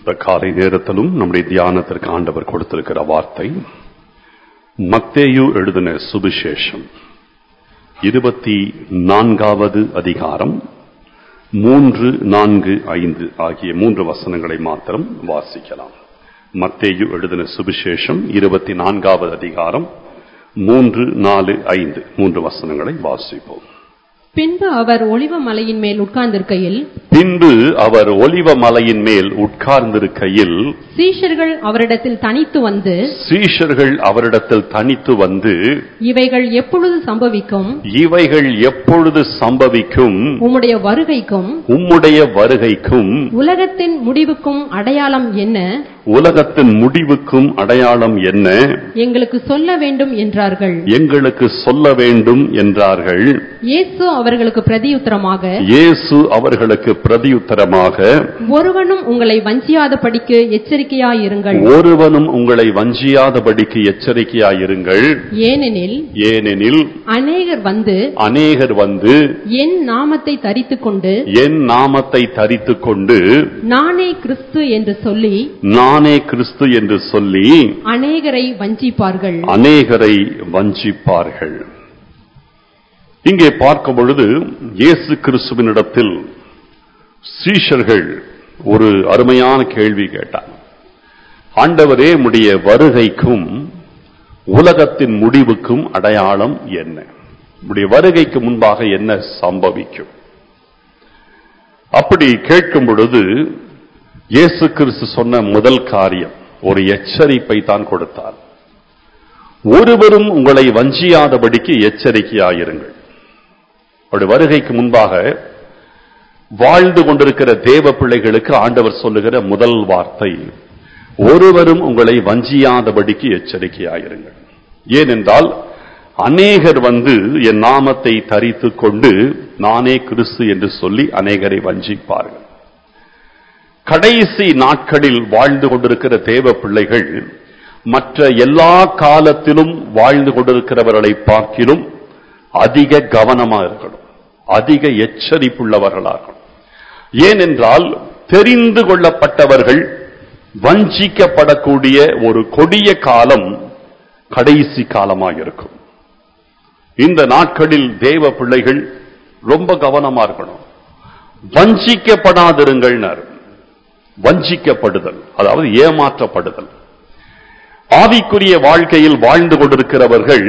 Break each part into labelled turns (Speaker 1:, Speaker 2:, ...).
Speaker 1: இந்த காலை நேரத்திலும் நம்முடைய தியானத்திற்கு ஆண்டவர் கொடுத்திருக்கிற வார்த்தை மத்தேயு எழுதின சுவிசேஷம் இருபத்தி நான்காவது அதிகாரம் மூன்று நான்கு ஐந்து ஆகிய மூன்று வசனங்களை மாத்திரம் வாசிக்கலாம் மத்தேயு எழுதின சுவிசேஷம் இருபத்தி நான்காவது அதிகாரம் மூன்று நாலு ஐந்து மூன்று வசனங்களை வாசிப்போம்
Speaker 2: பின்பு அவர் ஒளிவ மலையின் மேல் உட்கார்ந்திருக்கையில்
Speaker 1: பின்பு அவர் ஒலிவ மலையின் மேல் உட்கார்ந்திருக்கையில்
Speaker 2: சீஷர்கள் அவரிடத்தில் தனித்து வந்து
Speaker 1: சீஷர்கள் அவரிடத்தில் தனித்து வந்து
Speaker 2: இவைகள் எப்பொழுது சம்பவிக்கும்
Speaker 1: இவைகள் எப்பொழுது சம்பவிக்கும்
Speaker 2: உம்முடைய வருகைக்கும்
Speaker 1: உம்முடைய வருகைக்கும்
Speaker 2: உலகத்தின் முடிவுக்கும் அடையாளம் என்ன
Speaker 1: உலகத்தின் முடிவுக்கும் அடையாளம் என்ன
Speaker 2: எங்களுக்கு சொல்ல வேண்டும் என்றார்கள்
Speaker 1: எங்களுக்கு சொல்ல வேண்டும் என்றார்கள்
Speaker 2: இயேசு அவர்களுக்கு பிரதியுத்தரமாக
Speaker 1: இயேசு அவர்களுக்கு பிரதியுத்தரமாக
Speaker 2: ஒருவனும் உங்களை வஞ்சியாதபடிக்கு எச்சரிக்கையாயிருங்கள்
Speaker 1: ஒருவனும் உங்களை வஞ்சியாதபடிக்கு எச்சரிக்கையாயிருங்கள்
Speaker 2: ஏனெனில்
Speaker 1: ஏனெனில்
Speaker 2: அநேகர் வந்து
Speaker 1: அநேகர் வந்து
Speaker 2: என் நாமத்தை தரித்துக் கொண்டு
Speaker 1: என் நாமத்தை தரித்துக் கொண்டு
Speaker 2: நானே கிறிஸ்து என்று சொல்லி
Speaker 1: நானே கிறிஸ்து என்று சொல்லி
Speaker 2: அநேகரை வஞ்சிப்பார்கள்
Speaker 1: அநேகரை வஞ்சிப்பார்கள் இங்கே பார்க்கும் பொழுது இயேசு கிறிஸ்துவினிடத்தில் சீஷர்கள் ஒரு அருமையான கேள்வி கேட்டார் ஆண்டவரே உடைய வருகைக்கும் உலகத்தின் முடிவுக்கும் அடையாளம் என்ன உடைய வருகைக்கு முன்பாக என்ன சம்பவிக்கும் அப்படி கேட்கும் பொழுது இயேசு கிறிஸ்து சொன்ன முதல் காரியம் ஒரு எச்சரிப்பை தான் கொடுத்தார் ஒருவரும் உங்களை வஞ்சியாதபடிக்கு எச்சரிக்கையாயிருங்கள் அவருடைய வருகைக்கு முன்பாக வாழ்ந்து கொண்டிருக்கிற தேவ பிள்ளைகளுக்கு ஆண்டவர் சொல்லுகிற முதல் வார்த்தை ஒருவரும் உங்களை வஞ்சியாதபடிக்கு எச்சரிக்கையாயிருங்கள் ஏனென்றால் அநேகர் வந்து என் நாமத்தை தரித்துக் கொண்டு நானே கிறிஸ்து என்று சொல்லி அநேகரை வஞ்சிப்பார்கள் கடைசி நாட்களில் வாழ்ந்து கொண்டிருக்கிற தேவ பிள்ளைகள் மற்ற எல்லா காலத்திலும் வாழ்ந்து கொண்டிருக்கிறவர்களை பார்க்கிலும் அதிக கவனமா இருக்கணும் அதிக எச்சரிப்புள்ளவர்களாக இருக்கணும் ஏனென்றால் தெரிந்து கொள்ளப்பட்டவர்கள் வஞ்சிக்கப்படக்கூடிய ஒரு கொடிய காலம் கடைசி காலமாக இருக்கும் இந்த நாட்களில் தேவ பிள்ளைகள் ரொம்ப கவனமா இருக்கணும் வஞ்சிக்கப்படாதிருங்கள்னார் வஞ்சிக்கப்படுதல் அதாவது ஏமாற்றப்படுதல் ஆவிக்குரிய வாழ்க்கையில் வாழ்ந்து கொண்டிருக்கிறவர்கள்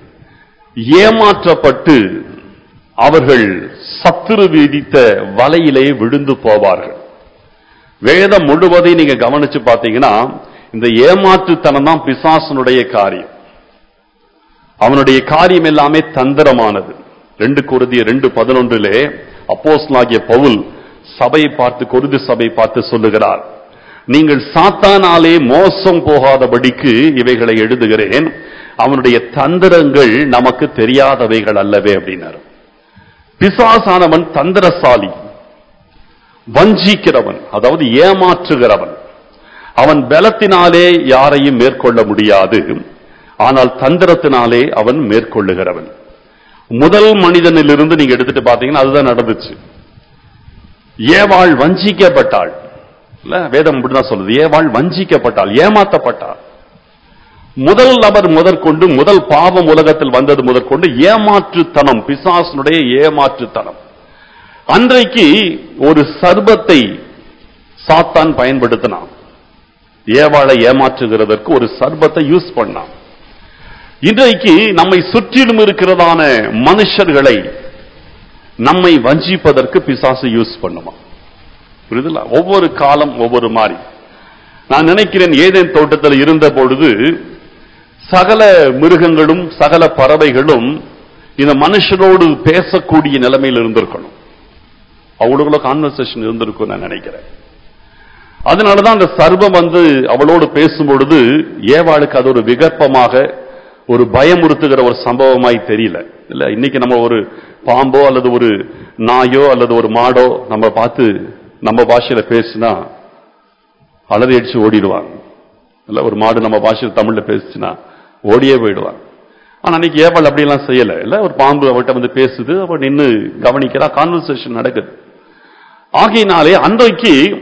Speaker 1: ஏமாற்றப்பட்டு அவர்கள் சத்துரு விதித்த வலையிலே விழுந்து போவார்கள் வேதம் முழுவதை நீங்க கவனிச்சு பார்த்தீங்கன்னா இந்த ஏமாற்றுத்தனம் தான் பிசாசனுடைய காரியம் அவனுடைய காரியம் எல்லாமே தந்திரமானது ரெண்டு குருதிய ரெண்டு பதினொன்றிலே அப்போஸ்லாகிய பவுல் சபையை பார்த்து கொருது சபை பார்த்து சொல்லுகிறார் நீங்கள் சாத்தானாலே மோசம் போகாதபடிக்கு இவைகளை எழுதுகிறேன் அவனுடைய தந்திரங்கள் நமக்கு தெரியாதவைகள் அல்லவே அப்படின்னாரு பிசாசானவன் தந்திரசாலி வஞ்சிக்கிறவன் அதாவது ஏமாற்றுகிறவன் அவன் பலத்தினாலே யாரையும் மேற்கொள்ள முடியாது ஆனால் தந்திரத்தினாலே அவன் மேற்கொள்ளுகிறவன் முதல் மனிதனிலிருந்து நீங்க எடுத்துட்டு பாத்தீங்கன்னா அதுதான் நடந்துச்சு ஏவாள் வஞ்சிக்கப்பட்டாள் இல்ல வேதம் இப்படிதான் சொல்லுது ஏவாள் வஞ்சிக்கப்பட்டாள் ஏமாத்தப்பட்டாள் முதல் நபர் முதற்கொண்டு முதல் பாவம் உலகத்தில் வந்தது முதற்கொண்டு ஏமாற்றுத்தனம் பிசாசனுடைய ஏமாற்றுத்தனம் அன்றைக்கு ஒரு சர்பத்தை சாத்தான் பயன்படுத்தினான் ஏவாளை ஏமாற்றுகிறதற்கு ஒரு சர்பத்தை யூஸ் பண்ணான் இன்றைக்கு நம்மை சுற்றிலும் இருக்கிறதான மனுஷர்களை நம்மை வஞ்சிப்பதற்கு பிசாசு யூஸ் பண்ணுவான் புரியுதுல ஒவ்வொரு காலம் ஒவ்வொரு மாதிரி நான் நினைக்கிறேன் ஏதேன் தோட்டத்தில் இருந்த பொழுது சகல மிருகங்களும் சகல பறவைகளும் இந்த மனுஷனோடு பேசக்கூடிய நிலைமையில் இருந்திருக்கணும் அவங்களுக்குள்ள கான்வர்சேஷன் இருந்திருக்கும் நான் நினைக்கிறேன் அதனாலதான் அந்த சர்வம் வந்து அவளோடு பேசும் பொழுது ஏவாளுக்கு அது ஒரு விகற்பமாக ஒரு பயமுறுத்துகிற ஒரு சம்பவமாய் தெரியல இல்ல இன்னைக்கு நம்ம ஒரு பாம்போ அல்லது ஒரு நாயோ அல்லது ஒரு மாடோ நம்ம பார்த்து நம்ம பாஷையில பேசினா அலறி அடிச்சு ஓடிடுவாங்க இல்ல ஒரு மாடு நம்ம பாஷையில் தமிழ்ல பேசுச்சுன்னா ஓடியே போயிடுவாங்க ஆனா அன்னைக்கு ஏவல் அப்படியெல்லாம் செய்யல இல்ல ஒரு பாம்பு அவர்கிட்ட வந்து பேசுது அவ நின்னு கவனிக்கிறா கான்வர்சேஷன் நடக்குது ஆகையினாலே அன்றைக்கு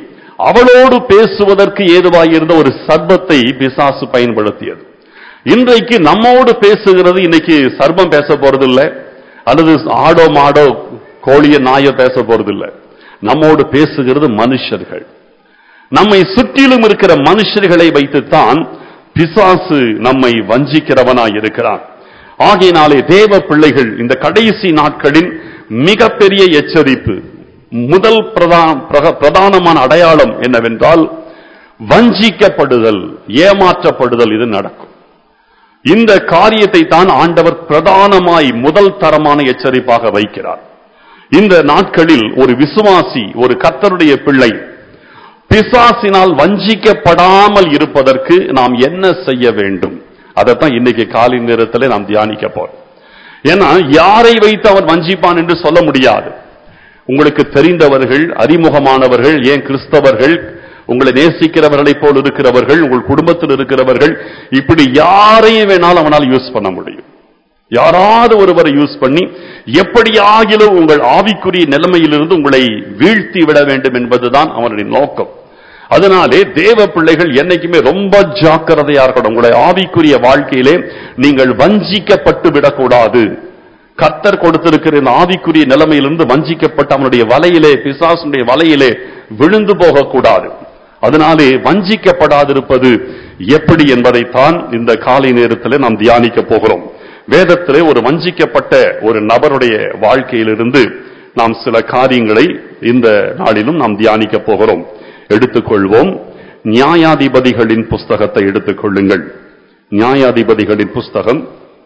Speaker 1: அவளோடு பேசுவதற்கு ஏதுவாயிருந்த ஒரு சர்பத்தை பிசாசு பயன்படுத்தியது இன்றைக்கு நம்மோடு பேசுகிறது இன்னைக்கு சர்பம் பேச போறதில்ல அல்லது ஆடோ மாடோ கோழிய நாயோ பேச போறதில்ல நம்மோடு பேசுகிறது மனுஷர்கள் நம்மை சுற்றிலும் இருக்கிற மனுஷர்களை வைத்துத்தான் பிசாசு நம்மை வஞ்சிக்கிறவனாய் இருக்கிறான் ஆகையினாலே தேவ பிள்ளைகள் இந்த கடைசி நாட்களின் மிகப்பெரிய எச்சரிப்பு முதல் பிரதா- பிரக- பிரதானமான அடையாளம் என்னவென்றால் வஞ்சிக்கப்படுதல் ஏமாற்றப்படுதல் இது நடக்கும் இந்த காரியத்தை தான் ஆண்டவர் பிரதானமாய் முதல் தரமான எச்சரிப்பாக வைக்கிறார் இந்த நாட்களில் ஒரு விசுவாசி ஒரு கர்த்தருடைய பிள்ளை பிசாசினால் வஞ்சிக்கப்படாமல் இருப்பதற்கு நாம் என்ன செய்ய வேண்டும் அதைத்தான் இன்னைக்கு காலை நேரத்தில் நாம் தியானிக்க போறோம் ஏன்னா யாரை வைத்து அவன் வஞ்சிப்பான் என்று சொல்ல முடியாது உங்களுக்கு தெரிந்தவர்கள் அறிமுகமானவர்கள் ஏன் கிறிஸ்தவர்கள் உங்களை நேசிக்கிறவர்களைப் போல் இருக்கிறவர்கள் உங்கள் குடும்பத்தில் இருக்கிறவர்கள் இப்படி யாரையும் வேணாலும் அவனால் யூஸ் பண்ண முடியும் யாராவது ஒருவரை யூஸ் பண்ணி எப்படியாகிலும் உங்கள் ஆவிக்குரிய நிலைமையிலிருந்து உங்களை வீழ்த்தி விட வேண்டும் என்பதுதான் அவனுடைய நோக்கம் அதனாலே தேவ பிள்ளைகள் என்னைக்குமே ரொம்ப ஜாக்கிரதையா இருக்கணும் உங்களுடைய ஆவிக்குரிய வாழ்க்கையிலே நீங்கள் வஞ்சிக்கப்பட்டு விடக்கூடாது கத்தர் கொடுத்திருக்கிற இந்த ஆவிக்குரிய நிலைமையிலிருந்து வஞ்சிக்கப்பட்டு அவனுடைய வலையிலே பிசாசுடைய வலையிலே விழுந்து போகக்கூடாது அதனாலே வஞ்சிக்கப்படாதிருப்பது எப்படி என்பதைத்தான் இந்த காலை நேரத்திலே நாம் தியானிக்க போகிறோம் வேதத்திலே ஒரு வஞ்சிக்கப்பட்ட ஒரு நபருடைய வாழ்க்கையிலிருந்து நாம் சில காரியங்களை இந்த நாளிலும் நாம் தியானிக்க போகிறோம் எடுத்துக்கொள்வோம் நியாயாதிபதிகளின் புஸ்தகத்தை எடுத்துக்கொள்ளுங்கள் நியாயாதிபதிகளின் புஸ்தகம்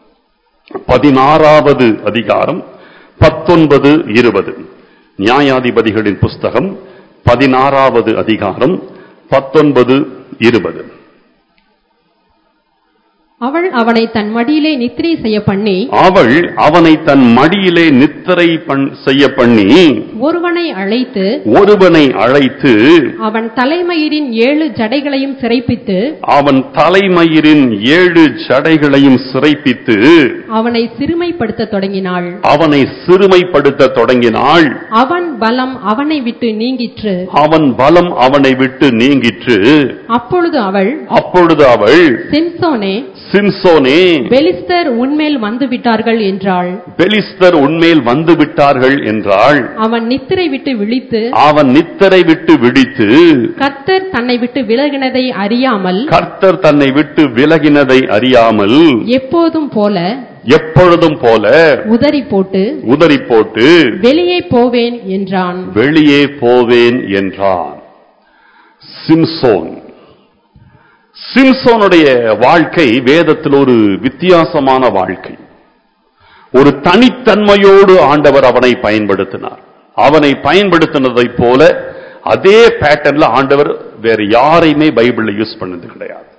Speaker 1: பதினாறாவது அதிகாரம் பத்தொன்பது இருபது நியாயாதிபதிகளின் புஸ்தகம் பதினாறாவது அதிகாரம் பத்தொன்பது இருபது
Speaker 2: அவள் அவனை தன் மடியிலே நித்திரை செய்ய பண்ணி
Speaker 1: அவள் அவனை தன் மடியிலே நித்திரை பண்- செய்ய பண்ணி
Speaker 2: ஒருவனை அழைத்து
Speaker 1: ஒருவனை அழைத்து
Speaker 2: அவன் தலைமயிரின் ஏழு ஜடைகளையும் சிறைப்பித்து
Speaker 1: அவன் தலைமயிரின் ஏழு ஜடைகளையும் சிறைப்பித்து
Speaker 2: அவனை சிறுமைப்படுத்த தொடங்கினாள்
Speaker 1: அவனை சிறுமைப்படுத்த தொடங்கினாள்
Speaker 2: அவன் பலம் அவனை விட்டு நீங்கிற்று
Speaker 1: அவன் பலம் அவனை விட்டு நீங்கிற்று
Speaker 2: அப்பொழுது அவள்
Speaker 1: அப்பொழுது அவள்
Speaker 2: சிம்சோனே
Speaker 1: சிம்சோனே
Speaker 2: பெலிஸ்தர் உன்மேல் வந்து விட்டார்கள் என்றாள்
Speaker 1: பெலிஸ்தர் உன்மேல் வந்து விட்டார்கள் என்றாள்
Speaker 2: அவன் நித்திரை விட்டு விழித்து
Speaker 1: அவன் நித்தரை விட்டு விடித்து
Speaker 2: கர்த்தர் தன்னை விட்டு விலகினதை அறியாமல்
Speaker 1: கர்த்தர் தன்னை விட்டு விலகினதை அறியாமல்
Speaker 2: எப்போதும் போல
Speaker 1: எப்பொழுதும் போல
Speaker 2: உதறி போட்டு
Speaker 1: உதறி போட்டு
Speaker 2: வெளியே போவேன் என்றான்
Speaker 1: வெளியே போவேன் என்றான் சிம்சோன் சிம்சோனுடைய வாழ்க்கை வேதத்தில் ஒரு வித்தியாசமான வாழ்க்கை ஒரு தனித்தன்மையோடு ஆண்டவர் அவனை பயன்படுத்தினார் அவனை பயன்படுத்தினதைப் போல அதே பேட்டர்ன்ல ஆண்டவர் வேற யாரையுமே பைபிள்ல யூஸ் பண்ணது கிடையாது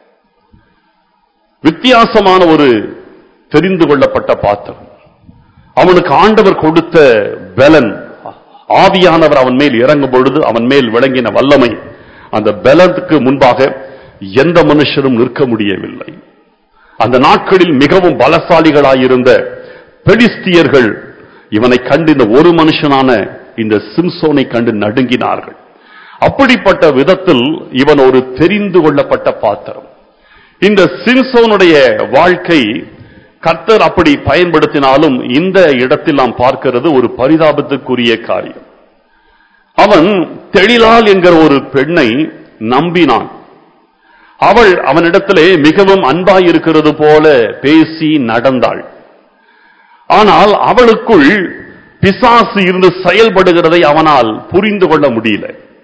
Speaker 1: வித்தியாசமான ஒரு தெரிந்து கொள்ளப்பட்ட பாத்திரம் அவனுக்கு ஆண்டவர் கொடுத்த பலன் ஆவியானவர் அவன் மேல் இறங்கும் பொழுது அவன் மேல் விளங்கின வல்லமை அந்த பலத்துக்கு முன்பாக எந்த மனுஷரும் நிற்க முடியவில்லை அந்த நாட்களில் மிகவும் பலசாலிகளாயிருந்த பெலிஸ்தியர்கள் இவனை கண்டு இந்த ஒரு மனுஷனான இந்த சிம்சோனை கண்டு நடுங்கினார்கள் அப்படிப்பட்ட விதத்தில் இவன் ஒரு தெரிந்து கொள்ளப்பட்ட பாத்திரம் இந்த சிம்சோனுடைய வாழ்க்கை கர்த்தர் அப்படி பயன்படுத்தினாலும் இந்த இடத்தில் நாம் பார்க்கிறது ஒரு பரிதாபத்துக்குரிய காரியம் அவன் தெளிலால் என்கிற ஒரு பெண்ணை நம்பினான் அவள் அவனிடத்திலே மிகவும் அன்பாய் இருக்கிறது போல பேசி நடந்தாள் ஆனால் அவளுக்குள் பிசாசு இருந்து செயல்படுகிறதை அவனால் புரிந்து கொள்ள முடியல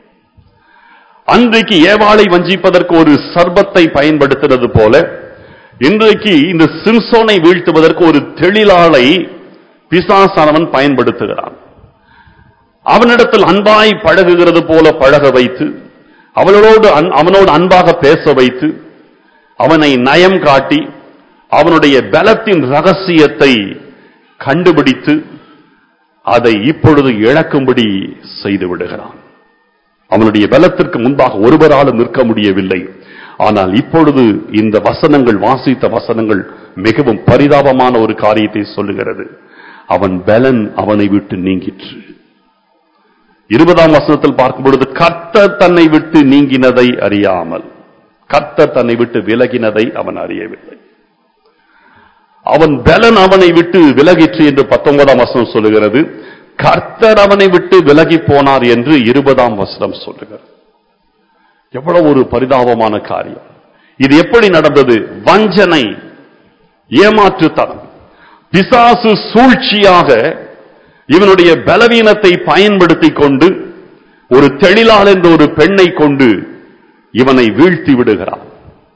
Speaker 1: அன்றைக்கு ஏவாளை வஞ்சிப்பதற்கு ஒரு சர்பத்தை பயன்படுத்துறது போல இன்றைக்கு இந்த சிம்சோனை வீழ்த்துவதற்கு ஒரு தெளிலாளை பிசாசானவன் பயன்படுத்துகிறான் அவனிடத்தில் அன்பாய் பழகுகிறது போல பழக வைத்து அவளோடு அன்- அவனோடு அன்பாக பேச வைத்து அவனை நயம் காட்டி அவனுடைய பலத்தின் ரகசியத்தை கண்டுபிடித்து அதை இப்பொழுது இழக்கும்படி செய்து விடுகிறான் அவனுடைய பலத்திற்கு முன்பாக ஒருவராலும் நிற்க முடியவில்லை ஆனால் இப்பொழுது இந்த வசனங்கள் வாசித்த வசனங்கள் மிகவும் பரிதாபமான ஒரு காரியத்தை சொல்லுகிறது அவன் பலன் அவனை விட்டு நீங்கிற்று இருபதாம் வசனத்தில் பார்க்கும் பொழுது கர்த்தர் தன்னை விட்டு நீங்கினதை அறியாமல் கர்த்தர் தன்னை விட்டு விலகினதை அவன் அறியவில்லை அவன் பலன் அவனை விட்டு விலகிற்று என்று பத்தொன்பதாம் வசனம் சொல்லுகிறது கர்த்தர் அவனை விட்டு விலகி போனார் என்று இருபதாம் வசனம் சொல்லுகிறது எவ்வளவு ஒரு பரிதாபமான காரியம் இது எப்படி நடந்தது வஞ்சனை ஏமாற்றுத்தனம் பிசாசு சூழ்ச்சியாக இவனுடைய பலவீனத்தை பயன்படுத்திக் கொண்டு ஒரு தெளிலால் என்ற ஒரு பெண்ணை கொண்டு இவனை வீழ்த்தி விடுகிறான்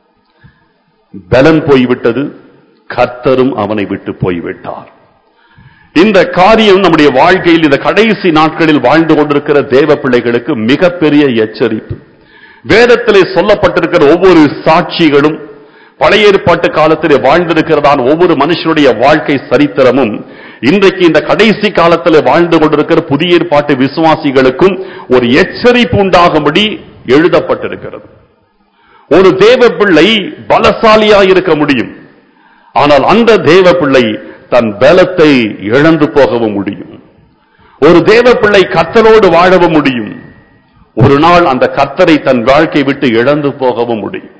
Speaker 1: பலன் போய்விட்டது கர்த்தரும் அவனை விட்டு போய்விட்டார் இந்த காரியம் நம்முடைய வாழ்க்கையில் இந்த கடைசி நாட்களில் வாழ்ந்து கொண்டிருக்கிற தேவ பிள்ளைகளுக்கு மிகப்பெரிய எச்சரிப்பு வேதத்திலே சொல்லப்பட்டிருக்கிற ஒவ்வொரு சாட்சிகளும் பழைய ஏற்பாட்டு காலத்திலே வாழ்ந்திருக்கிறதான ஒவ்வொரு மனுஷனுடைய வாழ்க்கை சரித்திரமும் இன்றைக்கு இந்த கடைசி காலத்தில் வாழ்ந்து கொண்டிருக்கிற புதிய ஏற்பாட்டு விசுவாசிகளுக்கும் ஒரு எச்சரிப்பு உண்டாகும்படி எழுதப்பட்டிருக்கிறது ஒரு தேவ பிள்ளை பலசாலியா இருக்க முடியும் ஆனால் அந்த தேவ பிள்ளை தன் பலத்தை இழந்து போகவும் முடியும் ஒரு தேவ பிள்ளை கத்தரோடு வாழவும் முடியும் ஒரு நாள் அந்த கத்தரை தன் வாழ்க்கை விட்டு இழந்து போகவும் முடியும்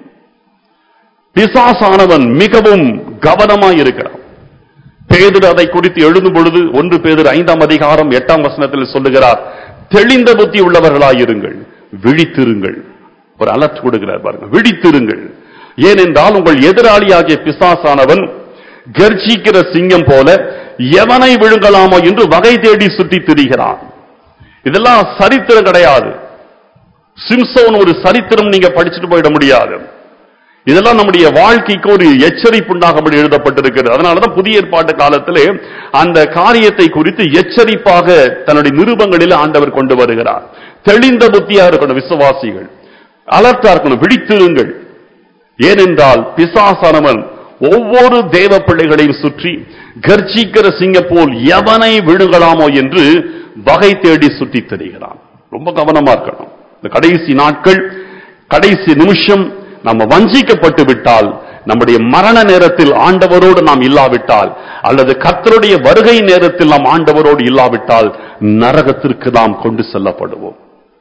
Speaker 1: பிசாசானவன் மிகவும் கவனமாய் இருக்கிறான் பேதுரு அதை குறித்து எழுதும் பொழுது ஒன்று பேதுரு ஐந்தாம் அதிகாரம் எட்டாம் வசனத்தில் சொல்லுகிறார் தெளிந்த புத்தி உள்ளவர்களாயிருங்கள் விழித்திருங்கள் ஒரு அலர்ட் கொடுக்கிறார் பாருங்க விழித்திருங்கள் ஏனென்றால் உங்கள் எதிராளியாகிய பிசாசானவன் கர்ஜிக்கிற சிங்கம் போல எவனை விழுங்கலாமோ என்று வகை தேடி சுற்றி திரிகிறான் இதெல்லாம் சரித்திரம் கிடையாது சிம்சோன் ஒரு சரித்திரம் நீங்க படிச்சுட்டு போயிட முடியாது இதெல்லாம் நம்முடைய வாழ்க்கைக்கு ஒரு எச்சரிப்பு உண்டாகும்படி எழுதப்பட்டிருக்கிறது அதனாலதான் புதிய ஏற்பாட்டு காலத்திலே அந்த காரியத்தை குறித்து எச்சரிப்பாக தன்னுடைய நிருபங்களில் ஆண்டவர் கொண்டு வருகிறார் தெளிந்த புத்தியா இருக்கணும் விசுவாசிகள் அலர்ட்டா இருக்கணும் விழித்திருங்கள் ஏனென்றால் பிசாசானவன் ஒவ்வொரு தேவ பிள்ளைகளையும் சுற்றி கர்ஜிக்கிற சிங்கம் போல் எவனை விழுங்கலாமோ என்று வகை தேடி சுற்றி தெரிகிறான் ரொம்ப கவனமா இருக்கணும் இந்த கடைசி நாட்கள் கடைசி நிமிஷம் நம்ம வஞ்சிக்கப்பட்டு விட்டால் நம்முடைய மரண நேரத்தில் ஆண்டவரோடு நாம் இல்லாவிட்டால் அல்லது கர்த்தருடைய வருகை நேரத்தில் நாம் ஆண்டவரோடு இல்லாவிட்டால் நரகத்திற்கு நாம் கொண்டு செல்லப்படுவோம்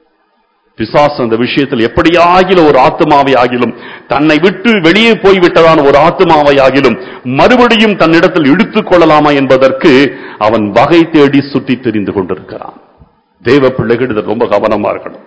Speaker 1: பிசாசு அந்த விஷயத்தில் எப்படியாகிலும் ஒரு ஆத்மாவை ஆகிலும் தன்னை விட்டு வெளியே போய்விட்டதான ஒரு ஆத்மாவை ஆகிலும் மறுபடியும் தன்னிடத்தில் இழுத்துக் கொள்ளலாமா என்பதற்கு அவன் வகை தேடி சுற்றி தெரிந்து கொண்டிருக்கிறான் தேவ பிள்ளைகள் இதில் ரொம்ப கவனமா இருக்கணும்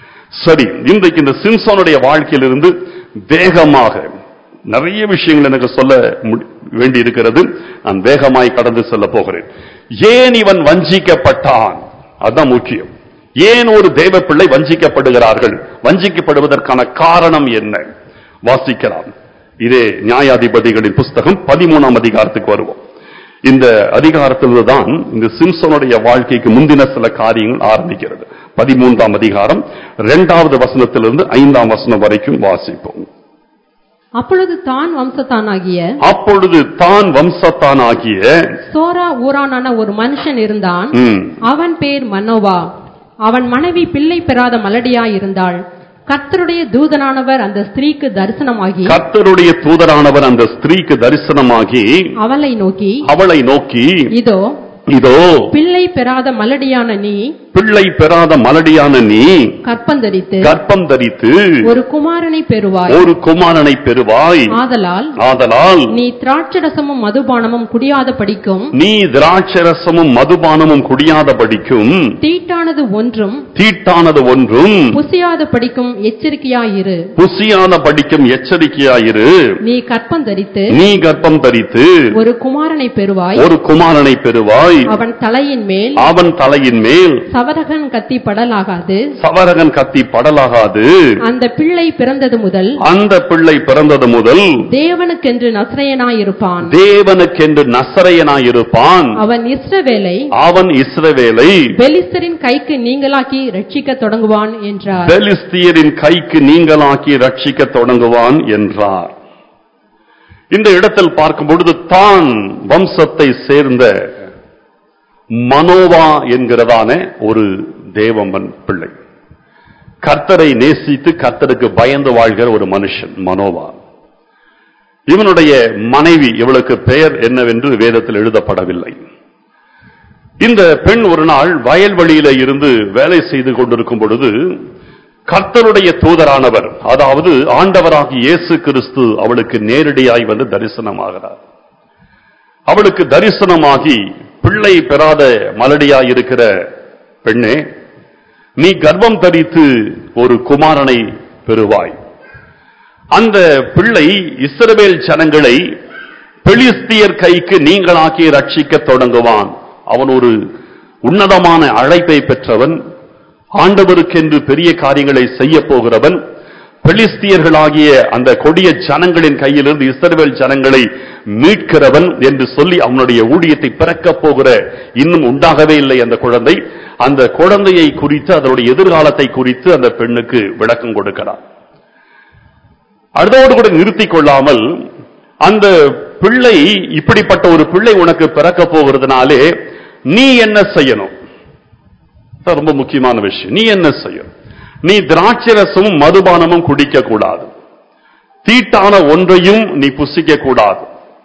Speaker 1: சரி இன்றைக்கு இந்த சிம்சோனுடைய வாழ்க்கையிலிருந்து வேகமாக நிறைய விஷயங்கள் எனக்கு சொல்ல முடி- வேண்டி இருக்கிறது நான் வேகமாய் கடந்து செல்ல போகிறேன் ஏன் இவன் வஞ்சிக்கப்பட்டான் அதுதான் முக்கியம் ஏன் ஒரு தேவ பிள்ளை வஞ்சிக்கப்படுகிறார்கள் வஞ்சிக்கப்படுவதற்கான காரணம் என்ன வாசிக்கலாம் இதே நியாயாதிபதிகளின் புஸ்தகம் பதிமூணாம் அதிகாரத்துக்கு வருவோம் இந்த அதிகாரத்திலிருந்து தான் இந்த சிம்சனுடைய வாழ்க்கைக்கு முந்தின சில காரியங்கள் ஆரம்பிக்கிறது பதிமூன்றாம் அதிகாரம் இரண்டாவது வசனத்திலிருந்து ஐந்தாம் வசனம் வரைக்கும் வாசிப்போம்
Speaker 2: அப்பொழுது தான் வம்சத்தானாகிய
Speaker 1: அப்பொழுது தான் வம்சத்தானாகிய
Speaker 2: சோரா ஊரானான ஒரு மனுஷன் இருந்தான்
Speaker 1: ம்,
Speaker 2: அவன் பேர் மனோவா அவன் மனைவி பிள்ளை பெறாத மலடியாயிருந்தாள் கர்த்தருடைய தூதனானவர் அந்த ஸ்திரீக்கு தரிசனமாகி
Speaker 1: கர்த்தருடைய தூதரானவர் அந்த ஸ்திரீக்கு தரிசனமாகி
Speaker 2: அவளை நோக்கி
Speaker 1: அவளை நோக்கி
Speaker 2: இதோ
Speaker 1: இதோ
Speaker 2: பிள்ளை பெறாத மலடியான நீ
Speaker 1: பிள்ளை பெறாத மலடியான நீ
Speaker 2: கற்பந்தரித்து
Speaker 1: கர்ப்பம் தரித்து
Speaker 2: ஒரு குமாரனை பெறுவாய்
Speaker 1: ஒரு குமாரனை பெறுவாய்
Speaker 2: ஆதலால்
Speaker 1: ஆதலால்
Speaker 2: நீ திராட்சரசமும் மதுபானமும் குடியாத படிக்கும்
Speaker 1: நீ திராட்சரசமும் மதுபானமும் குடியாத படிக்கும்
Speaker 2: தீட்டானது ஒன்றும்
Speaker 1: தீட்டானது ஒன்றும்
Speaker 2: புசியாத படிக்கும் எச்சரிக்கையாயிரு
Speaker 1: புசியான படிக்கும் எச்சரிக்கையாயிரு
Speaker 2: நீ கற்பந்தரித்து
Speaker 1: நீ கர்ப்பம் தரித்து
Speaker 2: ஒரு குமாரனை பெறுவாய்
Speaker 1: ஒரு குமாரனை பெறுவாய்
Speaker 2: அவன் தலையின் மேல்
Speaker 1: அவன் தலையின் மேல்
Speaker 2: சவரகன் கத்தி படலாகாது
Speaker 1: சவரகன் கத்தி படலாகாது
Speaker 2: அந்த பிள்ளை பிறந்தது முதல்
Speaker 1: அந்த பிள்ளை பிறந்தது முதல்
Speaker 2: தேவனுக்கென்று நசரேயனாயிருப்பான்
Speaker 1: தேவனுக்கென்று நசரையனாயிருப்பான்
Speaker 2: அவன் இஸ்ரவேலை
Speaker 1: அவன் இஸ்ரவேலை
Speaker 2: பெலிஸ்தரின் கைக்கு நீங்களாக்கி ரட்சிக்க தொடங்குவான் என்றார்
Speaker 1: பெலிஸ்தியரின் கைக்கு நீங்களாக்கி ரட்சிக்க தொடங்குவான் என்றார் இந்த இடத்தில் பார்க்கும் பொழுது தான் வம்சத்தை சேர்ந்த மனோவா என்கிறதான ஒரு தேவமன் பிள்ளை கர்த்தரை நேசித்து கர்த்தருக்கு பயந்து வாழ்கிற ஒரு மனுஷன் மனோவா இவனுடைய மனைவி இவளுக்கு பெயர் என்னவென்று வேதத்தில் எழுதப்படவில்லை இந்த பெண் ஒரு நாள் வயல்வெளியில இருந்து வேலை செய்து கொண்டிருக்கும் பொழுது கர்த்தருடைய தூதரானவர் அதாவது ஆண்டவராகி இயேசு கிறிஸ்து அவளுக்கு நேரடியாய் வந்து தரிசனமாகிறார் அவளுக்கு தரிசனமாகி பிள்ளை பெறாத மலடியாய் இருக்கிற பெண்ணே நீ கர்ப்பம் தரித்து ஒரு குமாரனை பெறுவாய் அந்த பிள்ளை இஸ்ரவேல் ஜனங்களை பெலிஸ்தியர் கைக்கு நீங்களாக்கி ரட்சிக்க தொடங்குவான் அவன் ஒரு உன்னதமான அழைப்பை பெற்றவன் ஆண்டவருக்கென்று பெரிய காரியங்களை செய்ய போகிறவன் பெலிஸ்தியர்களாகிய அந்த கொடிய ஜனங்களின் கையிலிருந்து இஸ்ரவேல் ஜனங்களை மீட்கிறவன் என்று சொல்லி அவனுடைய ஊழியத்தை பிறக்கப் போகிற இன்னும் உண்டாகவே இல்லை அந்த குழந்தை அந்த குழந்தையை குறித்து அதனுடைய எதிர்காலத்தை குறித்து அந்த பெண்ணுக்கு விளக்கம் கொடுக்கிறார் அதோடு கூட நிறுத்திக் கொள்ளாமல் அந்த பிள்ளை இப்படிப்பட்ட ஒரு பிள்ளை உனக்கு பிறக்க போகிறதுனாலே நீ என்ன செய்யணும் இது ரொம்ப முக்கியமான விஷயம் நீ என்ன செய்யணும் நீ திராட்சரசமும் மதுபானமும் குடிக்க கூடாது தீட்டான ஒன்றையும் நீ புசிக்க கூடாது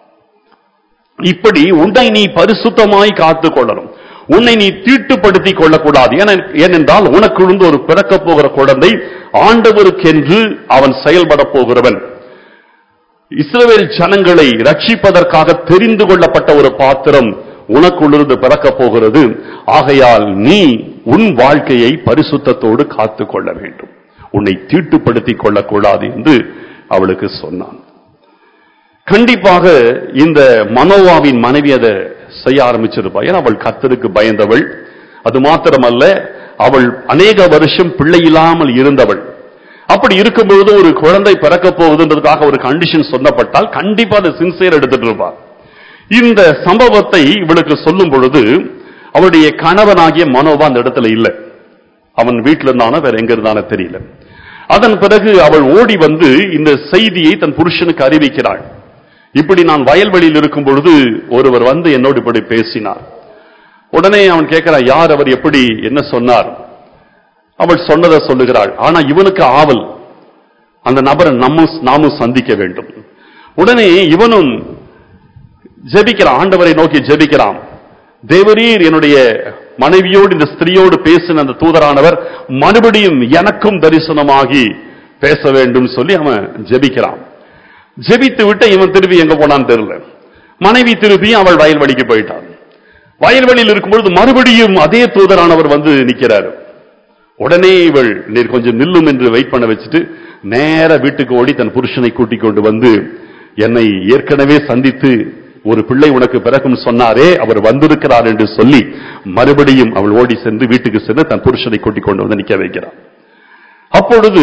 Speaker 1: இப்படி உன்னை நீ பரிசுத்தமாய் காத்துக் கொள்ளணும் உன்னை நீ தீட்டுப்படுத்திக் கொள்ளக்கூடாது ஏன- ஏனென்றால் உனக்கு ஒரு பிறக்கப் போகிற குழந்தை ஆண்டவருக்கென்று அவன் செயல்பட போகிறவன் இஸ்ரவேல் ஜனங்களை ரட்சிப்பதற்காக தெரிந்து கொள்ளப்பட்ட ஒரு பாத்திரம் உனக்குள்ளிருந்து பிறக்கப் போகிறது ஆகையால் நீ உன் வாழ்க்கையை பரிசுத்தத்தோடு காத்துக் கொள்ள வேண்டும் உன்னை தீட்டுப்படுத்திக் கொள்ளக்கூடாது என்று அவளுக்கு சொன்னான் கண்டிப்பாக இந்த மனோவாவின் மனைவி அதை செய்ய ஆரம்பிச்சிருப்பா ஏன்னா அவள் கர்த்தருக்கு பயந்தவள் அது மாத்திரமல்ல அவள் அநேக வருஷம் பிள்ளை இல்லாமல் இருந்தவள் அப்படி இருக்கும்பொழுது ஒரு குழந்தை பிறக்க போகுதுன்றதுக்காக ஒரு கண்டிஷன் சொல்லப்பட்டால் கண்டிப்பா அதை சின்சியர் எடுத்துட்டு இருப்பா இந்த சம்பவத்தை இவளுக்கு சொல்லும் பொழுது அவளுடைய கணவனாகிய மனோவா அந்த இடத்துல இல்லை அவன் வீட்டில் இருந்தானோ வேற எங்க இருந்தானோ தெரியல அதன் பிறகு அவள் ஓடி வந்து இந்த செய்தியை தன் புருஷனுக்கு அறிவிக்கிறாள் இப்படி நான் வயல்வெளியில் இருக்கும் பொழுது ஒருவர் வந்து என்னோடு இப்படி பேசினார் உடனே அவன் கேட்கிறான் யார் அவர் எப்படி என்ன சொன்னார் அவள் சொன்னதை சொல்லுகிறாள் ஆனா இவனுக்கு ஆவல் அந்த நபரை நம்ம நாமும் சந்திக்க வேண்டும் உடனே இவனும் ஜெபிக்கிறான் ஆண்டவரை நோக்கி ஜெபிக்கிறான் தேவரீர் என்னுடைய மனைவியோடு இந்த ஸ்திரியோடு பேசின அந்த தூதரானவர் மறுபடியும் எனக்கும் தரிசனமாகி பேச வேண்டும் சொல்லி அவன் ஜெபிக்கிறான் ஜெபித்து விட்டு இவன் திருப்பி எங்க போனான்னு தெரியல மனைவி திருப்பி அவள் வயல்வெளிக்கு போயிட்டான் வயல்வெளியில் இருக்கும்பொழுது மறுபடியும் அதே தூதரானவர் வந்து நிக்கிறாரு உடனே இவள் நீர் கொஞ்சம் நில்லும் என்று வெயிட் பண்ண வச்சுட்டு நேர வீட்டுக்கு ஓடி தன் புருஷனை கூட்டிக் கொண்டு வந்து என்னை ஏற்கனவே சந்தித்து ஒரு பிள்ளை உனக்கு பிறக்கும் சொன்னாரே அவர் வந்திருக்கிறார் என்று சொல்லி மறுபடியும் அவள் ஓடி சென்று வீட்டுக்கு சென்று தன் புருஷனை கூட்டிக் கொண்டு வந்து நிக்க வைக்கிறான் அப்பொழுது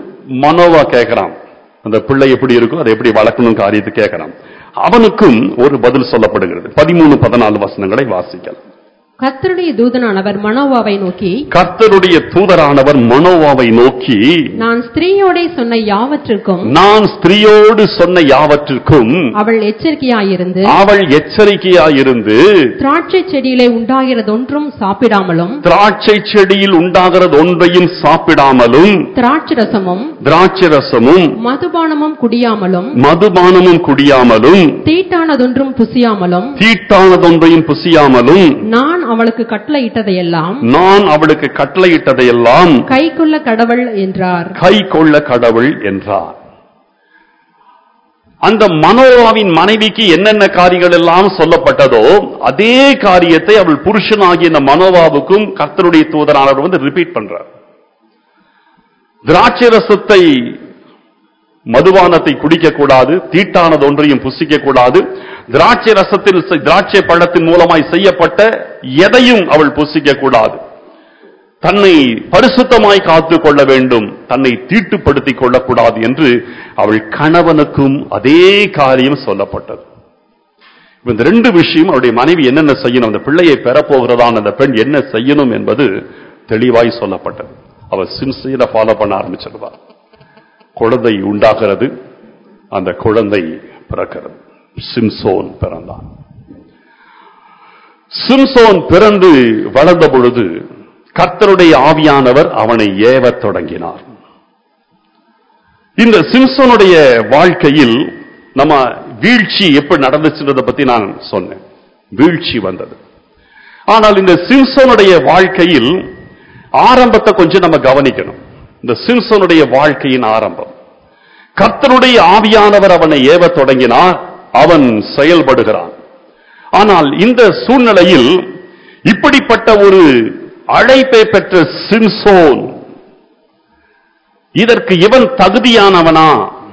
Speaker 1: மனோவா கேட்கிறான் அந்த பிள்ளை எப்படி இருக்கும் அதை எப்படி வளர்க்கணும் காரியத்தை கேட்கிறான் அவனுக்கும் ஒரு பதில் சொல்லப்படுகிறது பதிமூணு பதினாலு வசனங்களை வாசிக்கலாம்
Speaker 2: கர்த்தருடைய தூதனானவர் மனோவாவை நோக்கி
Speaker 1: கர்த்தருடைய தூதரானவர் மனோவாவை நோக்கி
Speaker 2: நான் ஸ்திரீயோடே சொன்ன யாவற்றிற்கும்
Speaker 1: நான் ஸ்திரியோடு சொன்ன யாவற்றிற்கும்
Speaker 2: அவள் எச்சரிக்கையாயிருந்து
Speaker 1: அவள் எச்சரிக்கையாயிருந்து
Speaker 2: திராட்சை செடியிலே உண்டாகிறதொன்றும் சாப்பிடாமலும்
Speaker 1: திராட்சை செடியில் உண்டாகிறது ஒன்றையும் சாப்பிடாமலும்
Speaker 2: திராட்சரசமும்
Speaker 1: திராட்சரசமும்
Speaker 2: மதுபானமும் குடியாமலும்
Speaker 1: மதுபானமும் குடியாமலும்
Speaker 2: தீட்டானதொன்றும் புசியாமலும்
Speaker 1: தீட்டானதொன்றையும் புசியாமலும்
Speaker 2: நான் அவளுக்கு கட்டளையிட்டதையெல்லாம்
Speaker 1: நான் அவளுக்கு கட்டளையிட்டதையெல்லாம்
Speaker 2: கைக்கொள்ள கடவுள் என்றார்
Speaker 1: கை கொள்ள கடவுள் என்றார் அந்த மனோவாவின் மனைவிக்கு என்னென்ன காரியங்கள் எல்லாம் சொல்லப்பட்டதோ அதே காரியத்தை அவள் புருஷனாகிய இந்த மனோவாவுக்கும் கர்த்தருடைய தூதரானவர் வந்து ரிப்பீட் பண்றார் திராட்சை ரசத்தை மதுபானத்தை குடிக்க கூடாது தீட்டானது ஒன்றையும் புசிக்க கூடாது திராட்சை ரசத்தில் செ- திராட்சை பழத்தின் மூலமாய் செய்யப்பட்ட எதையும் அவள் புசிக்க கூடாது தன்னை பரிசுத்தமாய் காத்துக் கொள்ள வேண்டும் தன்னை தீட்டுப்படுத்திக் கொள்ளக்கூடாது என்று அவள் கணவனுக்கும் அதே காரியம் சொல்லப்பட்டது இப்ப இந்த ரெண்டு விஷயம் அவருடைய மனைவி என்னென்ன செய்யணும் அந்த பிள்ளையை பெறப்போகிறதான அந்த பெண் என்ன செய்யணும் என்பது தெளிவாய் சொல்லப்பட்டது அவர் சின்சியரா ஃபாலோ பண்ண ஆரம்பிச்சிருவார் குழந்தை உண்டாகிறது அந்த குழந்தை பிறக்கிறது சிம்சோன் பிறந்தான் சிம்சோன் பிறந்து வளர்ந்த பொழுது கர்த்தருடைய ஆவியானவர் அவனை ஏவத் தொடங்கினார் இந்த சிம்சோனுடைய வாழ்க்கையில் நம்ம வீழ்ச்சி எப்படி நடந்துச்சுன்றதை பத்தி நான் சொன்னேன் வீழ்ச்சி வந்தது ஆனால் இந்த சிம்சோனுடைய வாழ்க்கையில் ஆரம்பத்தை கொஞ்சம் நம்ம கவனிக்கணும் இந்த சிம்சோனுடைய வாழ்க்கையின் ஆரம்பம் கர்த்தருடைய ஆவியானவர் அவனை ஏவ தொடங்கினார் அவன் செயல்படுகிறான் ஆனால் இந்த சூழ்நிலையில் இப்படிப்பட்ட ஒரு அழைப்பை பெற்ற சிம்சோன் இதற்கு இவன் தகுதியானவனா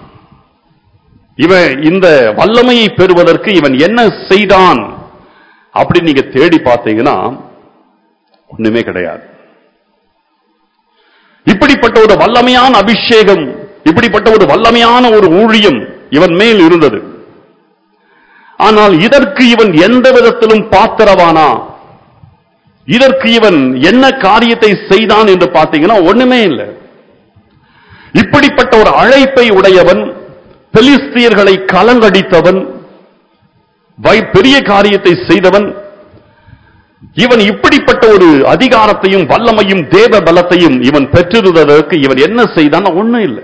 Speaker 1: இவன் இந்த வல்லமையை பெறுவதற்கு இவன் என்ன செய்தான் அப்படி நீங்க தேடி பார்த்தீங்கன்னா ஒண்ணுமே கிடையாது இப்படிப்பட்ட ஒரு வல்லமையான அபிஷேகம் இப்படிப்பட்ட ஒரு வல்லமையான ஒரு ஊழியம் இவன் மேல் இருந்தது ஆனால் இதற்கு இவன் எந்த விதத்திலும் பாத்திரவானா இதற்கு இவன் என்ன காரியத்தை செய்தான் என்று பார்த்தீங்கன்னா ஒண்ணுமே இல்லை இப்படிப்பட்ட ஒரு அழைப்பை உடையவன் பெலிஸ்தியர்களை கலங்கடித்தவன் வை- பெரிய காரியத்தை செய்தவன் இவன் இப்படிப்பட்ட ஒரு அதிகாரத்தையும் வல்லமையும் தேவ பலத்தையும் இவன் பெற்றிருந்ததற்கு இவன் என்ன செய்தான் ஒண்ணும் இல்லை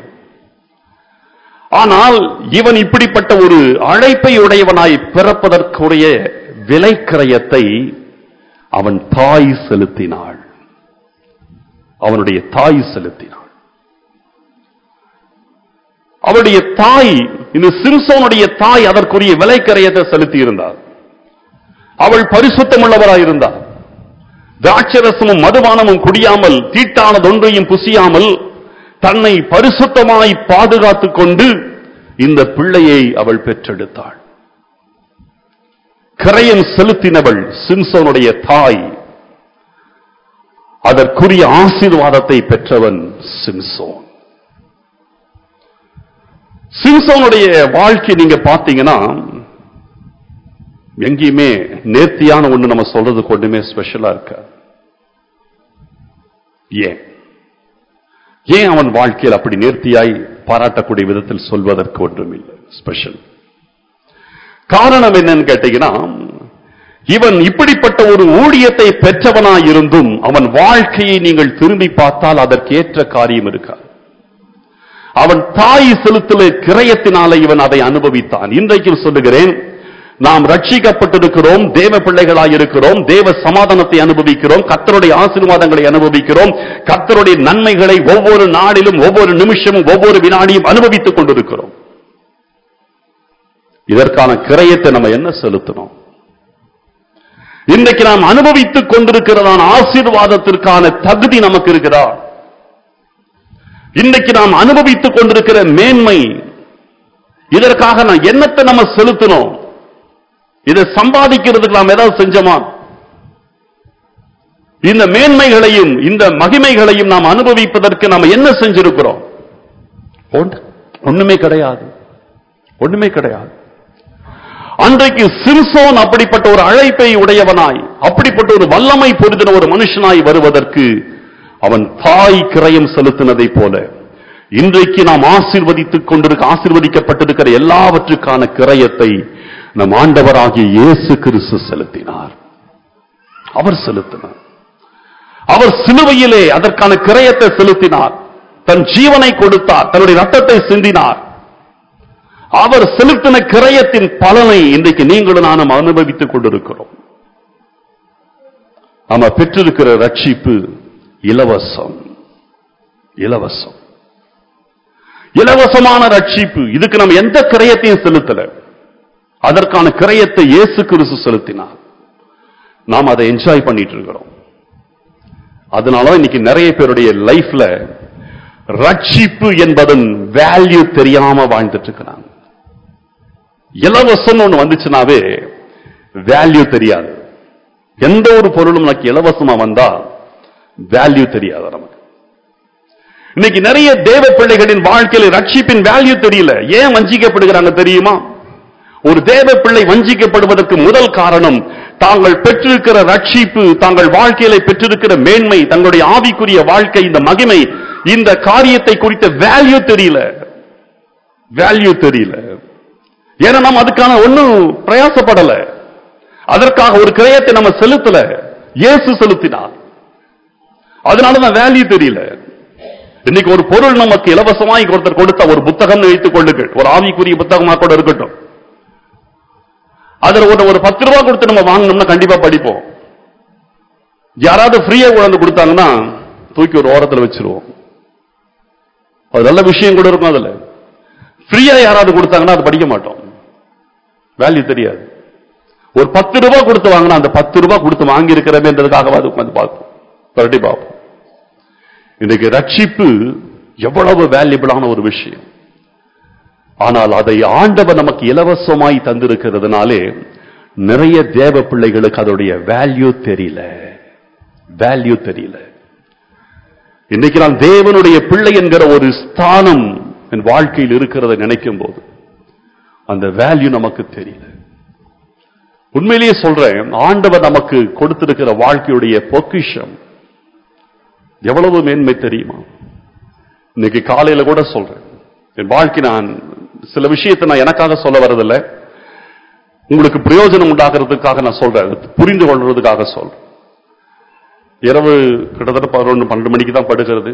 Speaker 1: ஆனால் இவன் இப்படிப்பட்ட ஒரு அழைப்பை உடையவனாய் பிறப்பதற்குரிய விலைக்கிரயத்தை அவன் தாய் செலுத்தினாள் அவனுடைய தாய் செலுத்தினாள் அவருடைய தாய் இந்த சிம்சோனுடைய தாய் அதற்குரிய விலைக்கரையத்தை செலுத்தி இருந்தார் அவள் பரிசுத்தமுள்ளவராயிருந்தார் திராட்சரசமும் மதுபானமும் குடியாமல் தீட்டானதொன்றையும் புசியாமல் தன்னை பரிசுத்தமாய் பாதுகாத்துக் கொண்டு இந்த பிள்ளையை அவள் பெற்றெடுத்தாள் கிரயம் செலுத்தினவள் சிம்சோனுடைய தாய் அதற்குரிய ஆசீர்வாதத்தை பெற்றவன் சிம்சோன் சிம்சோனுடைய வாழ்க்கை நீங்க பாத்தீங்கன்னா எங்கேயுமே நேர்த்தியான ஒண்ணு நம்ம சொல்றதுக்கு ஒண்ணுமே ஸ்பெஷலா இருக்க ஏன் ஏன் அவன் வாழ்க்கையில் அப்படி நேர்த்தியாய் பாராட்டக்கூடிய விதத்தில் சொல்வதற்கு ஒன்றும் இல்லை ஸ்பெஷல் காரணம் என்னன்னு கேட்டீங்கன்னா இவன் இப்படிப்பட்ட ஒரு ஊழியத்தை பெற்றவனாய் இருந்தும் அவன் வாழ்க்கையை நீங்கள் திரும்பி பார்த்தால் அதற்கேற்ற காரியம் இருக்காது அவன் தாய் செலுத்தின கிரயத்தினால இவன் அதை அனுபவித்தான் இன்றைக்கும் சொல்லுகிறேன் நாம் ரட்சிக்கப்பட்டிருக்கிறோம் தேவ பிள்ளைகளாய் இருக்கிறோம் தேவ சமாதானத்தை அனுபவிக்கிறோம் கர்த்தருடைய ஆசீர்வாதங்களை அனுபவிக்கிறோம் கர்த்தருடைய நன்மைகளை ஒவ்வொரு நாளிலும் ஒவ்வொரு நிமிஷமும் ஒவ்வொரு வினாடியும் அனுபவித்துக் கொண்டிருக்கிறோம் இதற்கான கிரயத்தை நம்ம என்ன செலுத்தணும் இன்றைக்கு நாம் அனுபவித்துக் கொண்டிருக்கிறதான ஆசீர்வாதத்திற்கான தகுதி நமக்கு இருக்கிறதா இன்றைக்கு நாம் அனுபவித்துக் கொண்டிருக்கிற மேன்மை இதற்காக நான் என்னத்தை நம்ம செலுத்தணும் இதை சம்பாதிக்கிறதுக்கு நாம் ஏதாவது செஞ்சோமா இந்த மேன்மைகளையும் இந்த மகிமைகளையும் நாம் அனுபவிப்பதற்கு நாம் என்ன செஞ்சிருக்கிறோம் ஒன்று- ஒண்ணுமே கிடையாது ஒண்ணுமே கிடையாது அன்றைக்கு சிம்சோன் அப்படிப்பட்ட ஒரு அழைப்பை உடையவனாய் அப்படிப்பட்ட ஒரு வல்லமை பொருந்தின ஒரு மனுஷனாய் வருவதற்கு அவன் தாய் கிரயம் செலுத்தினதை போல இன்றைக்கு நாம் ஆசீர்வதித்துக் கொண்டிருக்க ஆசீர்வதிக்கப்பட்டிருக்கிற எல்லாவற்றுக்கான கிரயத்தை நம் ஆண்டவராகிய இயேசு கிறிஸ்து செலுத்தினார் அவர் செலுத்தினார் அவர் சிலுவையிலே அதற்கான கிரயத்தை செலுத்தினார் தன் ஜீவனை கொடுத்தார் தன்னுடைய ரத்தத்தை சிந்தினார் அவர் செலுத்தின கிரயத்தின் பலனை இன்றைக்கு நீங்களும் நானும் அனுபவித்துக் கொண்டிருக்கிறோம் நாம பெற்றிருக்கிற ரட்சிப்பு இலவசம் இலவசம் இலவசமான ரட்சிப்பு இதுக்கு நம்ம எந்த கிரயத்தையும் செலுத்தல அதற்கான கிரயத்தை இயேசு கிறிஸ்து செலுத்தினார் நாம் அதை என்ஜாய் பண்ணிட்டு இருக்கிறோம் அதனால இன்னைக்கு நிறைய பேருடைய லைஃப்ல ரட்சிப்பு என்பதன் வேல்யூ தெரியாம வாழ்ந்துட்டு இருக்கிறாங்க இலவசம் ஒண்ணு வந்துச்சுனாவே வேல்யூ தெரியாது எந்த ஒரு பொருளும் நமக்கு இலவசமா வந்தா வேல்யூ தெரியாது நமக்கு இன்னைக்கு நிறைய தேவ பிள்ளைகளின் வாழ்க்கையில ரட்சிப்பின் வேல்யூ தெரியல ஏன் வஞ்சிக்கப்படுகிறாங்க தெரியுமா ஒரு தேவ பிள்ளை வஞ்சிக்கப்படுவதற்கு முதல் காரணம் தாங்கள் பெற்றிருக்கிற ரட்சிப்பு தாங்கள் வாழ்க்கையில பெற்றிருக்கிற மேன்மை தங்களுடைய ஆவிக்குரிய வாழ்க்கை இந்த மகிமை இந்த காரியத்தை குறித்த வேல்யூ தெரியல வேல்யூ தெரியல ஏன்னா நம்ம அதுக்கான ஒண்ணும் பிரயாசப்படல அதற்காக ஒரு கிரயத்தை நம்ம செலுத்தல இயேசு செலுத்தினார் அதனாலதான் வேல்யூ தெரியல இன்னைக்கு ஒரு பொருள் நமக்கு இலவசமாய் ஒருத்தர் கொடுத்த ஒரு புத்தகம் வைத்துக் கொள்ளுங்கள் ஒரு ஆவிக்குரிய புத்தகமா கூட இருக்கட்டும் அதுல ஒரு ஒரு பத்து ரூபாய் கொடுத்து நம்ம வாங்கினோம்னா கண்டிப்பா படிப்போம் யாராவது ஃப்ரீயா கொண்டாந்து கொடுத்தாங்கன்னா தூக்கி ஒரு ஓரத்துல வச்சிருவோம் அது நல்ல விஷயம் கூட இருக்கும் அதுல ஃப்ரீயா யாராவது கொடுத்தாங்கன்னா அது படிக்க மாட்டோம் வேல்யூ தெரியாது ஒரு பத்து ரூபாய் கொடுத்து வாங்கினா அந்த பத்து ரூபாய் கொடுத்து வாங்கி இருக்கிறமேன்றதுக்காக அது உட்காந்து பார்ப்போம் புரட்டி பார்ப்போம் இன்னைக்கு ரட்சிப்பு எவ்வளவு வேல்யூபிளான ஒரு விஷயம் ஆனால் அதை ஆண்டவர் நமக்கு இலவசமாய் தந்திருக்கிறதுனாலே நிறைய தேவ பிள்ளைகளுக்கு அதோடைய வேல்யூ தெரியல வேல்யூ தெரியல இன்னைக்கு நான் தேவனுடைய பிள்ளை என்கிற ஒரு ஸ்தானம் என் வாழ்க்கையில் இருக்கிறத நினைக்கும் போது அந்த வேல்யூ நமக்கு தெரியல உண்மையிலேயே சொல்றேன் ஆண்டவர் நமக்கு கொடுத்திருக்கிற வாழ்க்கையுடைய பொக்கிஷம் எவ்வளவு மேன்மை தெரியுமா இன்னைக்கு காலையில கூட சொல்றேன் என் வாழ்க்கை நான் சில விஷயத்தை நான் எனக்காக சொல்ல வரதில்லை உங்களுக்கு பிரயோஜனம் உண்டாகிறதுக்காக நான் சொல்றேன் அது புரிந்து கொள்றதுக்காக சொல்றேன் இரவு கிட்டத்தட்ட பதினொன்று பன்னெண்டு மணிக்கு தான் படுக்கிறது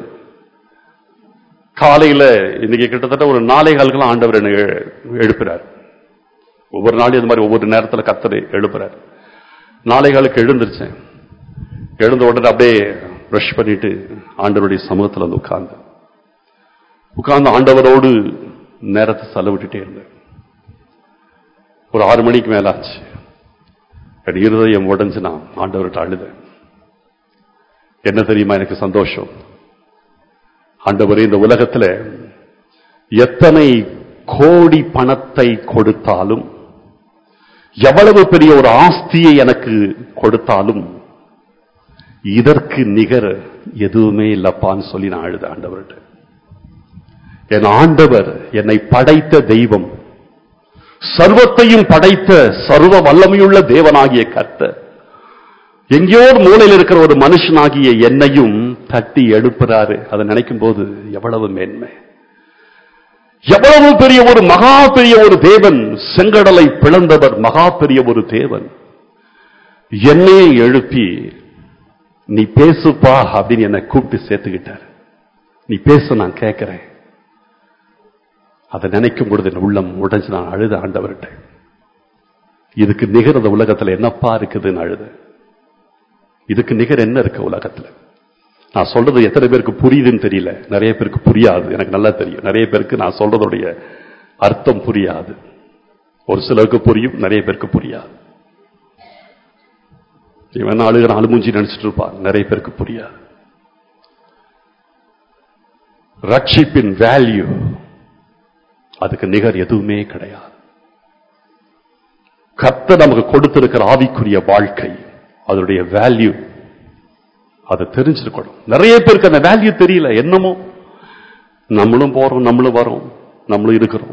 Speaker 1: காலையில இன்னைக்கு கிட்டத்தட்ட ஒரு நாளை காலுக்கெல்லாம் ஆண்டவர் என்னை எ- எழுப்புறார் ஒவ்வொரு நாளும் இது மாதிரி ஒவ்வொரு நேரத்தில் கத்தரை எழுப்புறார் நாளை காலுக்கு எழுந்திருச்சேன் எழுந்த உடனே அப்படியே ப்ரஷ் பண்ணிட்டு ஆண்டவருடைய சமூகத்தில் வந்து உட்கார்ந்து உட்கார்ந்து ஆண்டவரோடு நேரத்தை செலவிட்டுட்டே இருந்தேன் ஒரு ஆறு மணிக்கு மேல ஆச்சு என் இருதயம் உடைஞ்சு நான் ஆண்டவர்கிட்ட அழுதேன் என்ன தெரியுமா எனக்கு சந்தோஷம் ஆண்டவரே இந்த உலகத்துல எத்தனை கோடி பணத்தை கொடுத்தாலும் எவ்வளவு பெரிய ஒரு ஆஸ்தியை எனக்கு கொடுத்தாலும் இதற்கு நிகர் எதுவுமே இல்லப்பான்னு சொல்லி நான் அழுத ஆண்டவர்கிட்ட என் ஆண்டவர் என்னை படைத்த தெய்வம் சர்வத்தையும் படைத்த சர்வ வல்லமையுள்ள தேவனாகிய கர்த்தர் எங்கேயோ ஒரு மூலையில் இருக்கிற ஒரு மனுஷனாகிய என்னையும் தட்டி எழுப்புறாரு அதை நினைக்கும் போது எவ்வளவு மேன்மை எவ்வளவு பெரிய ஒரு மகா பெரிய ஒரு தேவன் செங்கடலை பிளந்தவர் மகா பெரிய ஒரு தேவன் என்னையே எழுப்பி நீ பேசுப்பா அப்படின்னு என்னை கூப்பிட்டு சேர்த்துக்கிட்டார் நீ பேச நான் கேட்கிறேன் அதை நினைக்கும் பொழுது என் உள்ளம் உடைஞ்சு நான் அழுத ஆண்டவர்கிட்ட இதுக்கு நிகர் இந்த உலகத்துல என்னப்பா இருக்குதுன்னு அழுத இதுக்கு நிகர் என்ன இருக்கு உலகத்துல நான் சொல்றது எத்தனை பேருக்கு புரியுதுன்னு தெரியல நிறைய பேருக்கு புரியாது எனக்கு நல்லா தெரியும் நிறைய பேருக்கு நான் சொல்றதுடைய அர்த்தம் புரியாது ஒரு சிலருக்கு புரியும் நிறைய பேருக்கு புரியாது இவன் அழுகிற அழுமூஞ்சி நினைச்சிட்டு இருப்பான் நிறைய பேருக்கு புரியாது ரட்சிப்பின் வேல்யூ அதுக்கு நிகர் எதுவுமே கிடையாது கர்த்தர் நமக்கு கொடுத்திருக்கிற ஆவிக்குரிய வாழ்க்கை அதனுடைய வேல்யூ அதை தெரிஞ்சிருக்கணும் நிறைய பேருக்கு அந்த வேல்யூ தெரியல என்னமோ நம்மளும் போறோம் நம்மளும் வரோம் நம்மளும் இருக்கிறோம்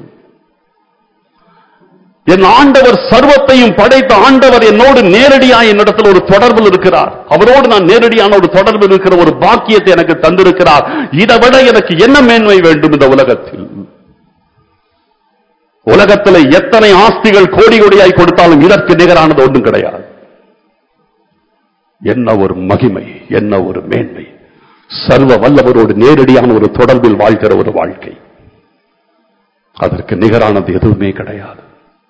Speaker 1: என் ஆண்டவர் சர்வத்தையும் படைத்த ஆண்டவர் என்னோடு நேரடியா என்னிடத்தில் ஒரு தொடர்பில் இருக்கிறார் அவரோடு நான் நேரடியான ஒரு தொடர்பில் இருக்கிற ஒரு பாக்கியத்தை எனக்கு தந்திருக்கிறார் இதை விட எனக்கு என்ன மேன்மை வேண்டும் இந்த உலகத்தில் உலகத்தில் எத்தனை ஆஸ்திகள் கோடி கோடியாய் கொடுத்தாலும் இதற்கு நிகரானது ஒன்றும் கிடையாது என்ன ஒரு மகிமை என்ன ஒரு மேன்மை சர்வ வல்லவரோடு நேரடியான ஒரு தொடர்பில் வாழ்கிற ஒரு வாழ்க்கை அதற்கு நிகரானது எதுவுமே கிடையாது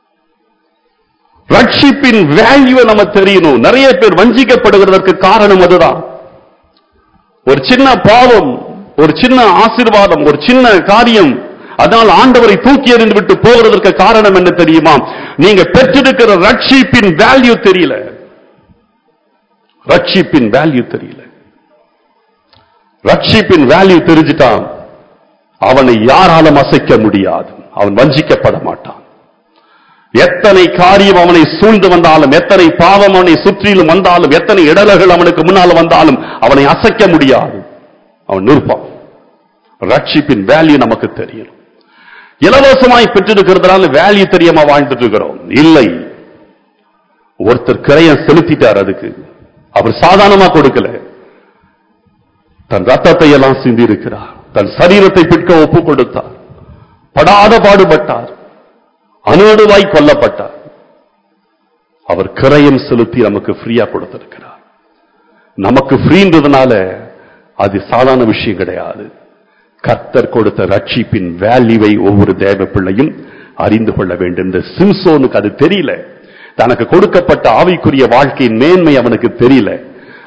Speaker 1: ரட்சிப்பின் வேல்யூ நம்ம தெரியணும் நிறைய பேர் வஞ்சிக்கப்படுகிறதற்கு காரணம் அதுதான் ஒரு சின்ன பாவம் ஒரு சின்ன ஆசீர்வாதம் ஒரு சின்ன காரியம் அதனால் ஆண்டவரை தூக்கி எறிந்து விட்டு போகிறதற்கு காரணம் என்ன தெரியுமா நீங்க பெற்றிருக்கிற ரட்சிப்பின் வேல்யூ தெரியல ரட்சிப்பின் வேல்யூ தெரியல ரட்சிப்பின் வேல்யூ தெரிஞ்சிட்டான் அவனை யாராலும் அசைக்க முடியாது அவன் வஞ்சிக்கப்பட மாட்டான் எத்தனை காரியம் அவனை சூழ்ந்து வந்தாலும் எத்தனை பாவம் அவனை சுற்றிலும் வந்தாலும் எத்தனை இடர்கள் அவனுக்கு முன்னால் வந்தாலும் அவனை அசைக்க முடியாது அவன் நிற்பான் ரட்சிப்பின் வேல்யூ நமக்கு தெரியும் இலவசமாய் பெற்றிருக்கிறதுனால வேல்யூ தெரியாம வாழ்ந்துட்டு இருக்கிறோம் இல்லை ஒருத்தர் கிரையம் செலுத்திட்டார் அதுக்கு அவர் சாதாரணமா கொடுக்கல தன் ரத்தத்தை எல்லாம் சிந்தி இருக்கிறார் தன் சரீரத்தை பிற்க ஒப்பு கொடுத்தார் படாத பாடுபட்டார் அணுடுவாய் கொல்லப்பட்டார் அவர் கிரயம் செலுத்தி நமக்கு ஃப்ரீயா கொடுத்திருக்கிறார் நமக்கு ஃப்ரீன்றதுனால அது சாதாரண விஷயம் கிடையாது கர்த்தர் கொடுத்த ரட்சிப்பின் வேல்யூவை ஒவ்வொரு தேவ பிள்ளையும் அறிந்து கொள்ள வேண்டும் இந்த சிம்சோனுக்கு அது தெரியல தனக்கு கொடுக்கப்பட்ட ஆவிக்குரிய வாழ்க்கையின் மேன்மை அவனுக்கு தெரியல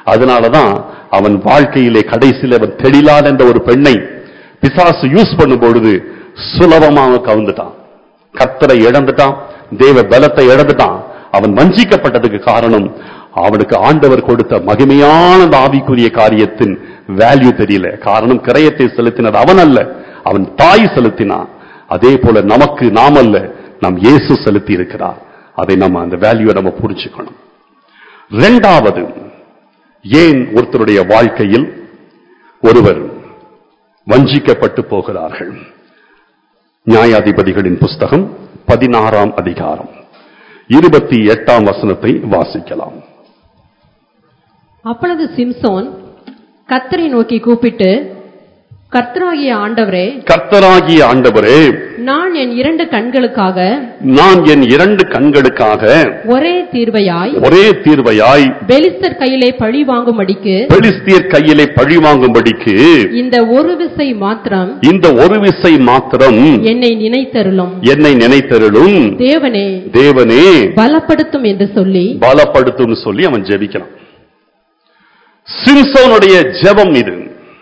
Speaker 1: அதனாலதான் அவன் வாழ்க்கையிலே கடைசியில அவன் தெளிலான் என்ற ஒரு பெண்ணை பிசாசு யூஸ் பண்ணும் பொழுது சுலபமா அவன் கவுந்துட்டான் கர்த்தரை இழந்துட்டான் தேவ பலத்தை இழந்துட்டான் அவன் வஞ்சிக்கப்பட்டதுக்கு காரணம் அவனுக்கு ஆண்டவர் கொடுத்த மகிமையான அந்த ஆவிக்குரிய காரியத்தின் வேல்யூ தெரியல காரணம் கிரயத்தை செலுத்தினது அவன் அல்ல அவன் தாய் செலுத்தினான் அதே போல நமக்கு நாம் அல்ல நம் இயேசு செலுத்தி இருக்கிறார் அதை நம்ம அந்த வேல்யூவை நம்ம புரிஞ்சுக்கணும் இரண்டாவது ஏன் ஒருத்தருடைய வாழ்க்கையில் ஒருவர் வஞ்சிக்கப்பட்டு போகிறார்கள் நியாயாதிபதிகளின் புஸ்தகம் பதினாறாம் அதிகாரம் இருபத்தி எட்டாம் வசனத்தை வாசிக்கலாம்
Speaker 2: அப்பொழுது சிம்சோன் கர்த்தரை நோக்கி கூப்பிட்டு கர்த்தராகிய ஆண்டவரே
Speaker 1: கர்த்தராகிய ஆண்டவரே
Speaker 2: நான் என் இரண்டு கண்களுக்காக
Speaker 1: நான் என் இரண்டு கண்களுக்காக
Speaker 2: ஒரே தீர்வையாய்
Speaker 1: ஒரே தீர்வையாய்
Speaker 2: பெலிஸ்தர் கையிலே பழி வாங்கும்படிக்கு
Speaker 1: பெலிஸ்தியர் கையிலே பழி வாங்கும்படிக்கு
Speaker 2: இந்த ஒரு விசை மாத்திரம்
Speaker 1: இந்த ஒரு விசை மாத்திரம்
Speaker 2: என்னை நினைத்தருளும்
Speaker 1: என்னை நினைத்தருளும்
Speaker 2: தேவனே
Speaker 1: தேவனே
Speaker 2: பலப்படுத்தும் என்று சொல்லி
Speaker 1: பலப்படுத்தும் சொல்லி அவன் ஜெபிக்கிறான் சிம்சோனுடைய ஜெபம் இது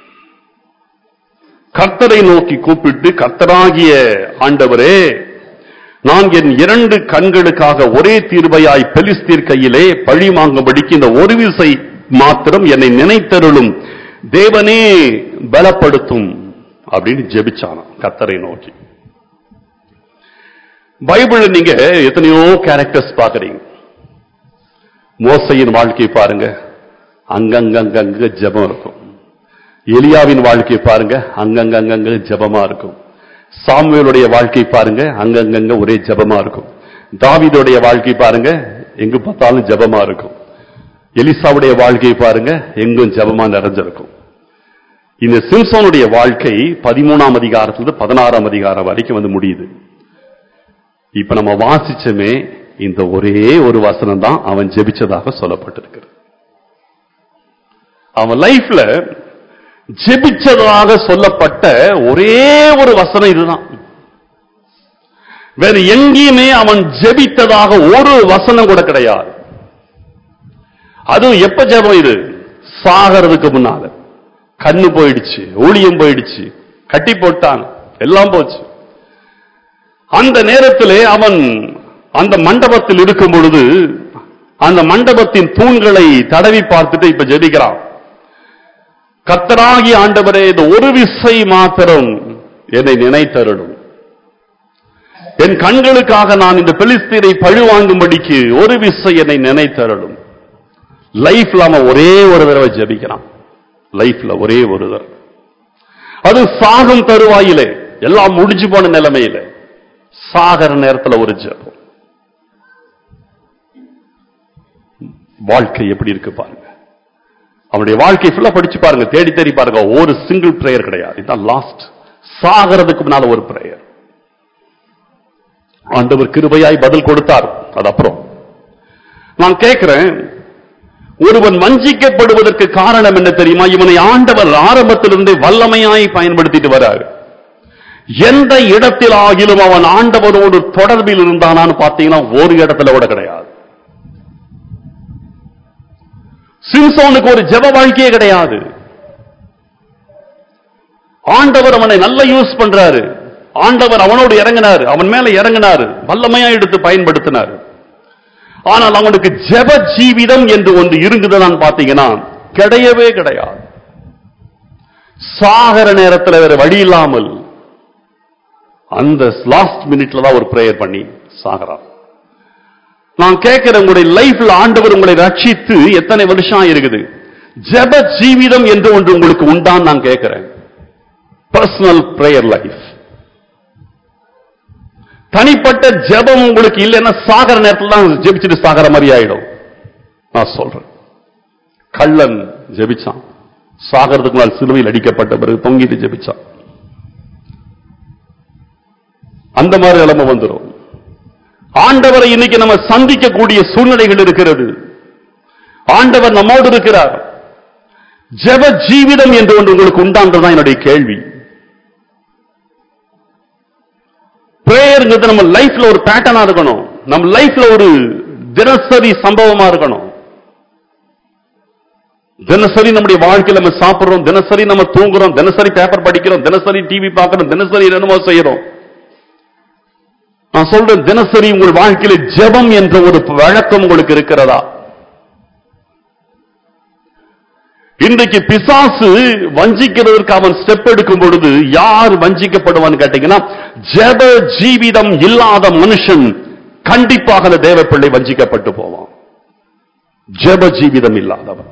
Speaker 1: கர்த்தரை நோக்கி கூப்பிட்டு கர்த்தராகிய ஆண்டவரே நான் என் இரண்டு கண்களுக்காக ஒரே தீர்வையாய் பெலிஸ்தீர் கையிலே பழி வாங்கும்படிக்கு இந்த ஒரு விசை மாத்திரம் என்னை நினைத்தருளும் தேவனே பலப்படுத்தும் அப்படின்னு ஜெபிச்சானாம் கர்த்தரை நோக்கி பைபிள் நீங்க எத்தனையோ கேரக்டர்ஸ் பாக்குறீங்க மோசையின் வாழ்க்கை பாருங்க அங்கங்கங்க ஜெபம் இருக்கும் எலியாவின் வாழ்க்கை பாருங்க அங்கங்கங்க ஜெபமா இருக்கும் சாமுவேலுடைய வாழ்க்கை பாருங்க அங்கங்கங்க ஒரே ஜெபமா இருக்கும் தாவீதுடைய வாழ்க்கை பாருங்க எங்க பார்த்தாலும் ஜெபமா இருக்கும் எலிசாவுடைய வாழ்க்கை பாருங்க எங்கும் ஜெபமா நிறைஞ்சிருக்கும் இந்த சிம்சோனுடைய வாழ்க்கை பதிமூணாம் அதிகாரத்திலிருந்து பதினாறாம் அதிகாரம் வரைக்கும் வந்து முடியுது இப்ப நம்ம வாசிச்சமே இந்த ஒரே ஒரு வசனம் தான் அவன் ஜெபிச்சதாக சொல்லப்பட்டிருக்கிறது அவன் லைஃப்ல ஜெபிச்சதாக சொல்லப்பட்ட ஒரே ஒரு வசனம் இதுதான் வேற எங்கேயுமே அவன் ஜெபித்ததாக ஒரு வசனம் கூட கிடையாது அதுவும் எப்ப ஜெபம் இது சாகிறதுக்கு முன்னால கண்ணு போயிடுச்சு ஊழியம் போயிடுச்சு கட்டி போட்டான் எல்லாம் போச்சு அந்த நேரத்திலே அவன் அந்த மண்டபத்தில் இருக்கும் பொழுது அந்த மண்டபத்தின் தூண்களை தடவி பார்த்துட்டு இப்ப ஜெபிக்கிறான் கர்த்தராகி ஆண்டவரே இந்த ஒரு விசை மாத்திரம் என்னை நினைத்தருளும் என் கண்களுக்காக நான் இந்த பெலிஸ்தீரை பழி வாங்கும்படிக்கு ஒரு விசை என்னை நினைத்தருளும் லைஃப்ல அவன் ஒரே ஒரு தடவை ஜெபிக்கிறான் லைஃப்ல ஒரே ஒரு தடவை அது சாகும் தருவாயிலே எல்லாம் முடிஞ்சு போன நிலைமையில சாகர நேரத்துல ஒரு ஜெபம் வாழ்க்கை எப்படி இருக்கு பாருங்க அவனுடைய வாழ்க்கை ஃபுல்லா படிச்சு பாருங்க தேடி தேடி பாருங்க ஒரு சிங்கிள் பிரேயர் கிடையாது இதுதான் லாஸ்ட் சாகிறதுக்கு முன்னால ஒரு பிரேயர் ஆண்டவர் கிருபையாய் பதில் கொடுத்தார் அது அப்புறம் நான் கேட்கிறேன் ஒருவன் வஞ்சிக்கப்படுவதற்கு காரணம் என்ன தெரியுமா இவனை ஆண்டவர் ஆரம்பத்திலிருந்தே வல்லமையாய் பயன்படுத்திட்டு வராரு எந்த இடத்தில் ஆகிலும் அவன் ஆண்டவரோடு தொடர்பில் இருந்தானான்னு பார்த்தீங்கன்னா ஒரு இடத்துல கூட கிடையாது சிம்சோனுக்கு ஒரு ஜெப வாழ்க்கையே கிடையாது ஆண்டவர் அவனை நல்லா யூஸ் பண்றாரு ஆண்டவர் அவனோடு இறங்கினாரு அவன் மேல இறங்கினாரு வல்லமையா எடுத்து பயன்படுத்தினார் ஆனால் அவனுக்கு ஜெப ஜீவிதம் என்று ஒன்று இருக்குதுன்னு பாத்தீங்கன்னா கிடையவே கிடையாது சாகர நேரத்தில் வேற வழி இல்லாமல் அந்த லாஸ்ட் மினிட்ல தான் ஒரு பிரேயர் பண்ணி சாகறான் நான் கேட்கிறேன் உங்களுடைய லைஃப்ல ஆண்டவர் உங்களை ரட்சித்து எத்தனை வருஷம் இருக்குது ஜெப ஜீவிதம் என்று ஒன்று உங்களுக்கு உண்டான்னு நான் கேட்கிறேன் பர்சனல் பிரேயர் லைஃப் தனிப்பட்ட ஜெபம் உங்களுக்கு இல்லைன்னா சாகர நேரத்தில் தான் ஜெபிச்சுட்டு சாகர மாதிரி ஆயிடும் நான் சொல்றேன் கள்ளன் ஜெபிச்சான் சாகரத்துக்கு முன்னால் சிலுவையில் அடிக்கப்பட்ட பிறகு தொங்கிட்டு ஜெபிச்சான் அந்த மாதிரி நிலைமை வந்துடும் ஆண்டவரை இன்னைக்கு நம்ம சந்திக்கக்கூடிய சூழ்நிலைகள் இருக்கிறது ஆண்டவர் நம்மோடு இருக்கிறார் ஜெப ஜீவிதம் என்று ஒன்று உங்களுக்கு உண்டான்றதுதான் என்னுடைய கேள்வி பிரேயருங்கிறது நம்ம லைஃப்ல ஒரு பேட்டர்னா இருக்கணும் நம்ம லைஃப்ல ஒரு தினசரி சம்பவமா இருக்கணும் தினசரி நம்முடைய வாழ்க்கையில நம்ம சாப்பிடுறோம் தினசரி நம்ம தூங்குறோம் தினசரி பேப்பர் படிக்கிறோம் தினசரி டிவி பார்க்கிறோம் தினசரி என்னமோ செய்யறோம் நான் சொல்றேன் தினசரி உங்கள் வாழ்க்கையில ஜெபம் என்ற ஒரு வழக்கம் உங்களுக்கு இருக்கிறதா இன்றைக்கு பிசாசு வஞ்சிக்கிறதற்கு அவன் ஸ்டெப் எடுக்கும் பொழுது யார் வஞ்சிக்கப்படுவான்னு கேட்டீங்கன்னா ஜெப ஜீவிதம் இல்லாத மனுஷன் கண்டிப்பாக அந்த தேவ பிள்ளை வஞ்சிக்கப்பட்டு போவான் ஜெப ஜீவிதம் இல்லாதவன்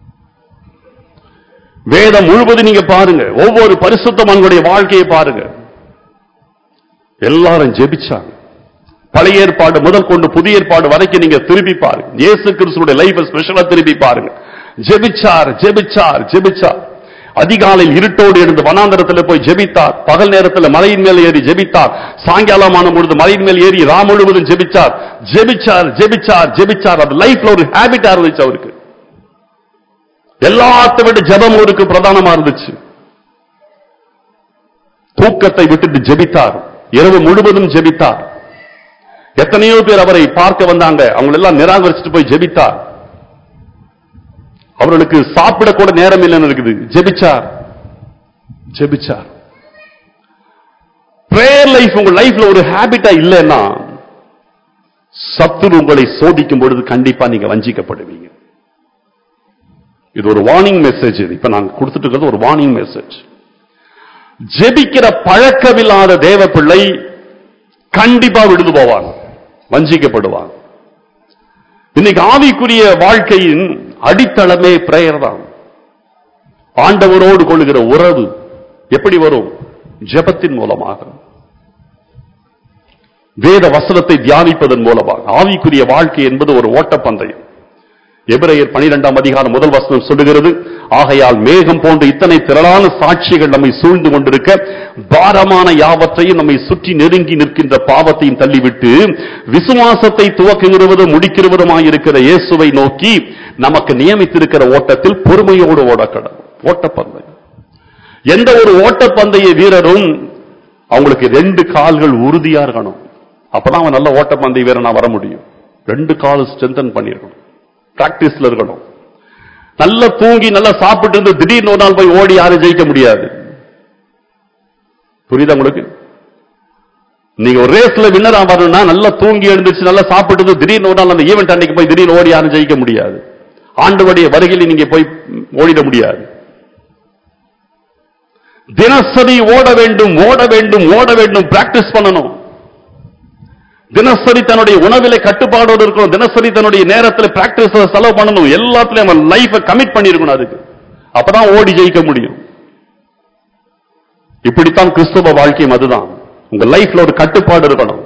Speaker 1: வேதம் முழுவதும் நீங்க பாருங்க ஒவ்வொரு பரிசுத்தமான்களுடைய வாழ்க்கையை பாருங்க எல்லாரும் ஜெபிச்சாங்க பழைய ஏற்பாடு முதல் கொண்டு புதிய ஏற்பாடு வரைக்கும் நீங்க திருப்பி பாருங்க இயேசு கிறிஸ்துடைய லைஃப் ஸ்பெஷலா திருப்பி பாருங்க ஜெபிச்சார் ஜெபிச்சார் ஜெபிச்சார் அதிகாலையில் இருட்டோடு எழுந்து வனாந்தரத்தில் போய் ஜெபித்தார் பகல் நேரத்தில் மலையின் மேல் ஏறி ஜெபித்தார் சாயங்காலமான பொழுது மலையின் மேல் ஏறி ரா முழுவதும் ஜெபிச்சார் ஜெபிச்சார் ஜெபிச்சார் ஜெபிச்சார் அது லைஃப்ல ஒரு ஹேபிட்டா இருந்துச்சு அவருக்கு எல்லாத்தை விட ஜெபம் அவருக்கு பிரதானமா இருந்துச்சு தூக்கத்தை விட்டுட்டு ஜெபித்தார் இரவு முழுவதும் ஜெபித்தார் எத்தனையோ பேர் அவரை பார்க்க வந்தாங்க அவங்க எல்லாம் நிராகரிச்சுட்டு போய் ஜெபித்தார் அவர்களுக்கு சாப்பிட கூட நேரம் இல்லைன்னு இருக்குது ஜெபிச்சார் ஜெபிச்சார் பிரேயர் லைஃப் உங்க லைஃப்ல ஒரு ஹேபிட்டா இல்லைன்னா சத்துரு உங்களை சோதிக்கும் பொழுது கண்டிப்பா நீங்க வஞ்சிக்கப்படுவீங்க இது ஒரு வார்னிங் மெசேஜ் இது இப்ப நாங்க கொடுத்துட்டு இருக்கிறது ஒரு வார்னிங் மெசேஜ் ஜெபிக்கிற பழக்கமில்லாத தேவ பிள்ளை கண்டிப்பா விழுந்து போவாங்க வஞ்சிக்கப்படுவாங்க இன்னைக்கு ஆவிக்குரிய வாழ்க்கையின் அடித்தளமே பிரேயர் தான் ஆண்டவரோடு கொள்ளுகிற உறவு எப்படி வரும் ஜெபத்தின் மூலமாக வேத வசனத்தை தியானிப்பதன் மூலமாக ஆவிக்குரிய வாழ்க்கை என்பது ஒரு ஓட்டப்பந்தயம் எபிரேயர் பனிரெண்டாம் அதிகாரம் முதல் வசனம் சொல்லுகிறது ஆகையால் மேகம் போன்ற இத்தனை திரளான சாட்சிகள் நம்மை சூழ்ந்து கொண்டிருக்க பாரமான யாவற்றையும் நம்மை சுற்றி நெருங்கி நிற்கின்ற பாவத்தையும் தள்ளிவிட்டு விசுவாசத்தை துவக்குகிறவரும் முடிக்கிறவருமாயிருக்கிற இயேசுவை நோக்கி நமக்கு நியமித்திருக்கிற ஓட்டத்தில் பொறுமையோடு ஓடக்கடம் ஓட்டப்பந்தயம் எந்த ஒரு ஓட்டப்பந்தய வீரரும் அவங்களுக்கு ரெண்டு கால்கள் உறுதியா இருக்கணும் அப்பதான் அவன் நல்ல ஓட்டப்பந்தய வீரனா வர முடியும் ரெண்டு கால் ஸ்ட்ரென்தன் பண்ணிருக்கணும் பிராக்டிஸ்ல இருக்கணும் நல்லா தூங்கி நல்லா சாப்பிட்டு இருந்து திடீர்னு ஒரு நாள் போய் ஓடி யாரும் ஜெயிக்க முடியாது புரியுதா உங்களுக்கு நீங்க ஒரு ரேஸ்ல வின்னரா வரணும்னா நல்லா தூங்கி எழுந்திருச்சு நல்லா சாப்பிட்டு இருந்து திடீர்னு ஒரு நாள் அந்த ஈவெண்ட் அன்னைக்கு போய் திடீர்னு ஓடி யாரும் ஜெயிக்க முடியாது ஆண்டுடைய வருகையில் நீங்க போய் ஓடிட முடியாது தினசரி ஓட வேண்டும் ஓட வேண்டும் ஓட வேண்டும் பிராக்டிஸ் பண்ணணும் தினசரி தன்னுடைய உணவில கட்டுப்பாடோடு இருக்கணும் தினசரி தன்னுடைய நேரத்தில் பிராக்டிஸ் செலவு பண்ணணும் எல்லாத்துலயும் அவன் லைஃபை கமிட் பண்ணிருக்கணும் அதுக்கு அப்பதான் ஓடி ஜெயிக்க முடியும் இப்படித்தான் கிறிஸ்துவ வாழ்க்கையும் அதுதான் உங்க லைஃப்ல ஒரு கட்டுப்பாடு இருக்கணும்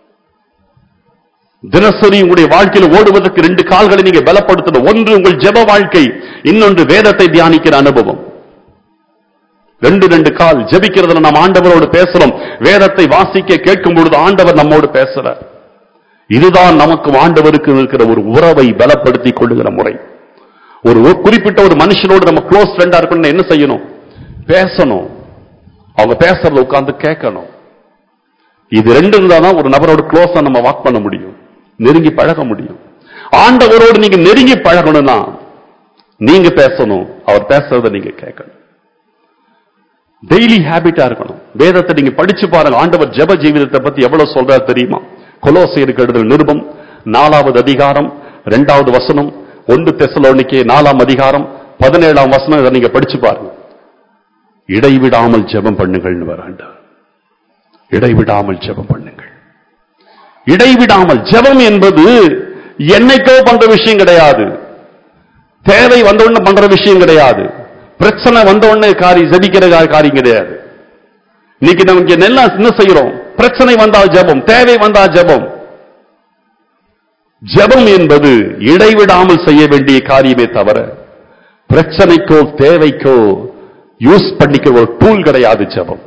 Speaker 1: தினசரி உங்களுடைய வாழ்க்கையில் ஓடுவதற்கு ரெண்டு கால்களை நீங்க பலப்படுத்தணும் ஒன்று உங்கள் ஜெப வாழ்க்கை இன்னொன்று வேதத்தை தியானிக்கிற அனுபவம் ரெண்டு ரெண்டு கால் ஜெபிக்கிறதுல நாம் ஆண்டவரோடு பேசுறோம் வேதத்தை வாசிக்க கேட்கும் பொழுது ஆண்டவர் நம்மோடு பேசுறார் இதுதான் நமக்கு ஆண்டவருக்கு இருக்கிற ஒரு உறவை பலப்படுத்திக் கொள்ளுகிற முறை ஒரு ஒரு குறிப்பிட்ட ஒரு மனுஷனோடு நம்ம க்ளோஸ் ஃப்ரெண்டா இருக்கணும்னா என்ன செய்யணும் பேசணும் அவங்க பேசுறத உட்கார்ந்து கேட்கணும் இது ரெண்டு இருந்தாதான் ஒரு நபரோட க்ளோஸா நம்ம வாக் பண்ண முடியும் நெருங்கி பழக முடியும் ஆண்டவரோடு நீங்க நெருங்கி பழகணும்னா நீங்க பேசணும் அவர் பேசுறத நீங்க கேட்கணும் டெய்லி ஹேபிட்டா இருக்கணும் வேதத்தை நீங்க படிச்சு பாருங்க ஆண்டவர் ஜெப ஜீவிதத்தை பத்தி எவ்வளவு சொல்றாரு தெரியுமா கொலோசியருக்கு எழுதல் நிருபம் நாலாவது அதிகாரம் இரண்டாவது வசனம் ஒன்று தெசலோனிக்கே நாலாம் அதிகாரம் பதினேழாம் வசனம் இதை நீங்க படிச்சு பாருங்க இடைவிடாமல் ஜெபம் பண்ணுங்கள்னு வராண்டா இடைவிடாமல் ஜெபம் பண்ணுங்கள் இடைவிடாமல் ஜெபம் என்பது என்னைக்கோ பண்ற விஷயம் கிடையாது தேவை வந்த உடனே பண்ற விஷயம் கிடையாது பிரச்சனை வந்த உடனே காரி ஜபிக்கிற கா- காரியம் கிடையாது இன்னைக்கு நமக்கு எல்லாம் என்ன செய்யறோம் பிரச்சனை வந்தால் ஜெபம் தேவை வந்தால் ஜெபம் ஜெபம் என்பது இடைவிடாமல் செய்ய வேண்டிய காரியமே தவிர பிரச்சனைக்கோ தேவைக்கோ யூஸ் பண்ணிக்கிற ஒரு டூல் கிடையாது ஜெபம்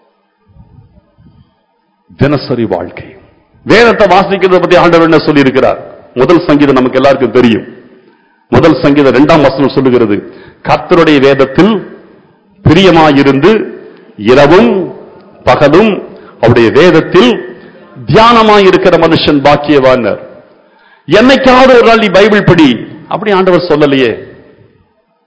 Speaker 1: தினசரி வாழ்க்கை வேதத்தை வாசிக்கிறத பத்தி ஆண்டவர் என்ன சொல்லி இருக்கிறார் முதல் சங்கீதம் நமக்கு எல்லாருக்கும் தெரியும் முதல் சங்கீதம் இரண்டாம் வசனம் சொல்லுகிறது கர்த்தருடைய வேதத்தில் பிரியமாயிருந்து இரவும் பகலும் அவருடைய வேதத்தில் தியானமாயிருக்கிற மனுஷன் பாக்கியவானர் என்னைக்காவது ஒரு நாள் நீ பைபிள் படி அப்படி ஆண்டவர் சொல்லலையே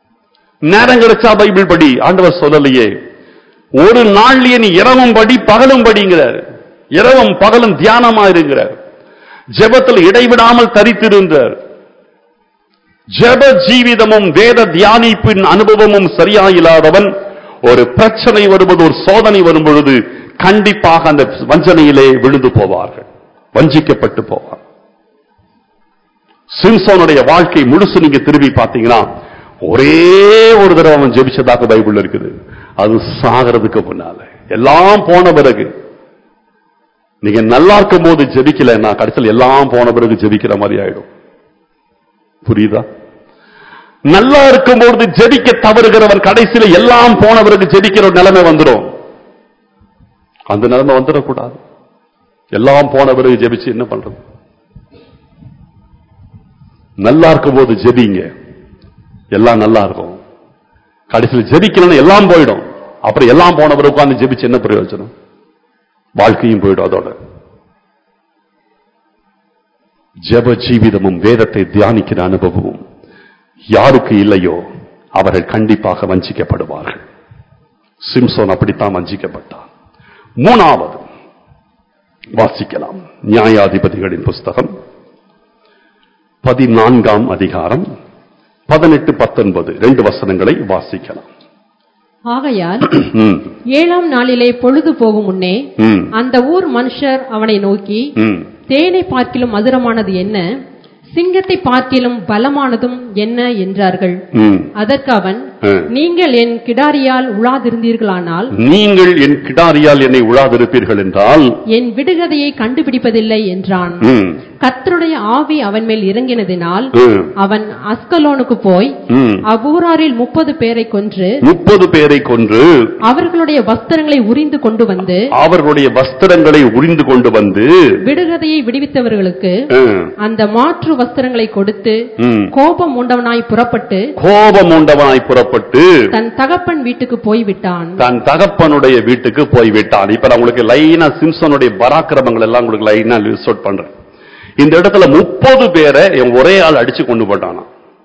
Speaker 1: நேரம் கிடைச்சா பைபிள் படி ஆண்டவர் சொல்லலையே ஒரு நாள்லயே நீ இரவும் படி பகலும் படிங்கிறார் இரவும் பகலும் தியானமா இருக்கிறார் ஜெபத்தில் இடைவிடாமல் தரித்திருந்தார் ஜெப ஜீவிதமும் வேத தியானிப்பின் அனுபவமும் சரியாயில்லாதவன் ஒரு பிரச்சனை வருவது ஒரு சோதனை வரும் பொழுது கண்டிப்பாக அந்த வஞ்சனையிலே விழுந்து போவார்கள் வஞ்சிக்கப்பட்டு போவார் சிம்சோனுடைய வாழ்க்கை முழுசு நீங்க திரும்பி பார்த்தீங்கன்னா ஒரே ஒரு தடவை அவன் ஜெபிச்சதாக பைபிள் இருக்குது அது சாகிறதுக்கு முன்னால எல்லாம் போன பிறகு நீங்க நல்லா இருக்கும் போது ஜெபிக்கலைன்னா கடைசியில் எல்லாம் போன பிறகு ஜெபிக்கிற மாதிரி ஆயிடும் புரியுதா நல்லா இருக்கும்போது ஜெபிக்க தவறுகிறவன் கடைசியில எல்லாம் போன பிறகு ஜெபிக்கிற ஒரு நிலைமை வந்துடும் அந்த நிலைமை வந்துடக்கூடாது எல்லாம் போன பிறகு ஜெபிச்சு என்ன பண்றது நல்லா இருக்கும்போது ஜெபிங்க எல்லாம் நல்லா இருக்கும் கடைசியில் ஜெபிக்கலன்னு எல்லாம் போயிடும் அப்புறம் எல்லாம் போன பிறகு உட்கார்ந்து ஜெபிச்சு என்ன பிரயோஜனம் வாழ்க்கையும் போயிடும் அதோட ஜெப ஜீவிதமும் வேதத்தை தியானிக்கிற அனுபவமும் யாருக்கு இல்லையோ அவர்கள் கண்டிப்பாக வஞ்சிக்கப்படுவார்கள் சிம்சோன் அப்படித்தான் வஞ்சிக்கப்பட்டார் மூணாவது வாசிக்கலாம் நியாயாதிபதிகளின் புஸ்தகம் பதினான்காம் அதிகாரம் பதினெட்டு பத்தொன்பது ரெண்டு வசனங்களை வாசிக்கலாம்
Speaker 2: ஆகையால்
Speaker 1: ம்,
Speaker 2: ஏழாம் நாளிலே பொழுது போகும் முன்னே
Speaker 1: ம்,
Speaker 2: அந்த ஊர் மனுஷர் அவனை நோக்கி
Speaker 1: ம்.
Speaker 2: தேனை பார்க்கிலும் மதுரமானது என்ன சிங்கத்தை பார்க்கிலும் பலமானதும் என்ன என்றார்கள்
Speaker 1: ம்.
Speaker 2: அதற்கு அவன்
Speaker 1: ஆ.
Speaker 2: நீங்கள் என் கிடாரியால் உழாதிருந்தீர்களானால்
Speaker 1: நீங்கள் என் கிடாரியால் என்னை உழாதிருப்பீர்கள் என்றால்
Speaker 2: என் விடுகதையை கண்டுபிடிப்பதில்லை என்றான்
Speaker 1: ம்,
Speaker 2: கர்த்தருடைய ஆவி அவன் மேல் இறங்கினதினால்
Speaker 1: ம்,
Speaker 2: அவன் அஸ்கலோனுக்கு போய்
Speaker 1: ம்.
Speaker 2: அவ்வூராரில் முப்பது பேரை கொன்று
Speaker 1: முப்பது பேரை கொன்று
Speaker 2: அவர்களுடைய வஸ்திரங்களை உரிந்து கொண்டு வந்து
Speaker 1: அவர்களுடைய வஸ்திரங்களை உரிந்து கொண்டு வந்து
Speaker 2: விடுகதையை விடுவித்தவர்களுக்கு
Speaker 1: ம்,
Speaker 2: அந்த மாற்று வஸ்திரங்களை கொடுத்து
Speaker 1: ம்.
Speaker 2: கோபம் உண்டவனாய் புறப்பட்டு
Speaker 1: கோபம் உண்டவனாய் புறப்பட்டு
Speaker 2: தன் தகப்பன் வீட்டுக்கு போய்விட்டான்
Speaker 1: தன் தகப்பனுடைய வீட்டுக்கு போய்விட்டான் இப்ப நான் உங்களுக்கு லைனா சிம்சனுடைய பராக்கிரமங்கள் எல்லாம் உங்களுக்கு லைனா லிஸ்ட் அவுட் பண்றேன் இந்த இடத்துல முப்பது பேரை இவன் ஒரே ஆள் அடிச்சு கொண்டு போட்டானா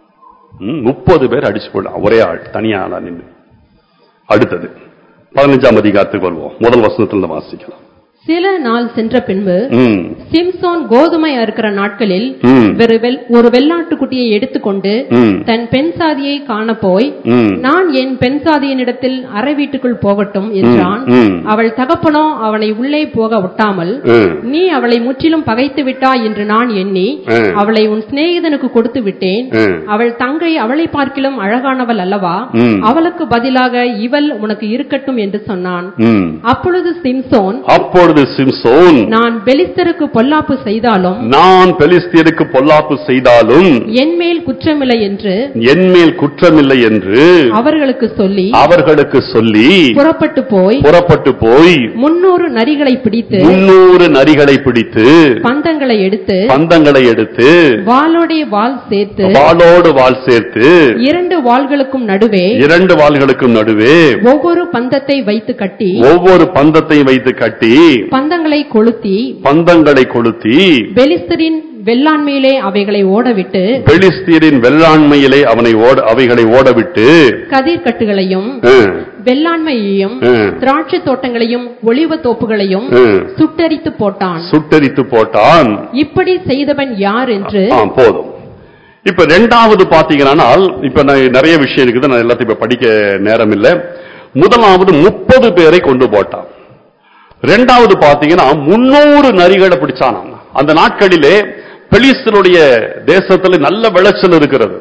Speaker 1: முப்பது பேர் அடிச்சு போட்டான் ஒரே ஆள் தனியா ஆளா நின்று அடுத்தது பதினஞ்சாம் அதிகாரத்துக்கு வருவோம் முதல் வசனத்துல வாசிக்கலாம்
Speaker 2: சில நாள் சென்ற பின்பு
Speaker 1: ம்,
Speaker 2: சிம்சோன் கோதுமை அறுக்கிற நாட்களில்
Speaker 1: ம்,
Speaker 2: ஒரு வெள்- ஒரு வெள்ளாட்டுக்குட்டியை எடுத்துக்கொண்டு
Speaker 1: ம்,
Speaker 2: தன் பெண் சாதியை காண போய்
Speaker 1: ம்,
Speaker 2: நான் என் பெண் சாதியினிடத்தில் அறை வீட்டுக்குள் போகட்டும் என்றான்
Speaker 1: ம்,
Speaker 2: அவள் தகப்பனோ அவனை உள்ளே போக ஒட்டாமல்
Speaker 1: ம்,
Speaker 2: நீ அவளை முற்றிலும் பகைத்து விட்டாய் என்று நான் எண்ணி
Speaker 1: ம்.
Speaker 2: அவளை உன் சிநேகிதனுக்கு கொடுத்து விட்டேன்
Speaker 1: ம்.
Speaker 2: அவள் தங்கை அவளை பார்க்கிலும் அழகானவள் அல்லவா
Speaker 1: ம்.
Speaker 2: அவளுக்கு பதிலாக இவள் உனக்கு இருக்கட்டும் என்று சொன்னான்
Speaker 1: ம்.
Speaker 2: அப்பொழுது சிம்சோன்
Speaker 1: அப்பொழுது சிம்சோன்
Speaker 2: நான் பெலிஸ்தருக்கு பொல்லாப்பு செய்தாலும்
Speaker 1: நான் பெலிஸ்தியருக்கு பொல்லாப்பு செய்தாலும்
Speaker 2: என் மேல் குற்றமில்லை என்று
Speaker 1: என் மேல் குற்றமில்லை என்று
Speaker 2: அவர்களுக்கு சொல்லி
Speaker 1: அவர்களுக்கு சொல்லி
Speaker 2: புறப்பட்டு போய்
Speaker 1: புறப்பட்டு போய்
Speaker 2: முன்னூறு நரிகளை பிடித்து
Speaker 1: முன்னூறு நரிகளை பிடித்து
Speaker 2: பந்தங்களை எடுத்து
Speaker 1: பந்தங்களை எடுத்து
Speaker 2: வாளோடைய வாள் சேர்த்து
Speaker 1: வாளோடு வாள் சேர்த்து
Speaker 2: இரண்டு வாள்களுக்கும் நடுவே
Speaker 1: இரண்டு வாள்களுக்கும் நடுவே
Speaker 2: ஒவ்வொரு பந்தத்தை வைத்து கட்டி
Speaker 1: ஒவ்வொரு பந்தத்தை வைத்து கட்டி
Speaker 2: பந்தங்களை கொளுத்தி
Speaker 1: பந்தங்களை கொளுத்தி
Speaker 2: பெலிஸ்தரின் வெள்ளாண்மையிலே அவைகளை ஓடவிட்டு
Speaker 1: பெலிஸ்தீரின் வெள்ளாண்மையிலே அவனை ஓட அவைகளை ஓடவிட்டு
Speaker 2: கதிர்கட்டுகளையும்
Speaker 1: ம்,
Speaker 2: வெள்ளாண்மையையும்
Speaker 1: ம்,
Speaker 2: திராட்சை தோட்டங்களையும் ஒளிவ தோப்புகளையும்
Speaker 1: ம்.
Speaker 2: சுட்டரித்து போட்டான்
Speaker 1: சுட்டரித்து போட்டான்
Speaker 2: இப்படி செய்தவன் யார் என்று
Speaker 1: ஆ, போதும் இப்ப ரெண்டாவது பாத்தீங்கன்னா இப்ப நான் நிறைய விஷயம் இருக்குது நான் எல்லாத்தையும் இப்ப படிக்க நேரம் இல்ல முதலாவது முப்பது பேரை கொண்டு போட்டான் ரெண்டாவது பாத்தீங்கன்னா முன்னூறு நரிகளை பிடிச்சானாம் அந்த நாட்களிலே பெலிஸ்தருடைய தேசத்துல நல்ல விளைச்சல் இருக்கிறது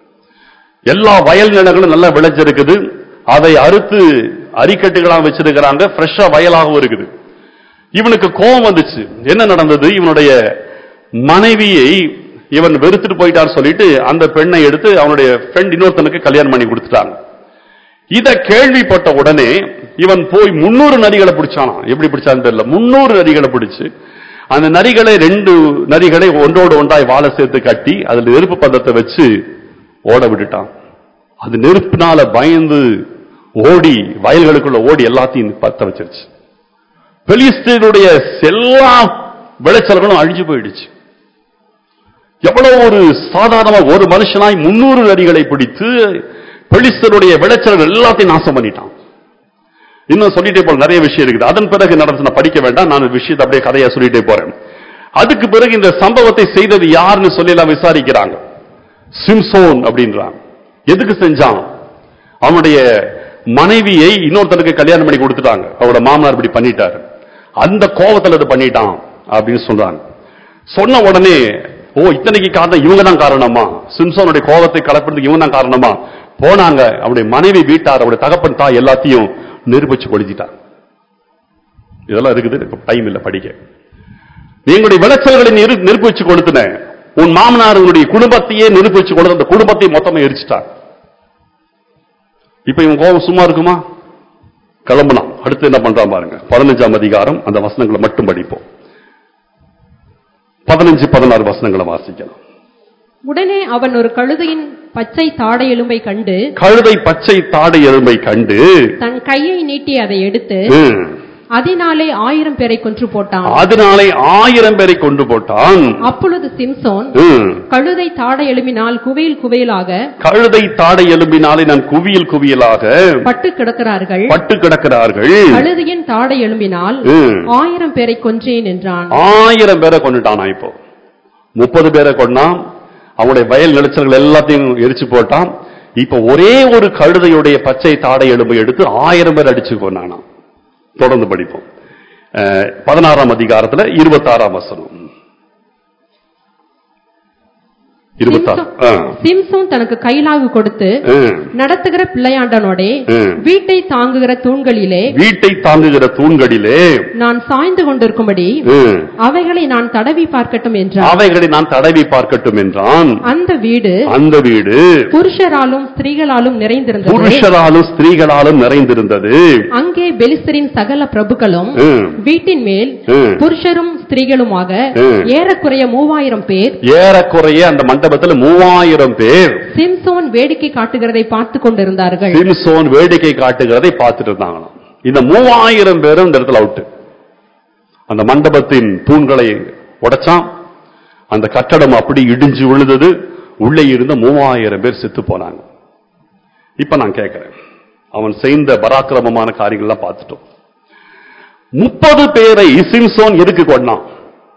Speaker 1: எல்லா வயல் நிலங்களும் நல்ல விளைஞ்சிருக்குது அதை அறுத்து அரிக்கட்டுகளா வச்சிருக்கிறாங்க ஃப்ரெஷ்ஷா வயலாகவும் இருக்குது இவனுக்கு கோபம் வந்துச்சு என்ன நடந்தது இவனுடைய மனைவியை இவன் வெறுத்துட்டு போயிட்டான்னு சொல்லிட்டு அந்த பெண்ணை எடுத்து அவனுடைய ஃப்ரெண்ட் இன்னொருத்தனுக்கு கல்யாணம் பண்ணி கொடுத்துட்டாங்க இத கேள்விப்பட்ட உடனே இவன் போய் முன்னூறு நரிகளை பிடிச்சானாம் எப்படி பிடிச்சான்னு தெரியல முன்னூறு நரிகளை பிடிச்சு அந்த நரிகளை ரெண்டு நரிகளை ஒன்றோடு ஒன்றாய் வாழ சேர்த்து கட்டி அதுல நெருப்பு பந்தத்தை வச்சு ஓட விட்டுட்டான் அது நெருப்பினால பயந்து ஓடி வயல்களுக்குள்ள ஓடி எல்லாத்தையும் பத்த வச்சிருச்சு பெலிஸ்தீனுடைய எல்லா விளைச்சல்களும் அழிஞ்சு போயிடுச்சு எவ்வளவு ஒரு சாதாரணமா ஒரு மனுஷனாய் முன்னூறு நரிகளை பிடித்து பெலிஸ்தருடைய விளைச்சல் எல்லாத்தையும் நாசம் பண்ணிட்டான் இன்னும் சொல்லிட்டே போல நிறைய விஷயம் இருக்குது அதன் பிறகு நடந்து நான் படிக்க வேண்டாம் நான் விஷயத்தை அப்படியே கதையா சொல்லிட்டே போறேன் அதுக்கு பிறகு இந்த சம்பவத்தை செய்தது யாருன்னு சொல்லி எல்லாம் விசாரிக்கிறாங்க சிம்சோன் அப்படின்றாங்க எதுக்கு செஞ்சான் அவனுடைய மனைவியை இன்னொருத்தருக்கு கல்யாணம் பண்ணி கொடுத்துட்டாங்க அவரோட மாமனார் இப்படி பண்ணிட்டாரு அந்த கோபத்துல இது பண்ணிட்டான் அப்படின்னு சொல்றாங்க சொன்ன உடனே ஓ இத்தனைக்கு காரணம் இவங்க தான் காரணமா சிம்சோனுடைய கோபத்தை கலப்புறதுக்கு இவங்க தான் காரணமா போனாங்க அவருடைய மனைவி வீட்டார் அவருடைய தகப்பன் தாய் எல்லாத்தையும் நிரூபிச்சு கொளுத்திட்டார் இதெல்லாம் இருக்குது டைம் இல்ல படிக்க நீங்களுடைய விளைச்சல்களை நிரு நிரூபிச்சு கொடுத்துன உன் மாமனார் உன்னுடைய குடும்பத்தையே நிரூபிச்சு கொடுத்து அந்த குடும்பத்தை மொத்தமா எரிச்சிட்டார் இப்ப இவன் கோபம் சும்மா இருக்குமா கிளம்பலாம் அடுத்து என்ன பண்றான் பாருங்க பதினஞ்சாம் அதிகாரம் அந்த வசனங்களை மட்டும் படிப்போம் பதினஞ்சு பதினாறு வசனங்களை வாசிக்கலாம்
Speaker 2: உடனே அவன் ஒரு கழுதையின் பச்சை தாடை எலும்பை கண்டு
Speaker 1: கழுதை பச்சை தாடை எலும்பை கண்டு
Speaker 2: தன் கையை நீட்டி அதை எடுத்து
Speaker 1: ம்,
Speaker 2: அதனாலே ஆயிரம் பேரை கொன்று போட்டான்
Speaker 1: அதனாலே ஆயிரம் பேரை கொண்டு போட்டான்
Speaker 2: அப்பொழுது சிம்சோன்
Speaker 1: ம்,
Speaker 2: கழுதை தாடை எலும்பினால் குவையில் குவையிலாக
Speaker 1: கழுதை தாடை எலும்பினாலே நான் குவியல் குவியலாக
Speaker 2: பட்டு கிடக்கிறார்கள்
Speaker 1: பட்டு கிடக்கிறார்கள்
Speaker 2: கழுதையின் தாடை எலும்பினால்
Speaker 1: ம்,
Speaker 2: ஆயிரம் பேரை கொன்றேன் என்றான்
Speaker 1: ஆயிரம் பேரை கொண்டுட்டானா இப்போ முப்பது பேரை கொண்டான் அவனுடைய வயல் நிலச்சல்கள் எல்லாத்தையும் எரிச்சு போட்டான் இப்ப ஒரே ஒரு கழுதையுடைய பச்சை தாடை எலும்பை எடுத்து ஆயிரம் பேர் அடிச்சு கொண்டானா தொடர்ந்து படிப்போம் அஹ், பதினாறாம் அதிகாரத்துல இருபத்தாறாம் வசனம் இருபத்தாறு ஆ.
Speaker 2: சிம்சோன் தனக்கு கைலாகு கொடுத்து
Speaker 1: ம்,
Speaker 2: நடத்துகிற பிள்ளையாண்டனோடே
Speaker 1: ம்.
Speaker 2: வீட்டை தாங்குகிற தூண்களிலே
Speaker 1: வீட்டை தாங்குகிற தூண்களிலே
Speaker 2: நான் சாய்ந்து கொண்டிருக்கும்படி
Speaker 1: ம்,
Speaker 2: அவைகளை நான் தடவி பார்க்கட்டும் என்றார்
Speaker 1: அவைகளை நான் தடவி பார்க்கட்டும் என்றான்
Speaker 2: அந்த வீடு
Speaker 1: அந்த வீடு
Speaker 2: புருஷராலும் ஸ்திரீகளாலும் நிறைந்திருந்தது
Speaker 1: புருஷராலும் ஸ்திரீகளாலும் நிறைந்திருந்தது
Speaker 2: அங்கே பெலிஸ்தரின் சகல பிரபுக்களும்
Speaker 1: ம்,
Speaker 2: வீட்டின் மேல்
Speaker 1: ம்.
Speaker 2: புருஷரும் ஸ்திரீகளுமாக
Speaker 1: ம்.
Speaker 2: ஏறக்குறைய மூவாயிரம் பேர்
Speaker 1: ஏறக்குறைய அந்த மண்டபத்தில் மூவாயிரம் பேர்
Speaker 2: சிம்சோன் வேடிக்கை காட்டுகிறதை பார்த்து கொண்டிருந்தார்கள்
Speaker 1: சிம்சோன் வேடிக்கை காட்டுகிறதை பார்த்துட்டு இருந்தாங்களாம் இந்த மூவாயிரம் பேரும் இந்த இடத்துல அவுட்டு அந்த மண்டபத்தின் தூண்களை உடைச்சான் அந்த கட்டடம் அப்படி இடிஞ்சு விழுந்தது உள்ளே இருந்த மூவாயிரம் பேர் செத்து போனாங்க இப்ப நான் கேட்கிறேன் அவன் செய்த பராக்கிரமமான காரியங்கள்லாம் பார்த்துட்டோம் முப்பது பேரை சிம்சோன் எதுக்கு கொண்டான்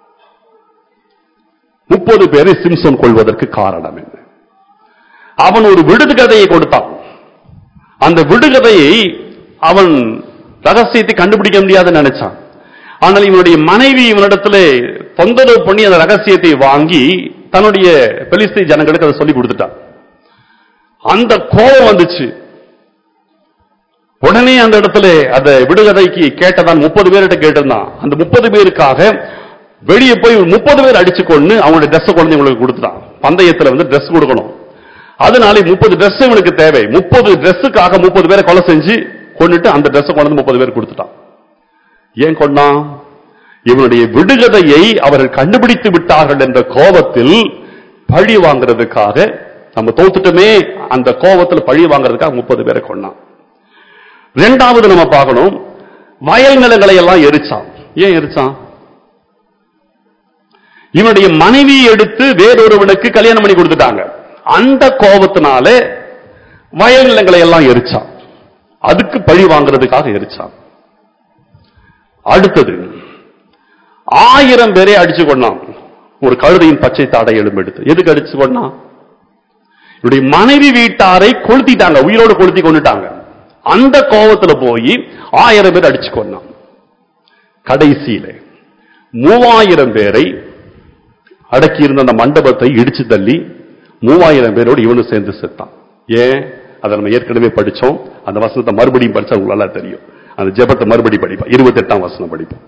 Speaker 1: முப்பது பேரை சிம்சோன் கொள்வதற்கு காரணம் என்ன அவன் ஒரு விடுகதையை கொடுத்தான் அந்த விடுகதையை அவன் ரகசியத்தை கண்டுபிடிக்க முடியாதுன்னு நினைச்சான் ஆனால் இவனுடைய மனைவி இவனிடத்துல தொந்தரவு பண்ணி அந்த ரகசியத்தை வாங்கி தன்னுடைய பெலிஸ்தை ஜனங்களுக்கு அதை சொல்லி கொடுத்துட்டான் அந்த கோபம் வந்துச்சு உடனே அந்த இடத்துல அந்த விடுகதைக்கு கேட்டதான் முப்பது பேர்கிட்ட கேட்டிருந்தான் அந்த முப்பது பேருக்காக வெளியே போய் முப்பது பேர் அடிச்சு கொண்டு அவங்களுடைய ட்ரெஸ் குழந்தைங்களுக்கு கொடுத்துட்டான் பந்தயத்துல வந்து ட்ரெஸ் கொடுக்கணும் அதனால முப்பது ட்ரெஸ் இவனுக்கு தேவை முப்பது ட்ரெஸ்ஸுக்காக முப்பது பேரை கொலை செஞ்சு கொண்டுட்டு அந்த ட்ரெஸ் கொண்டு வந்து முப்பது பேர் கொடுத்துட்டான் ஏன் கொண்டான் இவனுடைய விடுகதையை அவர்கள் கண்டுபிடித்து விட்டார்கள் என்ற கோபத்தில் பழி வாங்குறதுக்காக நம்ம தோத்துட்டோமே அந்த கோபத்துல பழி வாங்குறதுக்காக முப்பது பேரை கொண்டான் ரெண்டாவது நம்ம பார்க்கணும் வயல் நிலங்களை எல்லாம் எரிச்சான் ஏன் எரிச்சான் இவனுடைய மனைவியை எடுத்து வேறொருவனுக்கு கல்யாணம் பண்ணி கொடுத்துட்டாங்க அந்த கோபத்தினால வயல் நிலங்களை எல்லாம் எரிச்சான் அதுக்கு பழி வாங்குறதுக்காக எரிச்சான் அடுத்தது ஆயிரம் பேரை அடிச்சு கொண்டான் ஒரு கழுதையின் பச்சை தாடை எலும்பு எடுத்து எதுக்கு அடிச்சு கொண்டான் இவருடைய மனைவி வீட்டாரை கொளுத்திட்டாங்க உயிரோடு கொளுத்தி கொண்டுட்டாங்க அந்த கோபத்துல போய் ஆயிரம் பேர் அடிச்சு கொண்டான் கடைசியில மூவாயிரம் பேரை அடக்கி இருந்த அந்த மண்டபத்தை இடிச்சு தள்ளி மூவாயிரம் பேரோடு இவனும் சேர்ந்து செத்தான் ஏன் அதை நம்ம ஏற்கனவே படிச்சோம் அந்த வசனத்தை மறுபடியும் படிச்சா உங்களுக்கு நல்லா தெரியும் அந்த ஜெபத்தை மறுபடி படிப்போம் இருபத்தி எட்டாம் வசனம் படிப்போம்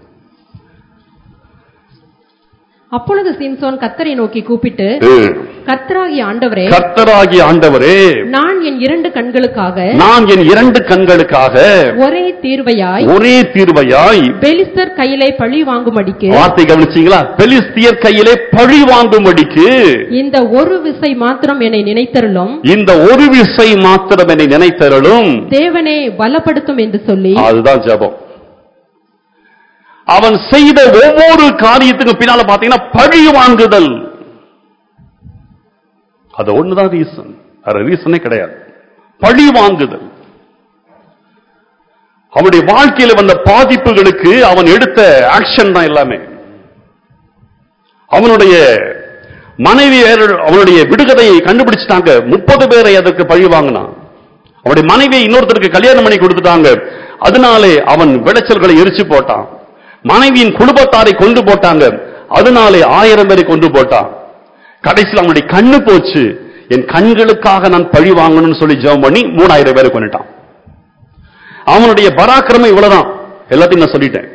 Speaker 2: அப்பொழுது சிம்சோன் கத்தரை நோக்கி கூப்பிட்டு
Speaker 1: ம்.
Speaker 2: கத்தராகிய ஆண்டவரே
Speaker 1: கர்த்தராகிய ஆண்டவரே
Speaker 2: நான் என் இரண்டு கண்களுக்காக
Speaker 1: நான் என் இரண்டு கண்களுக்காக
Speaker 2: ஒரே தீர்வையாய்
Speaker 1: ஒரே தீர்வையாய்
Speaker 2: பெலிஸ்தர் கையிலே பழி வாங்கும்படிக்கு
Speaker 1: வார்த்தை கவனிச்சீங்களா பெலிஸ்தியர் கையிலே பழி வாங்கும்படிக்கு
Speaker 2: இந்த ஒரு விசை மாத்திரம் என்னை நினைத்தருளும்
Speaker 1: இந்த ஒரு விசை மாத்திரம் என்னை நினைத்தருளும்
Speaker 2: தேவனே பலப்படுத்தும் என்று சொல்லி
Speaker 1: அதுதான் ஜெபம் அவன் செய்த ஒவ்வொரு காரியத்துக்கும் பின்னால பாத்தீங்கன்னா பழி வாங்குதல் அது ஒண்ணுதான் ரீசன் வேற ரீசனே கிடையாது பழி வாங்குதல் அவனுடைய வாழ்க்கையில வந்த பாதிப்புகளுக்கு அவன் எடுத்த ஆக்ஷன் தான் எல்லாமே அவனுடைய மனைவி அவனுடைய விடுகதையை கண்டுபிடிச்சிட்டாங்க முப்பது பேரை அதற்கு பழி வாங்கினான் அவனுடைய மனைவியை இன்னொருத்தருக்கு கல்யாணம் பண்ணி கொடுத்துட்டாங்க அதனாலே அவன் விளைச்சல்களை எரிச்சு போட்டான் மனைவியின் குடும்பத்தாரை கொண்டு போட்டாங்க அதனாலே ஆயிரம் பேரை கொண்டு போட்டான் கடைசியில் அவனுடைய கண்ணு போச்சு என் கண்களுக்காக நான் பழி வாங்கணும்னு சொல்லி ஜெபம் பண்ணி மூணாயிரம் பேரை கொண்டுட்டான் அவனுடைய பராக்கிரமம் இவ்வளவுதான் எல்லாத்தையும் நான் சொல்லிட்டேன்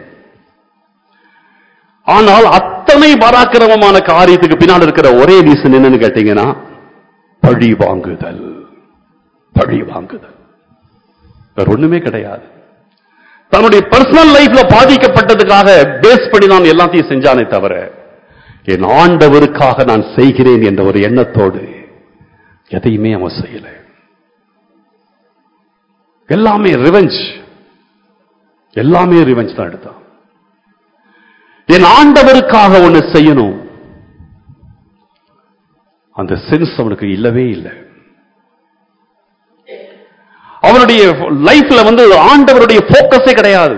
Speaker 1: ஆனால் அத்தனை பராக்கிரமமான காரியத்துக்கு பின்னால் இருக்கிற ஒரே ரீசன் என்னன்னு கேட்டீங்கன்னா பழி வாங்குதல் பழி வாங்குதல் வேற ஒண்ணுமே கிடையாது தன்னுடைய பர்சனல் லைஃப்ல பாதிக்கப்பட்டதுக்காக பேஸ் பண்ணி நான் எல்லாத்தையும் செஞ்சானே தவிர என் ஆண்டவருக்காக நான் செய்கிறேன் என்ற ஒரு எண்ணத்தோடு எதையுமே அவன் செய்யல எல்லாமே ரிவெஞ்ச் எல்லாமே ரிவெஞ்ச் தான் எடுத்தான் என் ஆண்டவருக்காக ஒண்ணு செய்யணும் அந்த சென்ஸ் அவனுக்கு இல்லவே இல்லை அவனுடைய லைஃப்ல வந்து ஆண்டவருடைய போக்கஸே கிடையாது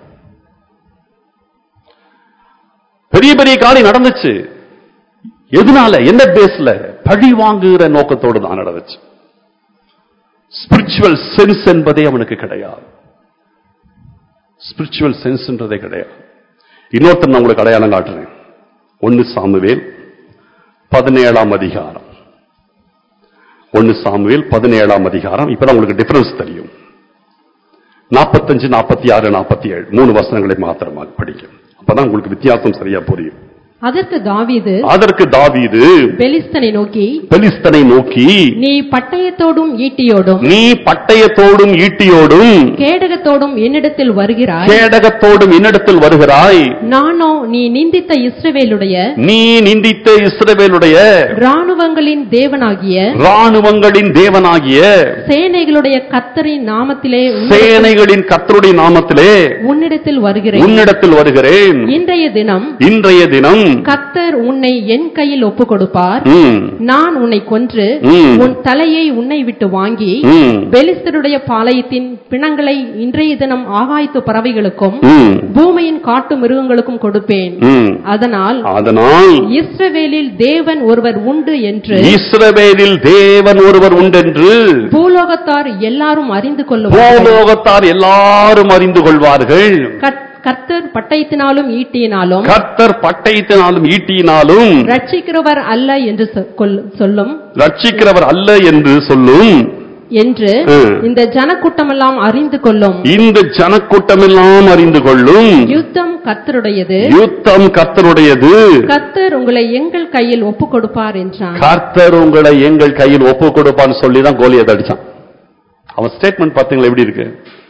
Speaker 1: பெரிய பெரிய காரியம் நடந்துச்சு எதனால என்ன பேஸ்ல பழி வாங்குகிற நோக்கத்தோடு தான் நடந்துச்சு ஸ்பிரிச்சுவல் சென்ஸ் என்பதே அவனுக்கு கிடையாது ஸ்பிரிச்சுவல் சென்ஸ்ன்றதே கிடையாது இன்னொருத்தர் நான் உங்களுக்கு அடையாளம் காட்டுறேன் ஒன்னு சாமுவேல் பதினேழாம் அதிகாரம் ஒன்னு சாமுவேல் பதினேழாம் அதிகாரம் இப்பதான் உங்களுக்கு டிஃபரன்ஸ் தெரியும் நாற்பத்தஞ்சு நாற்பத்தி ஆறு நாற்பத்தி ஏழு மூணு வசனங்களை மாத்திரமாக படிங்க அப்பதான் உங்களுக்கு வித்தியாசம் சரியா புரியும்
Speaker 2: அதற்கு தாவீது
Speaker 1: அதற்கு தாவீது
Speaker 2: பெலிஸ்தனை நோக்கி
Speaker 1: பெலிஸ்தனை நோக்கி
Speaker 2: நீ பட்டயத்தோடும் ஈட்டியோடும்
Speaker 1: நீ பட்டயத்தோடும் ஈட்டியோடும்
Speaker 2: கேடகத்தோடும் என்னிடத்தில் வருகிறாய்
Speaker 1: கேடகத்தோடும் என்னிடத்தில் வருகிறாய்
Speaker 2: நானோ நீ நிந்தித்த இஸ்ரவேலுடைய
Speaker 1: நீ நிந்தித்த இஸ்ரவேலுடைய
Speaker 2: இராணுவங்களின் தேவனாகிய
Speaker 1: ராணுவங்களின் தேவனாகிய
Speaker 2: சேனைகளுடைய கத்தரின் நாமத்திலே உன்னிடத்தில்-
Speaker 1: சேனைகளின் கர்த்தருடைய நாமத்திலே
Speaker 2: உன்னிடத்தில் வருகிறேன்
Speaker 1: உன்னிடத்தில் வருகிறேன்
Speaker 2: இன்றைய தினம்
Speaker 1: இன்றைய தினம்
Speaker 2: கத்தர் உன்னை என் கையில் ஒப்புக் கொடுப்பார்
Speaker 1: ம்,
Speaker 2: நான் உன்னை கொன்று
Speaker 1: ம்.
Speaker 2: உன் தலையை உன்னை விட்டு வாங்கி
Speaker 1: ம்,
Speaker 2: பெலிஸ்தருடைய பாளையத்தின் பிணங்களை இன்றைய தினம் ஆகாயத்து பறவைகளுக்கும்
Speaker 1: ம்,
Speaker 2: பூமியின் காட்டு மிருகங்களுக்கும் கொடுப்பேன்
Speaker 1: ம்.
Speaker 2: அதனால்
Speaker 1: அதனால்
Speaker 2: இஸ்ரவேலில் தேவன் ஒருவர் உண்டு என்று
Speaker 1: இஸ்ரவேலில் தேவன் ஒருவர் உண்டென்று
Speaker 2: பூலோகத்தார் எல்லாரும் அறிந்து கொள்ளுவார்கள்
Speaker 1: பூலோகத்தார் எல்லாரும் அறிந்து கொள்வார்கள்
Speaker 2: கத்- கர்த்தர் பட்டயத்தினாலும் ஈட்டியினாலும்
Speaker 1: கர்த்தர் பட்டயத்தினாலும் ஈட்டியினாலும்
Speaker 2: ரட்சிக்கிறவர் அல்ல என்று சொ- கொல்- சொல்லும்
Speaker 1: ரட்சிக்கிறவர் அல்ல என்று சொல்லும்
Speaker 2: என்று
Speaker 1: ம்.
Speaker 2: இந்த ஜனக்கூட்டமெல்லாம் அறிந்து கொள்ளும்
Speaker 1: இந்த ஜனக்கூட்டமெல்லாம் அறிந்து கொள்ளும்
Speaker 2: யுத்தம் கர்த்தருடையது
Speaker 1: யுத்தம் கர்த்தருடையது
Speaker 2: கர்த்தர் உங்களை எங்கள் கையில் ஒப்புக் கொடுப்பார் என்றான்
Speaker 1: கர்த்தர் உங்களை எங்கள் கையில் ஒப்பு கொடுப்பான்னு சொல்லி தான் கோலியை அடிச்சான் அவன் ஸ்டேட்மெண்ட் பாத்தீங்களா எப்படி இருக்கு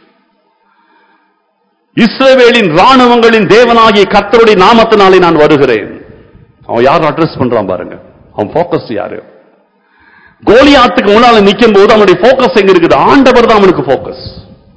Speaker 1: இஸ்ரவேலின் ராணுவங்களின் தேவனாகிய கர்த்தருடைய நாமத்தினாலே நான் வருகிறேன் அவன் யார் அட்ரஸ் பண்றான் பாருங்க அவன் போக்கஸ் யாரு கோலியாத்துக்கு முன்னால நிக்கும் போது அவனுடைய போக்கஸ் எங்க இருக்குது ஆண்டவர் தான் அவனுக்கு போக்கஸ்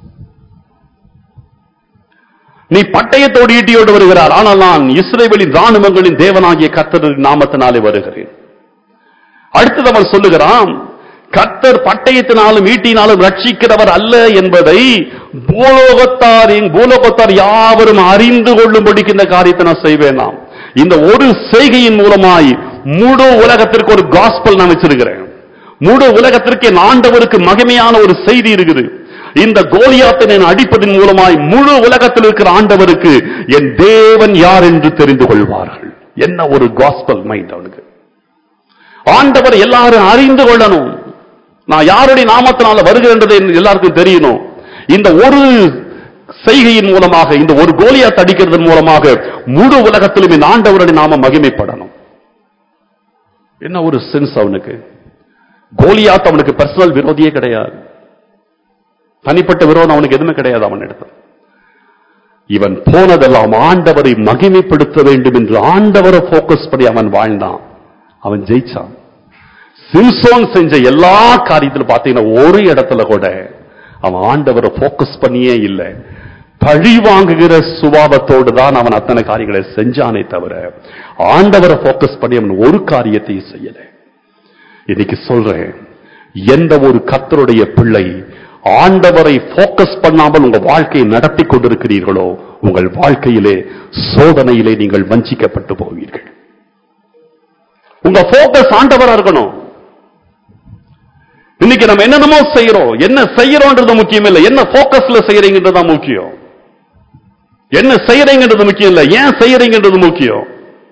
Speaker 1: நீ பட்டயத்தோடு ஈட்டியோடு வருகிறார் ஆனால் நான் இஸ்ரேவேலின் ராணுவங்களின் தேவனாகிய கர்த்தரின் நாமத்தினாலே வருகிறேன் அடுத்தது அவன் சொல்லுகிறான் கர்த்தர் பட்டயத்தினாலும் ஈட்டினாலும் ரட்சிக்கிறவர் அல்ல என்பதை பூலோகத்தாரின் பூலோகத்தார் யாவரும் அறிந்து கொள்ளும்படிக்கு இந்த காரியத்தை நான் செய்வேன் நாம் இந்த ஒரு செய்கையின் மூலமாய் முழு உலகத்திற்கு ஒரு காஸ்பல் நான் வச்சிருக்கிறேன் முழு உலகத்திற்கு என் ஆண்டவருக்கு மகிமையான ஒரு செய்தி இருக்குது இந்த கோலியாத்தை நான் அடிப்பதன் மூலமாய் முழு உலகத்தில் இருக்கிற ஆண்டவருக்கு என் தேவன் யார் என்று தெரிந்து கொள்வார்கள் என்ன ஒரு காஸ்பல் மைண்ட் அவனுக்கு ஆண்டவர் எல்லாரும் அறிந்து கொள்ளணும் நான் யாருடைய நாமத்தினால வருகிறேன்றது எல்லாருக்கும் தெரியணும் இந்த ஒரு செய்கையின் மூலமாக இந்த ஒரு கோலியாத் அடிக்கிறதன் மூலமாக முழு உலகத்திலும் இந்த ஆண்டவருடைய நாம மகிமைப்படணும் என்ன ஒரு சென்ஸ் அவனுக்கு கோலியாத் அவனுக்கு பர்சனல் விரோதியே கிடையாது தனிப்பட்ட விரோதம் அவனுக்கு எதுவுமே கிடையாது அவன் இடத்துல இவன் போனதெல்லாம் ஆண்டவரை மகிமைப்படுத்த வேண்டும் என்று ஆண்டவரை போக்கஸ் பண்ணி அவன் வாழ்ந்தான் அவன் ஜெயிச்சான் சிம்சோன் செஞ்ச எல்லா காரியத்திலும் பார்த்தீங்கன்னா ஒரு இடத்துல கூட அவன் ஆண்டவரை போக்கஸ் பண்ணியே இல்லை பழி வாங்குகிற சுபாவத்தோடு தான் அவன் அத்தனை காரியங்களை செஞ்சானே தவிர ஆண்டவரை போக்கஸ் பண்ணி அவன் ஒரு காரியத்தையும் செய்யல இன்னைக்கு சொல்றேன் எந்த ஒரு கர்த்தருடைய பிள்ளை ஆண்டவரை போக்கஸ் பண்ணாமல் உங்க வாழ்க்கையை நடத்தி கொண்டிருக்கிறீர்களோ உங்கள் வாழ்க்கையிலே சோதனையிலே நீங்கள் வஞ்சிக்கப்பட்டு போவீர்கள் உங்க போக்கஸ் ஆண்டவரா இருக்கணும் இன்னைக்கு நம்ம என்னென்னமோ செய்யறோம் என்ன செய்யறோம்ன்றது முக்கியம் இல்லை என்ன போக்கஸ்ல செய்யறீங்கன்றது தான் முக்கியம் என்ன செய்யறீங்கன்றது முக்கியம் இல்லை ஏன் செய்யறீங்கன்றது முக்கியம்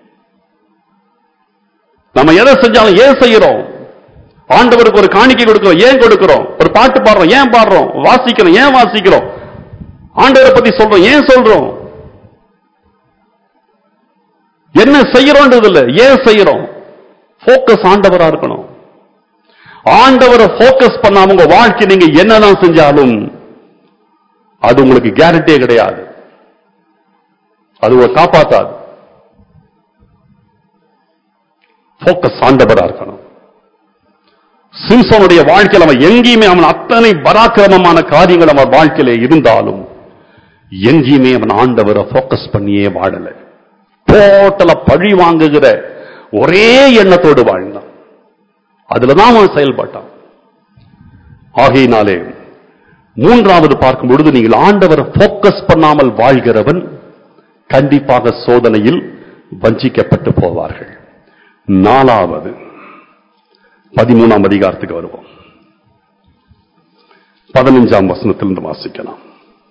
Speaker 1: நம்ம எதை செஞ்சாலும் ஏன் செய்யறோம் ஆண்டவருக்கு ஒரு காணிக்கை கொடுக்கிறோம் ஏன் கொடுக்கிறோம் ஒரு பாட்டு பாடுறோம் ஏன் பாடுறோம் வாசிக்கிறோம் ஏன் வாசிக்கிறோம் ஆண்டவரை பத்தி சொல்றோம் ஏன் சொல்றோம் என்ன செய்யறோன்றது இல்ல ஏன் செய்யறோம் போக்கஸ் ஆண்டவரா இருக்கணும் ஆண்டவரை போக்கஸ் பண்ணாம உங்க வாழ்க்கை நீங்க என்னதான் செஞ்சாலும் அது உங்களுக்கு கேரண்டியே கிடையாது அது உங்களை காப்பாத்தாது போக்கஸ் ஆண்டவரா இருக்கணும் சிம்சனுடைய வாழ்க்கையில் அவன் எங்கேயுமே அவன் அத்தனை பராக்கிரமமான காரியங்கள் அவன் வாழ்க்கையில இருந்தாலும் எங்கேயுமே அவன் ஆண்டவரை போக்கஸ் பண்ணியே வாழல டோட்டலா பழி வாங்குகிற ஒரே எண்ணத்தோடு வாழ்ந்தான் அதுலதான் அவன் செயல்பட்டான் ஆகையினாலே மூன்றாவது பார்க்கும் பொழுது நீங்கள் ஆண்டவரை போக்கஸ் பண்ணாமல் வாழ்கிறவன் கண்டிப்பாக சோதனையில் வஞ்சிக்கப்பட்டு போவார்கள் நாலாவது பதிமூணாம் அதிகாரத்துக்கு வருவோம் பதினஞ்சாம் வசனத்திலிருந்து வாசிக்கலாம்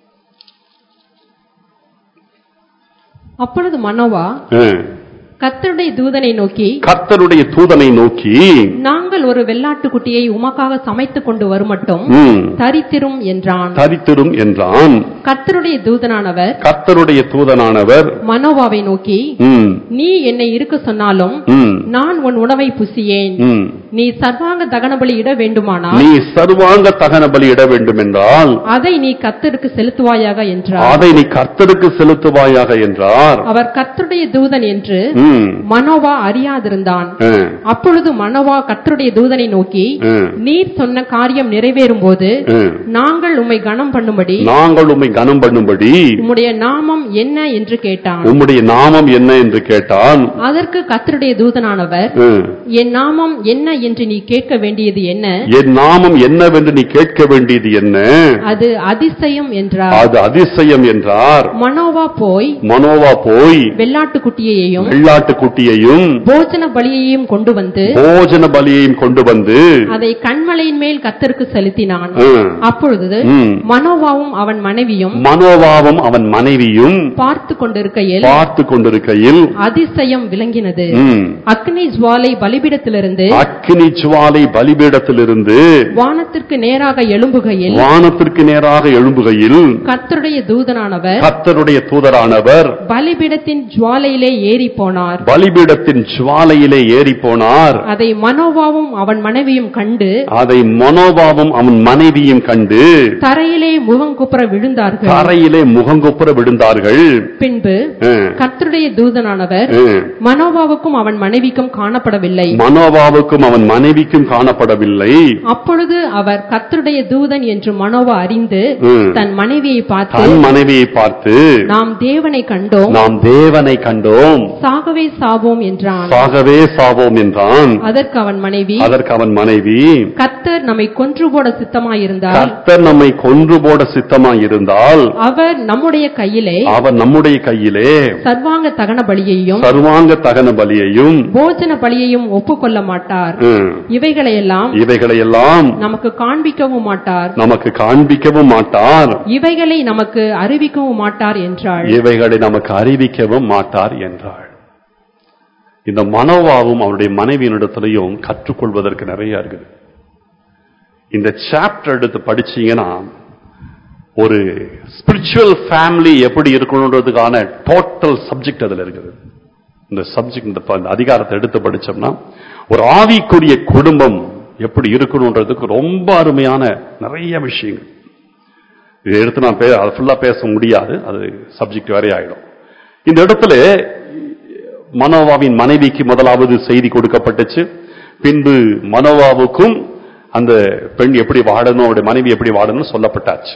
Speaker 2: அப்பொழுது மனோவா
Speaker 1: ம்.
Speaker 2: கர்த்தருடைய தூதனை நோக்கி
Speaker 1: கர்த்தருடைய தூதனை நோக்கி
Speaker 2: நாங்கள் ஒரு வெள்ளாட்டுக்குட்டியை உமக்காக சமைத்துக் கொண்டு வருமட்டும்
Speaker 1: ம்,
Speaker 2: தரித்திரும் என்றான்
Speaker 1: தரித்திரும் என்றான்
Speaker 2: கர்த்தருடைய தூதனானவர்
Speaker 1: கர்த்தருடைய தூதனானவர்
Speaker 2: மனோவாவை நோக்கி
Speaker 1: ம்,
Speaker 2: நீ என்னை இருக்க சொன்னாலும்
Speaker 1: ம்,
Speaker 2: நான் உன் உணவை புசியேன்
Speaker 1: ம்.
Speaker 2: நீ சர்வாங்க தகனபலி இட வேண்டுமானால்
Speaker 1: நீ சர்வாங்க தகன பலி இட வேண்டும் என்றால்
Speaker 2: அதை நீ கர்த்தருக்கு செலுத்துவாயாக என்றார்
Speaker 1: அதை நீ கர்த்தருக்கு செலுத்துவாயாக என்றார்
Speaker 2: அவர் கர்த்தருடைய தூதன் என்று
Speaker 1: ம்,
Speaker 2: மனோவா அறியாதிருந்தான்
Speaker 1: ம்,
Speaker 2: அப்பொழுது மனோவா கர்த்தருடைய தூதனை நோக்கி
Speaker 1: ம்,
Speaker 2: நீர் சொன்ன காரியம் நிறைவேறும் போது
Speaker 1: ம்.
Speaker 2: நாங்கள் உம்மை கனம் பண்ணும்படி
Speaker 1: நாங்கள் உம்மை கனம் பண்ணும்படி
Speaker 2: உம்முடைய நாமம் என்ன என்று கேட்டான்
Speaker 1: உம்முடைய நாமம் என்ன என்று கேட்டான்
Speaker 2: அதற்கு கர்த்தருடைய தூதனானவர்
Speaker 1: ம்.
Speaker 2: என் நாமம் என்ன என்று நீ கேட்க வேண்டியது என்ன
Speaker 1: என் நாமம் என்னவென்று நீ கேட்க வேண்டியது என்ன
Speaker 2: அது அதிசயம் என்றார்
Speaker 1: அது அதிசயம் என்றார்
Speaker 2: மனோவா போய்
Speaker 1: மனோவா போய்
Speaker 2: வெள்ளாட்டுக்குட்டியையும்
Speaker 1: வெள்ளாட்டுக்குட்டியையும்
Speaker 2: போஜன பலியையும் கொண்டு வந்து
Speaker 1: போஜன பலியையும் கொண்டு வந்து
Speaker 2: அதை கண்மலையின் மேல் கர்த்தருக்கு செலுத்தினான்
Speaker 1: ம்,
Speaker 2: அப்பொழுது
Speaker 1: ம்.
Speaker 2: மனோவாவும் அவன் மனைவியும்
Speaker 1: மனோவாவும் அவன் மனைவியும்
Speaker 2: பார்த்து கொண்டிருக்கையில்
Speaker 1: பார்த்து கொண்டிருக்கையில்
Speaker 2: அதிசயம் விளங்கினது
Speaker 1: ம்,
Speaker 2: அக்னி ஜுவாலை பலிபீடத்திலிருந்து
Speaker 1: அக்கினி ஜுவாலை பலிபீடத்திலிருந்து
Speaker 2: வானத்திற்கு நேராக எழும்புகையில்
Speaker 1: வானத்திற்கு நேராக எழும்புகையில்
Speaker 2: கர்த்தருடைய தூதனானவர்
Speaker 1: கர்த்தருடைய தூதரானவர்
Speaker 2: பலிபீடத்தின் ஜுவாலையிலே ஏறி போனார்
Speaker 1: பலிபீடத்தின் ஜுவாலையிலே ஏறி போனார்
Speaker 2: அதை மனோவாவும் அவன் மனைவியும் கண்டு
Speaker 1: அதை மனோபாவும் அவன் மனைவியும் கண்டு
Speaker 2: தரையிலே முகங்குப்புற விழுந்தார்கள்
Speaker 1: தரையிலே முகங்குப்புற விழுந்தார்கள்
Speaker 2: பின்பு
Speaker 1: ம்,
Speaker 2: கர்த்தருடைய தூதனானவர்
Speaker 1: ம்.
Speaker 2: மனோவாவுக்கும் அவன் மனைவிக்கும் காணப்படவில்லை
Speaker 1: மனோபாவுக்கும் அவன் மனைவிக்கும் காணப்படவில்லை
Speaker 2: அப்பொழுது அவர் கர்த்தருடைய தூதன் என்று மனோவா அறிந்து
Speaker 1: ம்.
Speaker 2: தன் மனைவியை பார்த்து
Speaker 1: தன் மனைவியை பார்த்து
Speaker 2: நாம் தேவனை கண்டோம்
Speaker 1: நாம் தேவனை கண்டோம்
Speaker 2: சாகவே சாவோம் என்றான்
Speaker 1: சாகவே சாவோம் என்றான்
Speaker 2: அதற்கு அவன் மனைவி
Speaker 1: அதற்கு அவன் மனைவி
Speaker 2: கர்த்தர் நம்மை கொன்று போட சித்தமாயிருந்தால்
Speaker 1: கர்த்தர் நம்மை கொன்று போட சித்தமாய் இருந்தால்
Speaker 2: அவர் நம்முடைய கையிலே
Speaker 1: அவர் நம்முடைய கையிலே
Speaker 2: சர்வாங்க தகன பலியையும்
Speaker 1: சர்வாங்க தகன பலியையும்
Speaker 2: போஜன பலியையும் ஒப்புக்கொள்ள மாட்டார்
Speaker 1: ம்,
Speaker 2: இவைகளையெல்லாம்
Speaker 1: இவைகளையெல்லாம்
Speaker 2: நமக்கு காண்பிக்கவும் மாட்டார்
Speaker 1: நமக்கு காண்பிக்கவும் மாட்டார்
Speaker 2: இவைகளை நமக்கு அறிவிக்கவும் மாட்டார் என்றாள்
Speaker 1: இவைகளை நமக்கு அறிவிக்கவும் மாட்டார் என்றாள் இந்த மனோவாவும் அவருடைய மனைவியினிடத்திலையும் கற்றுக்கொள்வதற்கு நிறைய இருக்குது இந்த சாப்டர் எடுத்து படிச்சீங்கன்னா ஒரு ஸ்பிரிச்சுவல் ஃபேமிலி எப்படி இருக்கணுன்றதுக்கான டோட்டல் சப்ஜெக்ட் அதுல இருக்குது இந்த சப்ஜெக்ட் இந்த ப- இந்த அதிகாரத்தை எடுத்து படிச்சோம்னா ஒரு ஆவிக்குரிய குடும்பம் எப்படி இருக்கணுன்றதுக்கு ரொம்ப அருமையான நிறைய விஷயங்கள் இதை எடுத்து நான் பே அதை ஃபுல்லா பேச முடியாது அது சப்ஜெக்ட் வேறே ஆயிடும் இந்த இடத்துல மனோவாவின் மனைவிக்கு முதலாவது செய்தி கொடுக்கப்பட்டுச்சு பின்பு மனோவாவுக்கும் அந்த பெண் எப்படி வாழணும் அவருடைய மனைவி எப்படி வாழணும் சொல்லப்பட்டாச்சு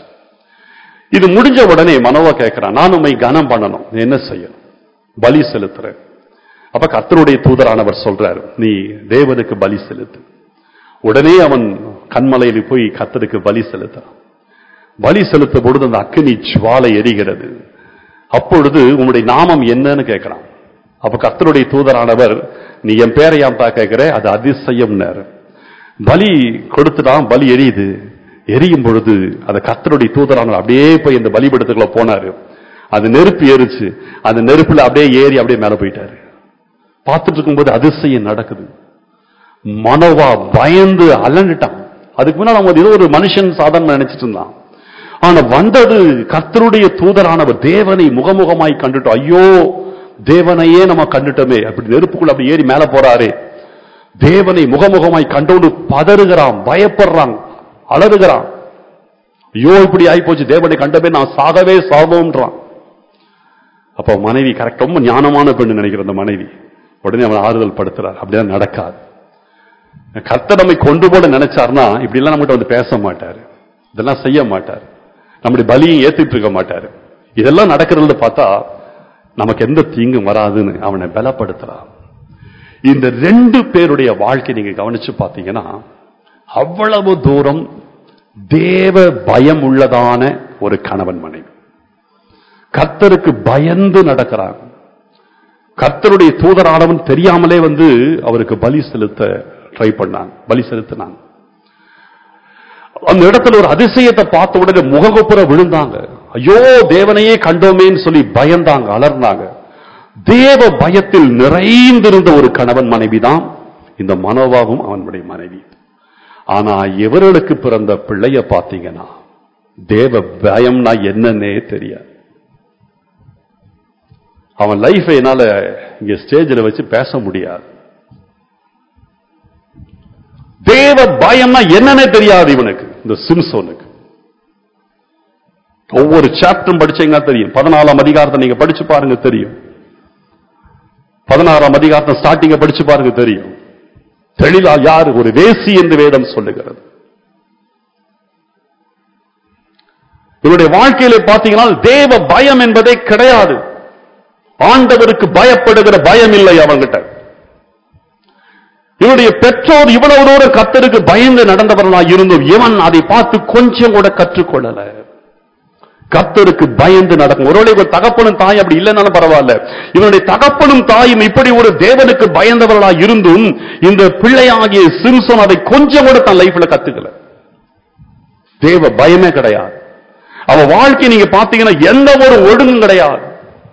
Speaker 1: இது முடிஞ்ச உடனே மனோவா கேட்கிறான் நான் உண்மை கனம் பண்ணணும் நீ என்ன செய்யணும் பலி செலுத்துறேன் அப்ப கர்த்தருடைய தூதரானவர் சொல்றாரு நீ தேவனுக்கு பலி செலுத்து உடனே அவன் கண்மலையில் போய் கத்தருக்கு பலி செலுத்தான் பலி செலுத்தும் பொழுது அந்த அக்கினி ஜுவாலை எரிகிறது அப்பொழுது உன்னுடைய நாமம் என்னன்னு கேட்கிறான் அப்ப கர்த்தருடைய தூதரானவர் நீ என் பேரை ஏன்பா கேட்கிற அது அதிசயம்னாரு பலி கொடுத்துட்டான் பலி எரியுது எரியும் பொழுது அந்த கர்த்தருடைய தூதரானவர் அப்படியே போய் இந்த பலிபடத்துக்குள்ள போனாரு அது நெருப்பு ஏறிச்சு அந்த நெருப்புல அப்படியே ஏறி அப்படியே மேல போயிட்டாரு பார்த்துட்டு இருக்கும்போது அதிசயம் நடக்குது மனோவா பயந்து அலண்டுட்டான் அதுக்கு முன்னாடி அவங்க ஏதோ ஒரு மனுஷன் சாதாரண நினைச்சிட்டு இருந்தான் ஆனா வந்தது கர்த்தருடைய தூதரானவர் தேவனை முகமுகமாய் கண்டுட்டோம் ஐயோ தேவனையே நம்ம கண்டுட்டோமே அப்படி நெருப்புக்குள்ள அப்படி ஏறி மேல போறாரே தேவனை முகமுகமாய் கண்டோடு பதறுகிறான் பயப்படுறான் அலறுகிறான் ஐயோ இப்படி ஆயிப்போச்சு தேவனை கண்டமே நான் சாகவே சாவோன்றான் அப்ப மனைவி கரெக்ட் ரொம்ப ஞானமான பெண்ணு நினைக்கிற அந்த மனைவி உடனே அவன் ஆறுதல் படுத்துறார் அப்படிலாம் நடக்காது கர்த்தர் நம்மை கொண்டு போட நினைச்சார்னா இப்படி எல்லாம் நம்மகிட்ட வந்து பேச மாட்டாரு இதெல்லாம் செய்ய மாட்டார் நம்முடைய பலியை ஏத்திட்டு இருக்க மாட்டாரு இதெல்லாம் நடக்கிறது பார்த்தா நமக்கு எந்த தீங்கும் வராதுன்னு அவனை பலப்படுத்துறான் இந்த ரெண்டு பேருடைய வாழ்க்கை நீங்க கவனிச்சு பார்த்தீங்கன்னா அவ்வளவு தூரம் தேவ பயம் உள்ளதான ஒரு கணவன் மனைவி கர்த்தருக்கு பயந்து நடக்கிறாங்க கர்த்தருடைய தூதரானவன் தெரியாமலே வந்து அவருக்கு பலி செலுத்த ட்ரை பண்ணாங்க பலி செலுத்தினாங்க அந்த இடத்துல ஒரு அதிசயத்தை பார்த்த உடனே முககுப்புற விழுந்தாங்க ஐயோ தேவனையே கண்டோமேன்னு சொல்லி பயந்தாங்க அலர்னாங்க தேவ பயத்தில் நிறைந்திருந்த ஒரு கணவன் மனைவிதான் இந்த மனோவாவும் அவனுடைய மனைவி ஆனா இவர்களுக்கு பிறந்த பிள்ளைய பார்த்தீங்கன்னா தேவ பயம்னா என்னன்னே தெரியாது அவன் லைஃபை என்னால இங்க ஸ்டேஜில் வச்சு பேச முடியாது தேவ பயம்னா என்னன்னே தெரியாது இவனுக்கு இந்த சிம்சோனுக்கு ஒவ்வொரு சாப்டரும் படிச்சீங்கன்னா தெரியும் பதினாலாம் அதிகாரத்தை நீங்க படிச்சு பாருங்க தெரியும் பதினாறாம் அதிகாரத்தை ஸ்டார்டிங்க படிச்சு பாருங்க தெரியும் தெளிவா யார் ஒரு வேசி என்று வேதம் சொல்லுகிறது இவருடைய வாழ்க்கையில பார்த்தீங்கன்னா தேவ பயம் என்பதே கிடையாது ஆண்டவருக்கு பயப்படுகிற பயம் இல்லை அவங்கிட்ட இவருடைய பெற்றோர் இவ்வளவு தூரம் கத்தருக்கு பயந்து நடந்தவர்களா இருந்தும் இவன் அதை பார்த்து கொஞ்சம் கூட கற்றுக்கொள்ளல கத்தருக்கு பயந்து நடக்கும் ஒருவேளை ஒரு தகப்பனும் தாய் அப்படி இல்லைன்னாலும் பரவாயில்ல இவனுடைய தகப்பனும் தாயும் இப்படி ஒரு தேவனுக்கு பயந்தவர்களா இருந்தும் இந்த பிள்ளையாகிய சிம்சன் அதை கொஞ்சம் கூட தன் லைஃப்ல கத்துக்கல தேவ பயமே கிடையாது அவன் வாழ்க்கை நீங்க பாத்தீங்கன்னா எந்த ஒரு ஒழுங்கும் கிடையாது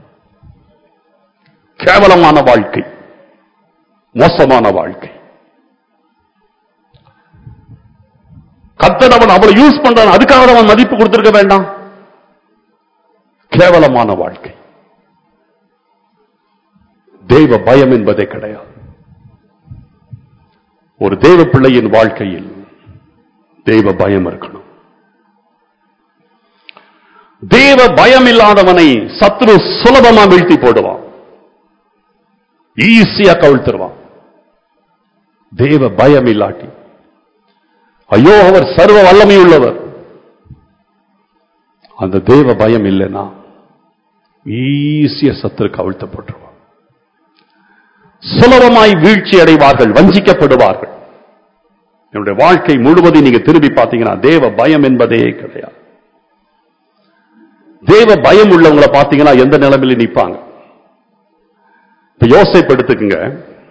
Speaker 1: கேவலமான வாழ்க்கை மோசமான வாழ்க்கை கத்தர் அவன் அவளை யூஸ் பண்றான் அதுக்காக அவன் மதிப்பு கொடுத்திருக்க வேண்டாம் கேவலமான வாழ்க்கை தெய்வ பயம் என்பதே கிடையாது ஒரு தெய்வ பிள்ளையின் வாழ்க்கையில் தெய்வ பயம் இருக்கணும் தேவ பயம் இல்லாதவனை சத்ரு சுலபமா வீழ்த்தி போடுவான் ஈஸியா கவிழ்த்துருவான் தேவ பயம் இல்லாட்டி ஐயோ அவர் சர்வ வல்லமை உள்ளவர் அந்த தேவ பயம் இல்லைன்னா ஈஸிய சத்துரு கவிழ்த்து போட்டுருவான் சுலபமாய் வீழ்ச்சி அடைவார்கள் வஞ்சிக்கப்படுவார்கள் என்னுடைய வாழ்க்கை முழுவதும் நீங்க திரும்பி பார்த்தீங்கன்னா தேவ பயம் என்பதே கிடையாது தேவ பயம் உள்ளவங்களை பார்த்தீங்கன்னா எந்த நிலைமையில நிற்பாங்க இப்ப யோசிப்பு எடுத்துக்குங்க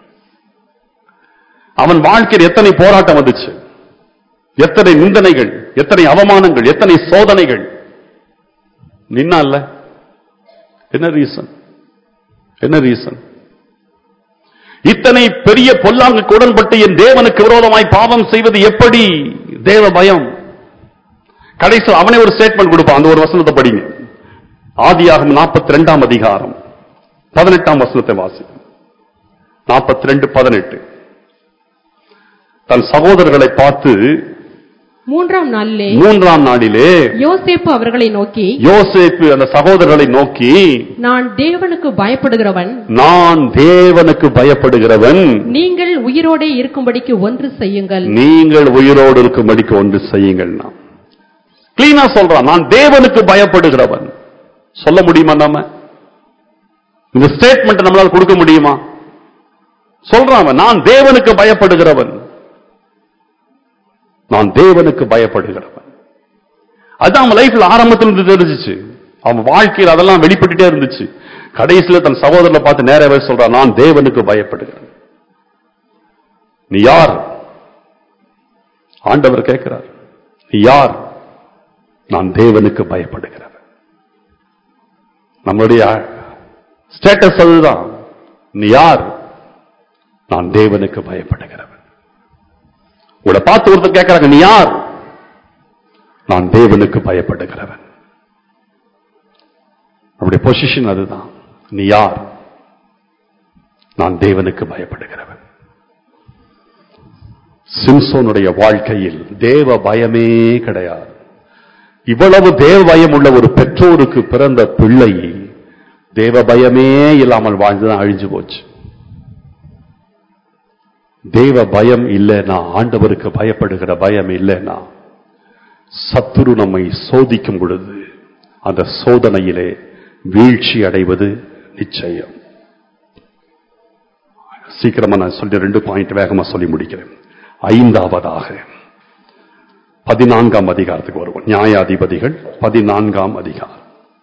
Speaker 1: அவன் வாழ்க்கையில் எத்தனை போராட்டம் வந்துச்சு எத்தனை நிந்தனைகள் எத்தனை அவமானங்கள் எத்தனை சோதனைகள் நின்னால என்ன ரீசன் என்ன ரீசன் இத்தனை பெரிய பொல்லாங்குக்கு உடன்பட்டு என் தேவனுக்கு விரோதமாய் பாவம் செய்வது எப்படி தேவ பயம் கடைசியில் அவனே ஒரு ஸ்டேட்மெண்ட் கொடுப்பான் அந்த ஒரு வசனத்தை படிங்க ஆதியாகும் நாற்பத்தி ரெண்டாம் அதிகாரம் பதினெட்டாம் வசனத்தை வாசி நாற்பத்தி ரெண்டு பதினெட்டு தன் சகோதரர்களை பார்த்து
Speaker 2: மூன்றாம் நாளிலே
Speaker 1: மூன்றாம் நாளிலே
Speaker 2: யோசேப்பு அவர்களை நோக்கி
Speaker 1: யோசேப்பு அந்த சகோதரர்களை நோக்கி
Speaker 2: நான் தேவனுக்கு பயப்படுகிறவன்
Speaker 1: நான் தேவனுக்கு பயப்படுகிறவன்
Speaker 2: நீங்கள் உயிரோடே இருக்கும்படிக்கு ஒன்று செய்யுங்கள்
Speaker 1: நீங்கள் உயிரோடு இருக்கும்படிக்கு ஒன்று செய்யுங்கள் கிளீனா சொல்றான் நான் தேவனுக்கு பயப்படுகிறவன் சொல்ல முடியுமா நாம இந்த ஸ்டேட்மெண்ட் நம்மளால கொடுக்க முடியுமா சொல்றான் அவன், நான் தேவனுக்கு பயப்படுகிறவன் நான் தேவனுக்கு பயப்படுகிறவன் அதான் அவன் லைஃப்ல ஆரம்பத்துல இருந்து தெரிஞ்சிச்சு அவன் வாழ்க்கையில் அதெல்லாம் வெளிப்பட்டுட்டே இருந்துச்சு கடைசியில தன் சகோதரனை பார்த்து நேரவே சொல்றான் நான் தேவனுக்கு பயப்படுகிறேன் நீ யார் ஆண்டவர் கேட்கிறார் நீ யார் நான் தேவனுக்கு பயப்படுகிறவன் நம்மளுடைய ஸ்டேட்டஸ் அதுதான் நீ யார் நான் தேவனுக்கு பயப்படுகிறவன் உங்களை பார்த்து ஒருத்தர் கேட்கிறாங்க நீ யார் நான் தேவனுக்கு பயப்படுகிறவன் நம்முடைய பொசிஷன் அதுதான் நீ யார் நான் தேவனுக்கு பயப்படுகிறவன் சிம்சோனுடைய வாழ்க்கையில் தேவ பயமே கிடையாது இவ்வளவு தேவ பயம் உள்ள ஒரு பெற்றோருக்கு பிறந்த பிள்ளை தேவ பயமே இல்லாமல் வாழ்ந்துதான் அழிஞ்சு போச்சு தேவ பயம் இல்லைன்னா ஆண்டவருக்கு பயப்படுகிற பயம் இல்லைன்னா சத்துரு நம்மை சோதிக்கும் பொழுது அந்த சோதனையிலே வீழ்ச்சி அடைவது நிச்சயம் சீக்கிரமா நான் சொல்லி ரெண்டு பாயிண்ட் வேகமா சொல்லி முடிக்கிறேன் ஐந்தாவதாக பதினான்காம் அதிகாரத்துக்கு வருவோம் நியாயாதிபதிகள் பதினான்காம் அதிகாரம்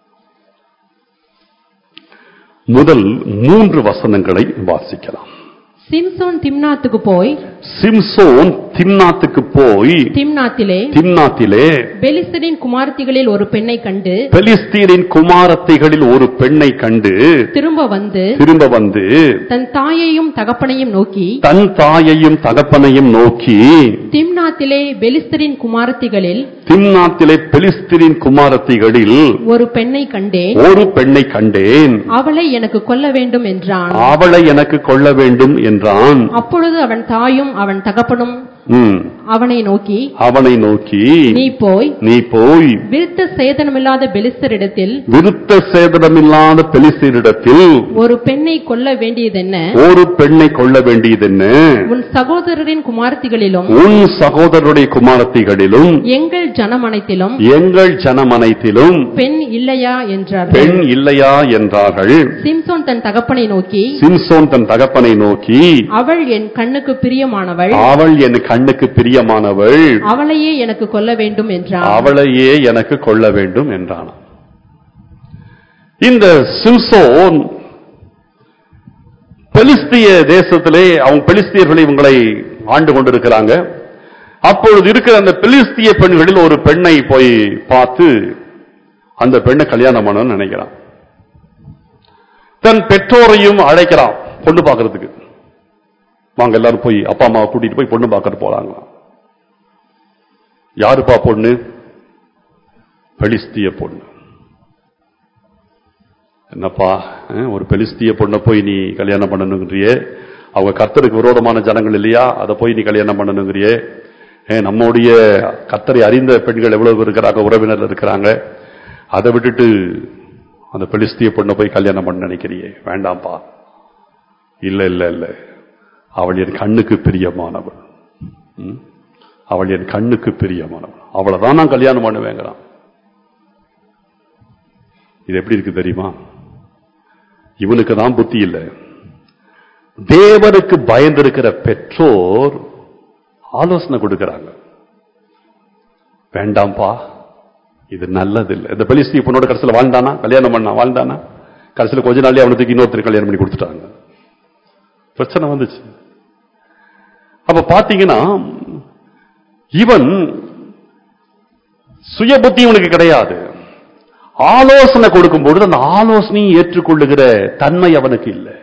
Speaker 1: முதல் மூன்று வசனங்களை வாசிக்கலாம்
Speaker 2: சிம்சோன் திம்னாத்துக்கு போய்
Speaker 1: சிம்சோன் திம்னாத்துக்கு போய்
Speaker 2: திம்னாத்திலே
Speaker 1: திம்னாத்திலே
Speaker 2: பெலிஸ்தரின் குமாரத்திகளில் ஒரு பெண்ணை கண்டு
Speaker 1: பெலிஸ்தீனின் குமாரத்தைகளில் ஒரு பெண்ணை கண்டு
Speaker 2: திரும்ப வந்து
Speaker 1: திரும்ப வந்து
Speaker 2: தன் தாயையும் தகப்பனையும் நோக்கி
Speaker 1: தன் தாயையும் தகப்பனையும் நோக்கி
Speaker 2: திம்னாத்திலே பெலிஸ்தரின் குமாரத்திகளில்
Speaker 1: திம்னாத்திலே பெலிஸ்தீனின் குமாரத்திகளில்
Speaker 2: ஒரு பெண்ணை கண்டேன்
Speaker 1: ஒரு பெண்ணை கண்டேன்
Speaker 2: அவளை எனக்கு கொல்ல வேண்டும் என்றான்
Speaker 1: அவளை எனக்கு கொள்ள வேண்டும் என்றான்
Speaker 2: அப்பொழுது அவன் தாயும் அவன் தகப்பனும்
Speaker 1: ம்.
Speaker 2: அவனை நோக்கி
Speaker 1: அவனை நோக்கி
Speaker 2: நீ போய்
Speaker 1: நீ போய்
Speaker 2: விருத்த சேதனமில்லாத பெலிஸ்தரிடத்தில்
Speaker 1: விருத்த சேதனமில்லாத பெலிஸ்தீனிடத்தில்
Speaker 2: ஒரு பெண்ணை கொல்ல வேண்டியதென்ன
Speaker 1: ஒரு பெண்ணை கொள்ள வேண்டியதென்ன
Speaker 2: உன் சகோதரரின் குமாரத்திகளிலும்
Speaker 1: உன் சகோதரருடைய குமாரத்திகளிலும்
Speaker 2: எங்கள் ஜனமனைத்திலும்
Speaker 1: எங்கள் ஜனமனைத்திலும்
Speaker 2: பெண் இல்லையா என்றார்கள்
Speaker 1: பெண் இல்லையா என்றார்கள்
Speaker 2: சிம்சோன் தன் தகப்பனை நோக்கி
Speaker 1: சிம்சோன் தன் தகப்பனை நோக்கி
Speaker 2: அவள் என் கண்ணுக்கு பிரியமானவள்
Speaker 1: அவள் என் கண்ணுக்கு பிரியமானவள்
Speaker 2: அவளையே எனக்கு கொல்ல வேண்டும் என்றான்
Speaker 1: அவளையே எனக்கு கொள்ள வேண்டும் என்றான் இந்த சிம்சோன் பெலிஸ்திய தேசத்திலே அவங்க பெலிஸ்தியர்களை இவங்களை ஆண்டு கொண்டிருக்கிறாங்க அப்பொழுது இருக்கிற அந்த பெலிஸ்திய பெண்களில் ஒரு பெண்ணை போய் பார்த்து அந்த பெண்ணை கல்யாணம் பண்ணணும்னு நினைக்கிறான் தன் பெற்றோரையும் அழைக்கிறான் பொண்ணு பார்க்கறதுக்கு வாங்க எல்லாரும் போய் அப்பா அம்மாவை கூட்டிட்டு போய் பொண்ணு பார்க்கறது போறாங்களாம் யாருப்பா பொண்ணு பெலிஸ்திய பொண்ணு என்னப்பா அஹ், ஒரு பெலிஸ்திய பொண்ணை போய் நீ கல்யாணம் பண்ணணுங்கிறியே அவங்க கர்த்தருக்கு விரோதமான ஜனங்கள் இல்லையா அதை போய் நீ கல்யாணம் பண்ணணுங்கிறியே ஏ, நம்முடைய கர்த்தரை அறிந்த பெண்கள் எவ்வளவு பேர் இருக்கிறாங்க உறவினர் இருக்கிறாங்க அதை விட்டுட்டு அந்த பெலிஸ்திய பொண்ணை போய் கல்யாணம் பண்ண நினைக்கிறியே வேண்டாம்ப்பா இல்ல இல்ல இல்ல அவள் என் கண்ணுக்கு பிரியமானவள் ம்? அவள் என் கண்ணுக்கு பிரியமானவள் அவளை தான் நான் கல்யாணம் பண்ணுவேங்கிறான் இது எப்படி இருக்கு தெரியுமா இவனுக்கு தான் புத்தி இல்லை தேவனுக்கு பயந்திருக்கிற பெற்றோர் ஆலோசனை கொடுக்கறாங்க வேண்டாம்ப்பா இது நல்லது இல்லை இந்த பெலிஸ்தி பொண்ணோட கடைசியில் வாழ்ந்தானா கல்யாணம் பண்ணா வாழ்ந்தானா கடைசியில் கொஞ்ச நாள்லயே அவனுக்கு இன்னொருத்தர் கல்யாணம் பண்ணி கொடுத்துட்டாங்க பிரச்சனை வந்துச்சு அப்ப பாத்தீங்கன்னா இவன் சுய புத்தி இவனுக்கு கிடையாது ஆலோசனை கொடுக்கும் பொழுது அந்த ஆலோசனையை ஏற்றுக்கொள்ளுகிற தன்மை அவனுக்கு இல்லை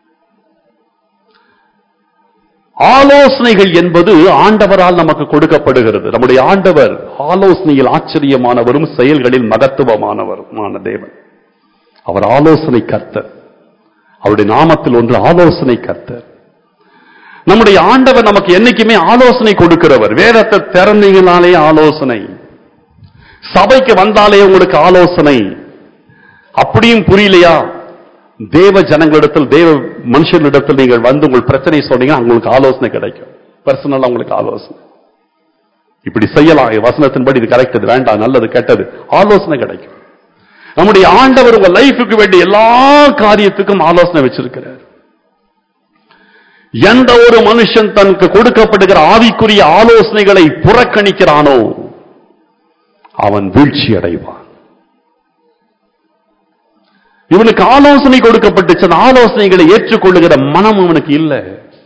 Speaker 1: ஆலோசனைகள் என்பது ஆண்டவரால் நமக்கு கொடுக்கப்படுகிறது நம்முடைய ஆண்டவர் ஆலோசனையில் ஆச்சரியமானவரும் செயல்களில் மகத்துவமானவருமான தேவன் அவர் ஆலோசனை கர்த்தர் அவருடைய நாமத்தில் ஒன்று ஆலோசனை கர்த்தர் நம்முடைய ஆண்டவர் நமக்கு என்னைக்குமே ஆலோசனை கொடுக்கிறவர் வேதத்தை திறந்தீங்கனாலே ஆலோசனை சபைக்கு வந்தாலே உங்களுக்கு ஆலோசனை அப்படியும் புரியலையா தேவ ஜனங்களிடத்தில் தேவ மனுஷர்களிடத்தில் நீங்கள் வந்து உங்கள் பிரச்சனை சொன்னீங்கன்னா உங்களுக்கு ஆலோசனை கிடைக்கும் பர்சனலா உங்களுக்கு ஆலோசனை இப்படி செய்யலாம் வசனத்தின்படி இது கரெக்ட் இது வேண்டாம் நல்லது கெட்டது ஆலோசனை கிடைக்கும் நம்முடைய ஆண்டவர் உங்க லைஃபுக்கு வேண்டிய எல்லா காரியத்துக்கும் ஆலோசனை வச்சிருக்கிறார் எந்த ஒரு மனுஷன் தனக்கு கொடுக்கப்படுகிற ஆவிக்குரிய ஆலோசனைகளை புறக்கணிக்கிறானோ அவன் வீழ்ச்சி அடைவான் இவனுக்கு ஆலோசனை கொடுக்கப்பட்டுச்சு அந்த ஆலோசனைகளை ஏற்றுக்கொள்ளுகிற மனம் அவனுக்கு இல்லை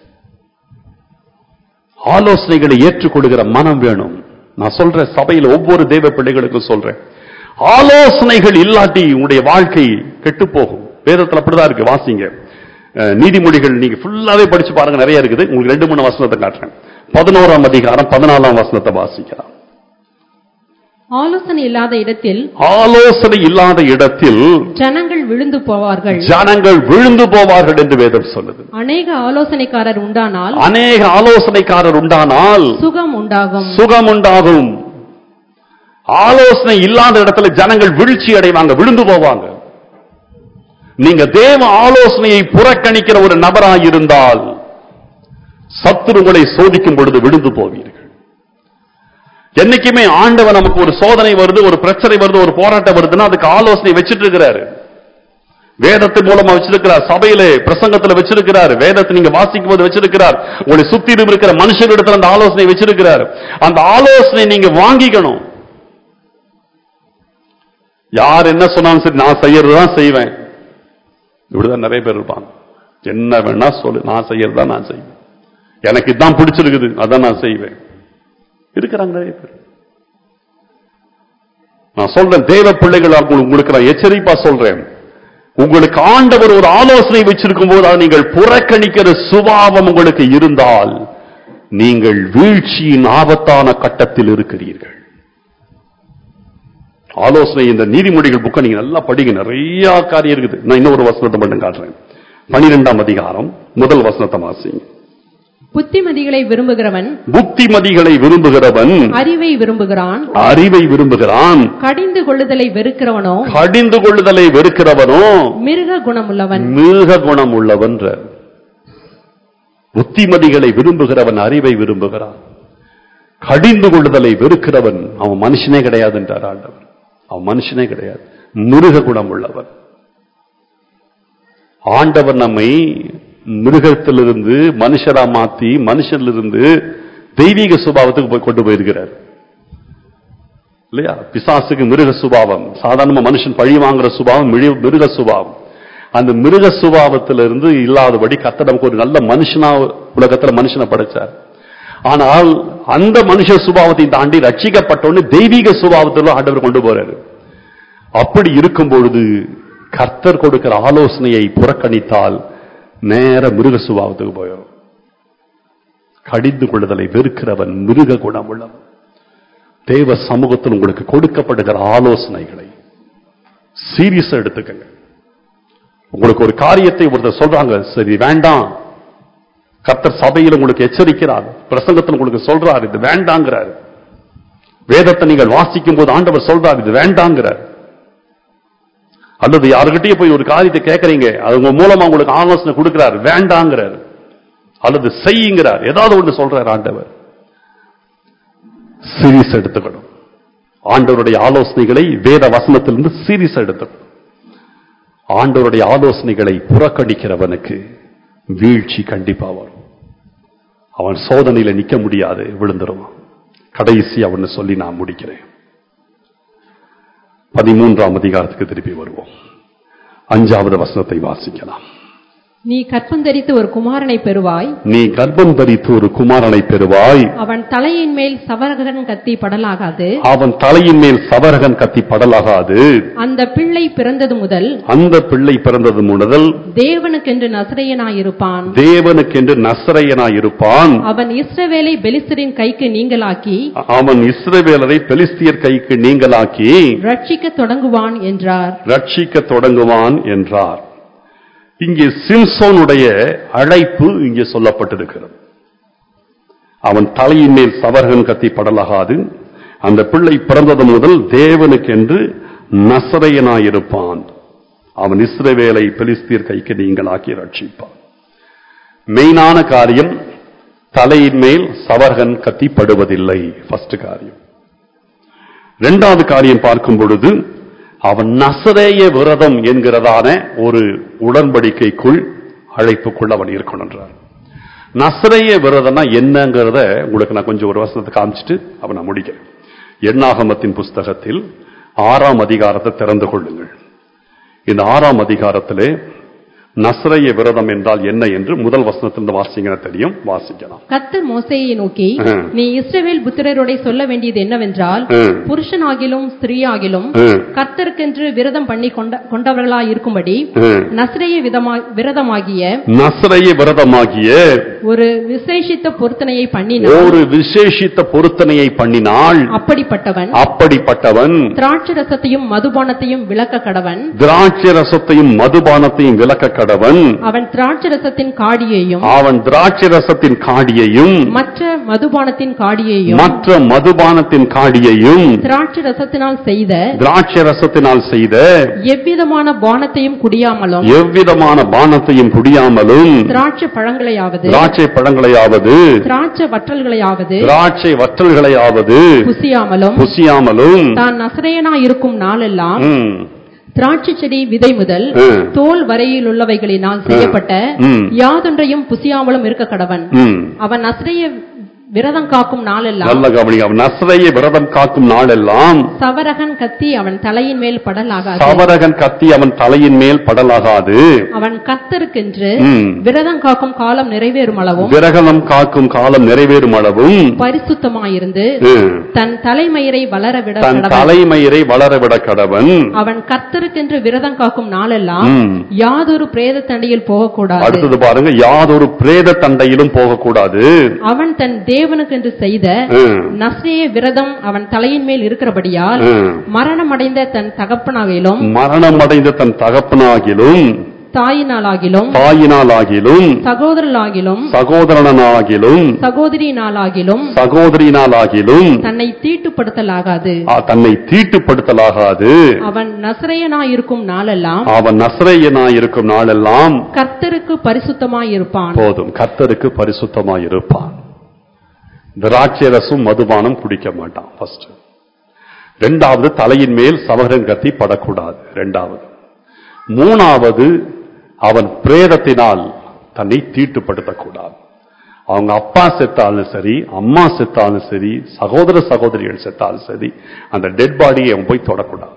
Speaker 1: ஆலோசனைகளை ஏற்றுக்கொள்ளுகிற மனம் வேணும் நான் சொல்றேன் சபையில் ஒவ்வொரு தேவ பிள்ளைகளுக்கும் சொல்றேன் ஆலோசனைகள் இல்லாட்டி உங்களுடைய வாழ்க்கை கெட்டு போகும் வேதத்துல அப்படிதான் இருக்கு வாசிங்க அஹ், நீதிமொழிகள் நீங்க ஃபுல்லாவே படிச்சு பாருங்க நிறைய இருக்குது உங்களுக்கு ரெண்டு மூணு வசனத்தை காட்டுறேன் பதினோராம் அதிகாரம் பதினாலாம் வசனத்தை வாசிக்கலாம்
Speaker 2: ஆலோசனை இல்லாத இடத்தில்
Speaker 1: ஆலோசனை இல்லாத இடத்தில்
Speaker 2: ஜனங்கள் விழுந்து போவார்கள்
Speaker 1: ஜனங்கள் விழுந்து போவார்கள் என்று வேதம் சொல்லுது
Speaker 2: அநேக ஆலோசனைக்காரர் உண்டானால்
Speaker 1: அநேக ஆலோசனைக்காரர் உண்டானால்
Speaker 2: சுகம் உண்டாகும்
Speaker 1: சுகம் உண்டாகும் ஆலோசனை இல்லாத இடத்துல ஜனங்கள் வீழ்ச்சி அடைவாங்க விழுந்து போவாங்க நீங்க தேவ ஆலோசனையை புறக்கணிக்கிற ஒரு நபராய் இருந்தால் சத்துருங்களை சோதிக்கும் பொழுது விழுந்து போவீர்கள் என்னைக்குமே ஆண்டவன் நமக்கு ஒரு சோதனை வருது ஒரு பிரச்சனை வருது ஒரு போராட்டம் வருதுன்னா அதுக்கு ஆலோசனை வச்சிட்டு இருக்கிறாரு வேதத்தின் மூலமா வச்சிருக்கிறார் சபையிலே பிரசங்கத்துல வச்சிருக்கிறார் வேதத்தை நீங்க வாசிக்கும் போது வச்சிருக்கிறார் உங்களை சுத்தி இருக்கிற மனுஷனிடத்துல அந்த ஆலோசனை வச்சிருக்கிறார் அந்த ஆலோசனை நீங்க வாங்கிக்கணும் யார் என்ன சொன்னாலும் சரி நான் செய்யறதுதான் செய்வேன் இப்படிதான் நிறைய பேர் இருப்பாங்க என்ன வேணா சொல்லு நான் செய்யறதா நான் செய்வேன் எனக்கு இதான் பிடிச்சிருக்குது அதான் நான் செய்வேன் இருக்கிறாங்க நிறைய பேர் நான் சொல்றேன் தேவ பிள்ளைகள் உங்களுக்கு நான் எச்சரிப்பா சொல்றேன் உங்களுக்கு ஆண்டவர் ஒரு ஆலோசனை வச்சிருக்கும் போது அதை நீங்கள் புறக்கணிக்கிற சுபாவம் உங்களுக்கு இருந்தால் நீங்கள் வீழ்ச்சியின் ஆபத்தான கட்டத்தில் இருக்கிறீர்கள் ஆலோசனை இந்த நீதிமொழிகள் புக்கை நீங்க நல்லா படிங்க நிறைய காரியம் இருக்குது நான் இன்னொரு வசனத்தை மட்டும் காட்டுறேன் பனிரெண்டாம் அதிகாரம் முதல் வசனத்தை வாசிங்க
Speaker 2: புத்திமதிகளை விரும்புகிறவன்
Speaker 1: புத்திமதிகளை விரும்புகிறவன்
Speaker 2: அறிவை விரும்புகிறான்
Speaker 1: அறிவை விரும்புகிறான்
Speaker 2: கடிந்து கொள்ளுதலை வெறுக்கிறவனோ
Speaker 1: கடிந்து கொள்ளுதலை வெறுக்கிறவனோ
Speaker 2: மிருக குணமுள்ளவன்
Speaker 1: மிருக குணம் உள்ளவன் புத்திமதிகளை விரும்புகிறவன் அறிவை விரும்புகிறான் கடிந்து கொள்ளுதலை வெறுக்கிறவன் அவன் மனுஷனே கிடையாது என்றார் ஆண்டவர் அவன் மனுஷனே கிடையாது மிருக குணம் உள்ளவன் ஆண்டவர் நம்மை மிருகத்திலிருந்து மனுஷரா மாத்தி மனுஷனிலிருந்து தெய்வீக சுபாவத்துக்கு போய் கொண்டு போயிருக்கிறார் இல்லையா பிசாசுக்கு மிருக சுபாவம் சாதாரண மனுஷன் பழி வாங்குற சுபாவம் மிழி- மிருக சுபாவம் அந்த மிருக சுபாவத்திலிருந்து இல்லாதபடி கர்த்தர் நமக்கு ஒரு நல்ல மனுஷனா உலகத்துல மனுஷனை படைச்சார் ஆனால் அந்த மனுஷ சுபாவத்தை தாண்டி ரட்சிக்கப்பட்டோன்னு தெய்வீக சுபாவத்தில் ஆண்டவர் கொண்டு போறாரு அப்படி இருக்கும் பொழுது கர்த்தர் கொடுக்கிற ஆலோசனையை புறக்கணித்தால் நேர மிருக சுபாவத்துக்கு போயிடும் கடிந்து கொள்ளுதலை வெறுக்கிறவன் மிருக குணம் உள்ளவன் தேவ சமூகத்தில் உங்களுக்கு கொடுக்கப்படுகிற ஆலோசனைகளை சீரியஸா எடுத்துக்கங்க உங்களுக்கு ஒரு காரியத்தை ஒருத்தர் சொல்றாங்க சரி வேண்டாம் கர்த்தர் சபையில் உங்களுக்கு எச்சரிக்கிறார் பிரசங்கத்தில் உங்களுக்கு சொல்றார் இது வேண்டாங்கிறார் வேதத்தை நீங்கள் வாசிக்கும் போது ஆண்டவர் சொல்றார் இது வேண்டாங்கிறார் அல்லது யாருக்கிட்டயும் போய் ஒரு காரியத்தை கேட்கறீங்க அது உங்க மூலமா உங்களுக்கு ஆலோசனை கொடுக்கிறார் வேண்டாங்கிறார் அல்லது செய்யுங்கிறார் ஏதாவது ஒன்று சொல்றார் ஆண்டவர் சீரியஸ் எடுத்துக்கணும் ஆண்டவருடைய ஆலோசனைகளை வேத வசனத்திலிருந்து சீரியஸ் எடுத்துக்கணும் ஆண்டவருடைய ஆலோசனைகளை புறக்கணிக்கிறவனுக்கு வீழ்ச்சி கண்டிப்பா வரும் அவன் சோதனையில நிக்க முடியாது விழுந்துருவான் கடைசி அவன்னு சொல்லி நான் முடிக்கிறேன் பதிமூன்றாம் அதிகாரத்துக்கு திருப்பி வருவோம் அஞ்சாவது வசனத்தை வாசிக்கலாம்
Speaker 2: நீ கற்பந்தரித்து ஒரு குமாரனை பெறுவாய்
Speaker 1: நீ கர்ப்பம் தரித்து ஒரு குமாரனை பெறுவாய்
Speaker 2: அவன் தலையின் மேல் சவரகன் கத்தி படலாகாது
Speaker 1: அவன் தலையின் மேல் சவரகன் கத்தி படலாகாது
Speaker 2: அந்த பிள்ளை பிறந்தது முதல்
Speaker 1: அந்த பிள்ளை பிறந்தது முதல்
Speaker 2: தேவனுக்கென்று நசரையனாயிருப்பான்
Speaker 1: தேவனுக்கென்று நசரையனாயிருப்பான்
Speaker 2: அவன் இஸ்ரவேலை பெலிஸ்தரின் கைக்கு நீங்களாக்கி
Speaker 1: அவன் இஸ்ரவேலரை பெலிஸ்தியர் கைக்கு நீங்களாக்கி
Speaker 2: ரட்சிக்க தொடங்குவான் என்றார்
Speaker 1: ரட்சிக்க தொடங்குவான் என்றார் இங்கே சிம்சோனுடைய அழைப்பு இங்கே சொல்லப்பட்டிருக்கிறது அவன் தலையின் மேல் சவரகன் கத்தி படலாகாது அந்த பிள்ளை பிறந்தது முதல் தேவனுக்கென்று நசரையனாயிருப்பான் அவன் இஸ்ரவேலை பெலிஸ்தீர் கைக்கு நீங்களாக்கி ரட்சிப்பான் மெயினான காரியம் தலையின் மேல் சவரகன் கத்தி படுவதில்லை ஃபர்ஸ்ட் காரியம் இரண்டாவது காரியம் பார்க்கும் பொழுது அவன் நசரேய விரதம் என்கிறதான ஒரு உடன்படிக்கைக்குள் அழைப்புக்குள் அவன் இருக்கணும் என்றார் நசரைய விரதம்னா என்னங்கிறத உங்களுக்கு நான் கொஞ்சம் ஒரு வசனத்தை காமிச்சிட்டு அப்ப நான் முடிக்கிறேன் எண்ணாகமத்தின் புஸ்தகத்தில் ஆறாம் அதிகாரத்தை திறந்து கொள்ளுங்கள் இந்த ஆறாம் அதிகாரத்திலே நசரைய விரதம் என்றால் என்ன என்று முதல் வசனத்திலிருந்து வாசிங்கன்னா தெரியும் வாசிக்கலாம்
Speaker 2: கர்த்தர் மோசேயை நோக்கி
Speaker 1: ம்.
Speaker 2: நீ இஸ்ரவேல் புத்திரரோட சொல்ல வேண்டியது என்னவென்றால்
Speaker 1: ம்.
Speaker 2: புருஷனாகிலும் ஸ்திரீயாகிலும்
Speaker 1: ம்.
Speaker 2: கர்த்தருக்கென்று விரதம் பண்ணி கொண்ட கொண்டவர்களாய் இருக்கும்படி
Speaker 1: ம்.
Speaker 2: நசிரைய விதமா விரதமாகிய
Speaker 1: நசரைய விரதமாகிய
Speaker 2: ஒரு விசேஷித்த பொருத்தனையை பண்ணினான்
Speaker 1: ஒரு விசேஷித்த பொருத்தனையை பண்ணினாள்
Speaker 2: அப்படிப்பட்டவன்
Speaker 1: அப்படிப்பட்டவன்
Speaker 2: திராட்சை ரசத்தையும் மதுபானத்தையும் விளக்க கடவன்
Speaker 1: திராட்சை ரசத்தையும் மதுபானத்தையும் விலக்க கடவன்
Speaker 2: அவன் திராட்சை ரசத்தின் காடியையும்
Speaker 1: அவன் திராட்சை ரசத்தின் காடியையும்
Speaker 2: மற்ற மதுபானத்தின் காடியையும்
Speaker 1: மற்ற மதுபானத்தின் காடியையும்
Speaker 2: திராட்சை ரசத்தினால் செய்த
Speaker 1: திராட்சை ரசத்தினால் செய்த
Speaker 2: எவ்விதமான பானத்தையும் குடியாமலும்
Speaker 1: எவ்விதமான பானத்தையும் குடியாமலும்
Speaker 2: திராட்சை பழங்களையாவது
Speaker 1: திராட்சை பழங்களையாவது
Speaker 2: திராட்சை வற்றல்களையாவது
Speaker 1: திராட்சை வற்றல்களையாவது
Speaker 2: புசியாமலும்
Speaker 1: புசியாமலும்
Speaker 2: தான் நசரேயனா இருக்கும் நாளெல்லாம்
Speaker 1: ம்,
Speaker 2: திராட்சை செடி விதை முதல்
Speaker 1: ம்,
Speaker 2: தோல் வரையில் உள்ளவைகளினால் செய்யப்பட்ட
Speaker 1: ம்.
Speaker 2: யாதொன்றையும் புசியாமலும் இருக்க கடவன்
Speaker 1: ம்.
Speaker 2: அவன் நசரைய விரதம் காக்கும் நாளெல்லாம்
Speaker 1: நல்ல கவனி அவன் நசரையை விரதம் காக்கும் நாளெல்லாம்
Speaker 2: சவரகன் கத்தி அவன் தலையின் மேல் படலாகாது
Speaker 1: சவரகன் கத்தி அவன் தலையின் மேல் படலாகாது
Speaker 2: அவன் கத்தருக்கென்று
Speaker 1: ம்.
Speaker 2: விரதம் காக்கும் காலம் நிறைவேறும் அளவும்
Speaker 1: விரகணம் காக்கும் காலம் நிறைவேறும் அளவும்
Speaker 2: பரிசுத்தமாயிருந்து
Speaker 1: ம்,
Speaker 2: தன் தலைமயிரை வளர விட
Speaker 1: தன்
Speaker 2: கடவன்
Speaker 1: தலைமயிரை வளரவிட கடவன்
Speaker 2: அவன் கர்த்தருக்கென்று விரதம் காக்கும் நாளெல்லாம்
Speaker 1: ம்.
Speaker 2: யாதொரு பிரேத தண்டையில் போகக்கூடாது
Speaker 1: அடுத்தது பாருங்க யாதொரு பிரேத தண்டையிலும் போகக்கூடாது
Speaker 2: அவன் தன் தேவனுக்கென்று செய்த
Speaker 1: ம்,
Speaker 2: நஸ்ரேய விரதம் அவன் தலையின் மேல் இருக்கிறபடியால்
Speaker 1: ம்.
Speaker 2: மரணமடைந்த தன் தகப்பனாகிலும்
Speaker 1: மரணம் அடைந்த தன் தகப்பனாகிலும்
Speaker 2: தாயினாலாகிலும்
Speaker 1: தாயினாலாகிலும்
Speaker 2: சகோதரனாகிலும்
Speaker 1: சகோதரனாகிலும்
Speaker 2: சகோதரியினாலாகிலும்
Speaker 1: சகோதரியினாலாகிலும்
Speaker 2: தன்னை தீட்டுப்படுத்தலாகாது
Speaker 1: ஆ, தன்னை தீட்டுப்படுத்தலாகாது
Speaker 2: அவன் நசரேயனாயிருக்கும் நாளெல்லாம்
Speaker 1: அவன் நசரேயனாயிருக்கும் நாளெல்லாம்
Speaker 2: கர்த்தருக்கு பரிசுத்தமாயிருப்பான்
Speaker 1: போதும் கர்த்தருக்கு பரிசுத்தமாயிருப்பான் திராட்சை ரசம் மதுபானம் குடிக்க மாட்டான் ஃபர்ஸ்ட் ரெண்டாவது தலையின் மேல் சவரன் கத்தி படக்கூடாது ரெண்டாவது மூணாவது அவன் பிரேதத்தினால் தன்னை தீட்டுப்படுத்தக்கூடாது அவங்க அப்பா செத்தாலும் சரி அம்மா செத்தாலும் சரி சகோதர சகோதரிகள் செத்தாலும் சரி அந்த டெட் பாடியை அவன் போய் தொடக்கூடாது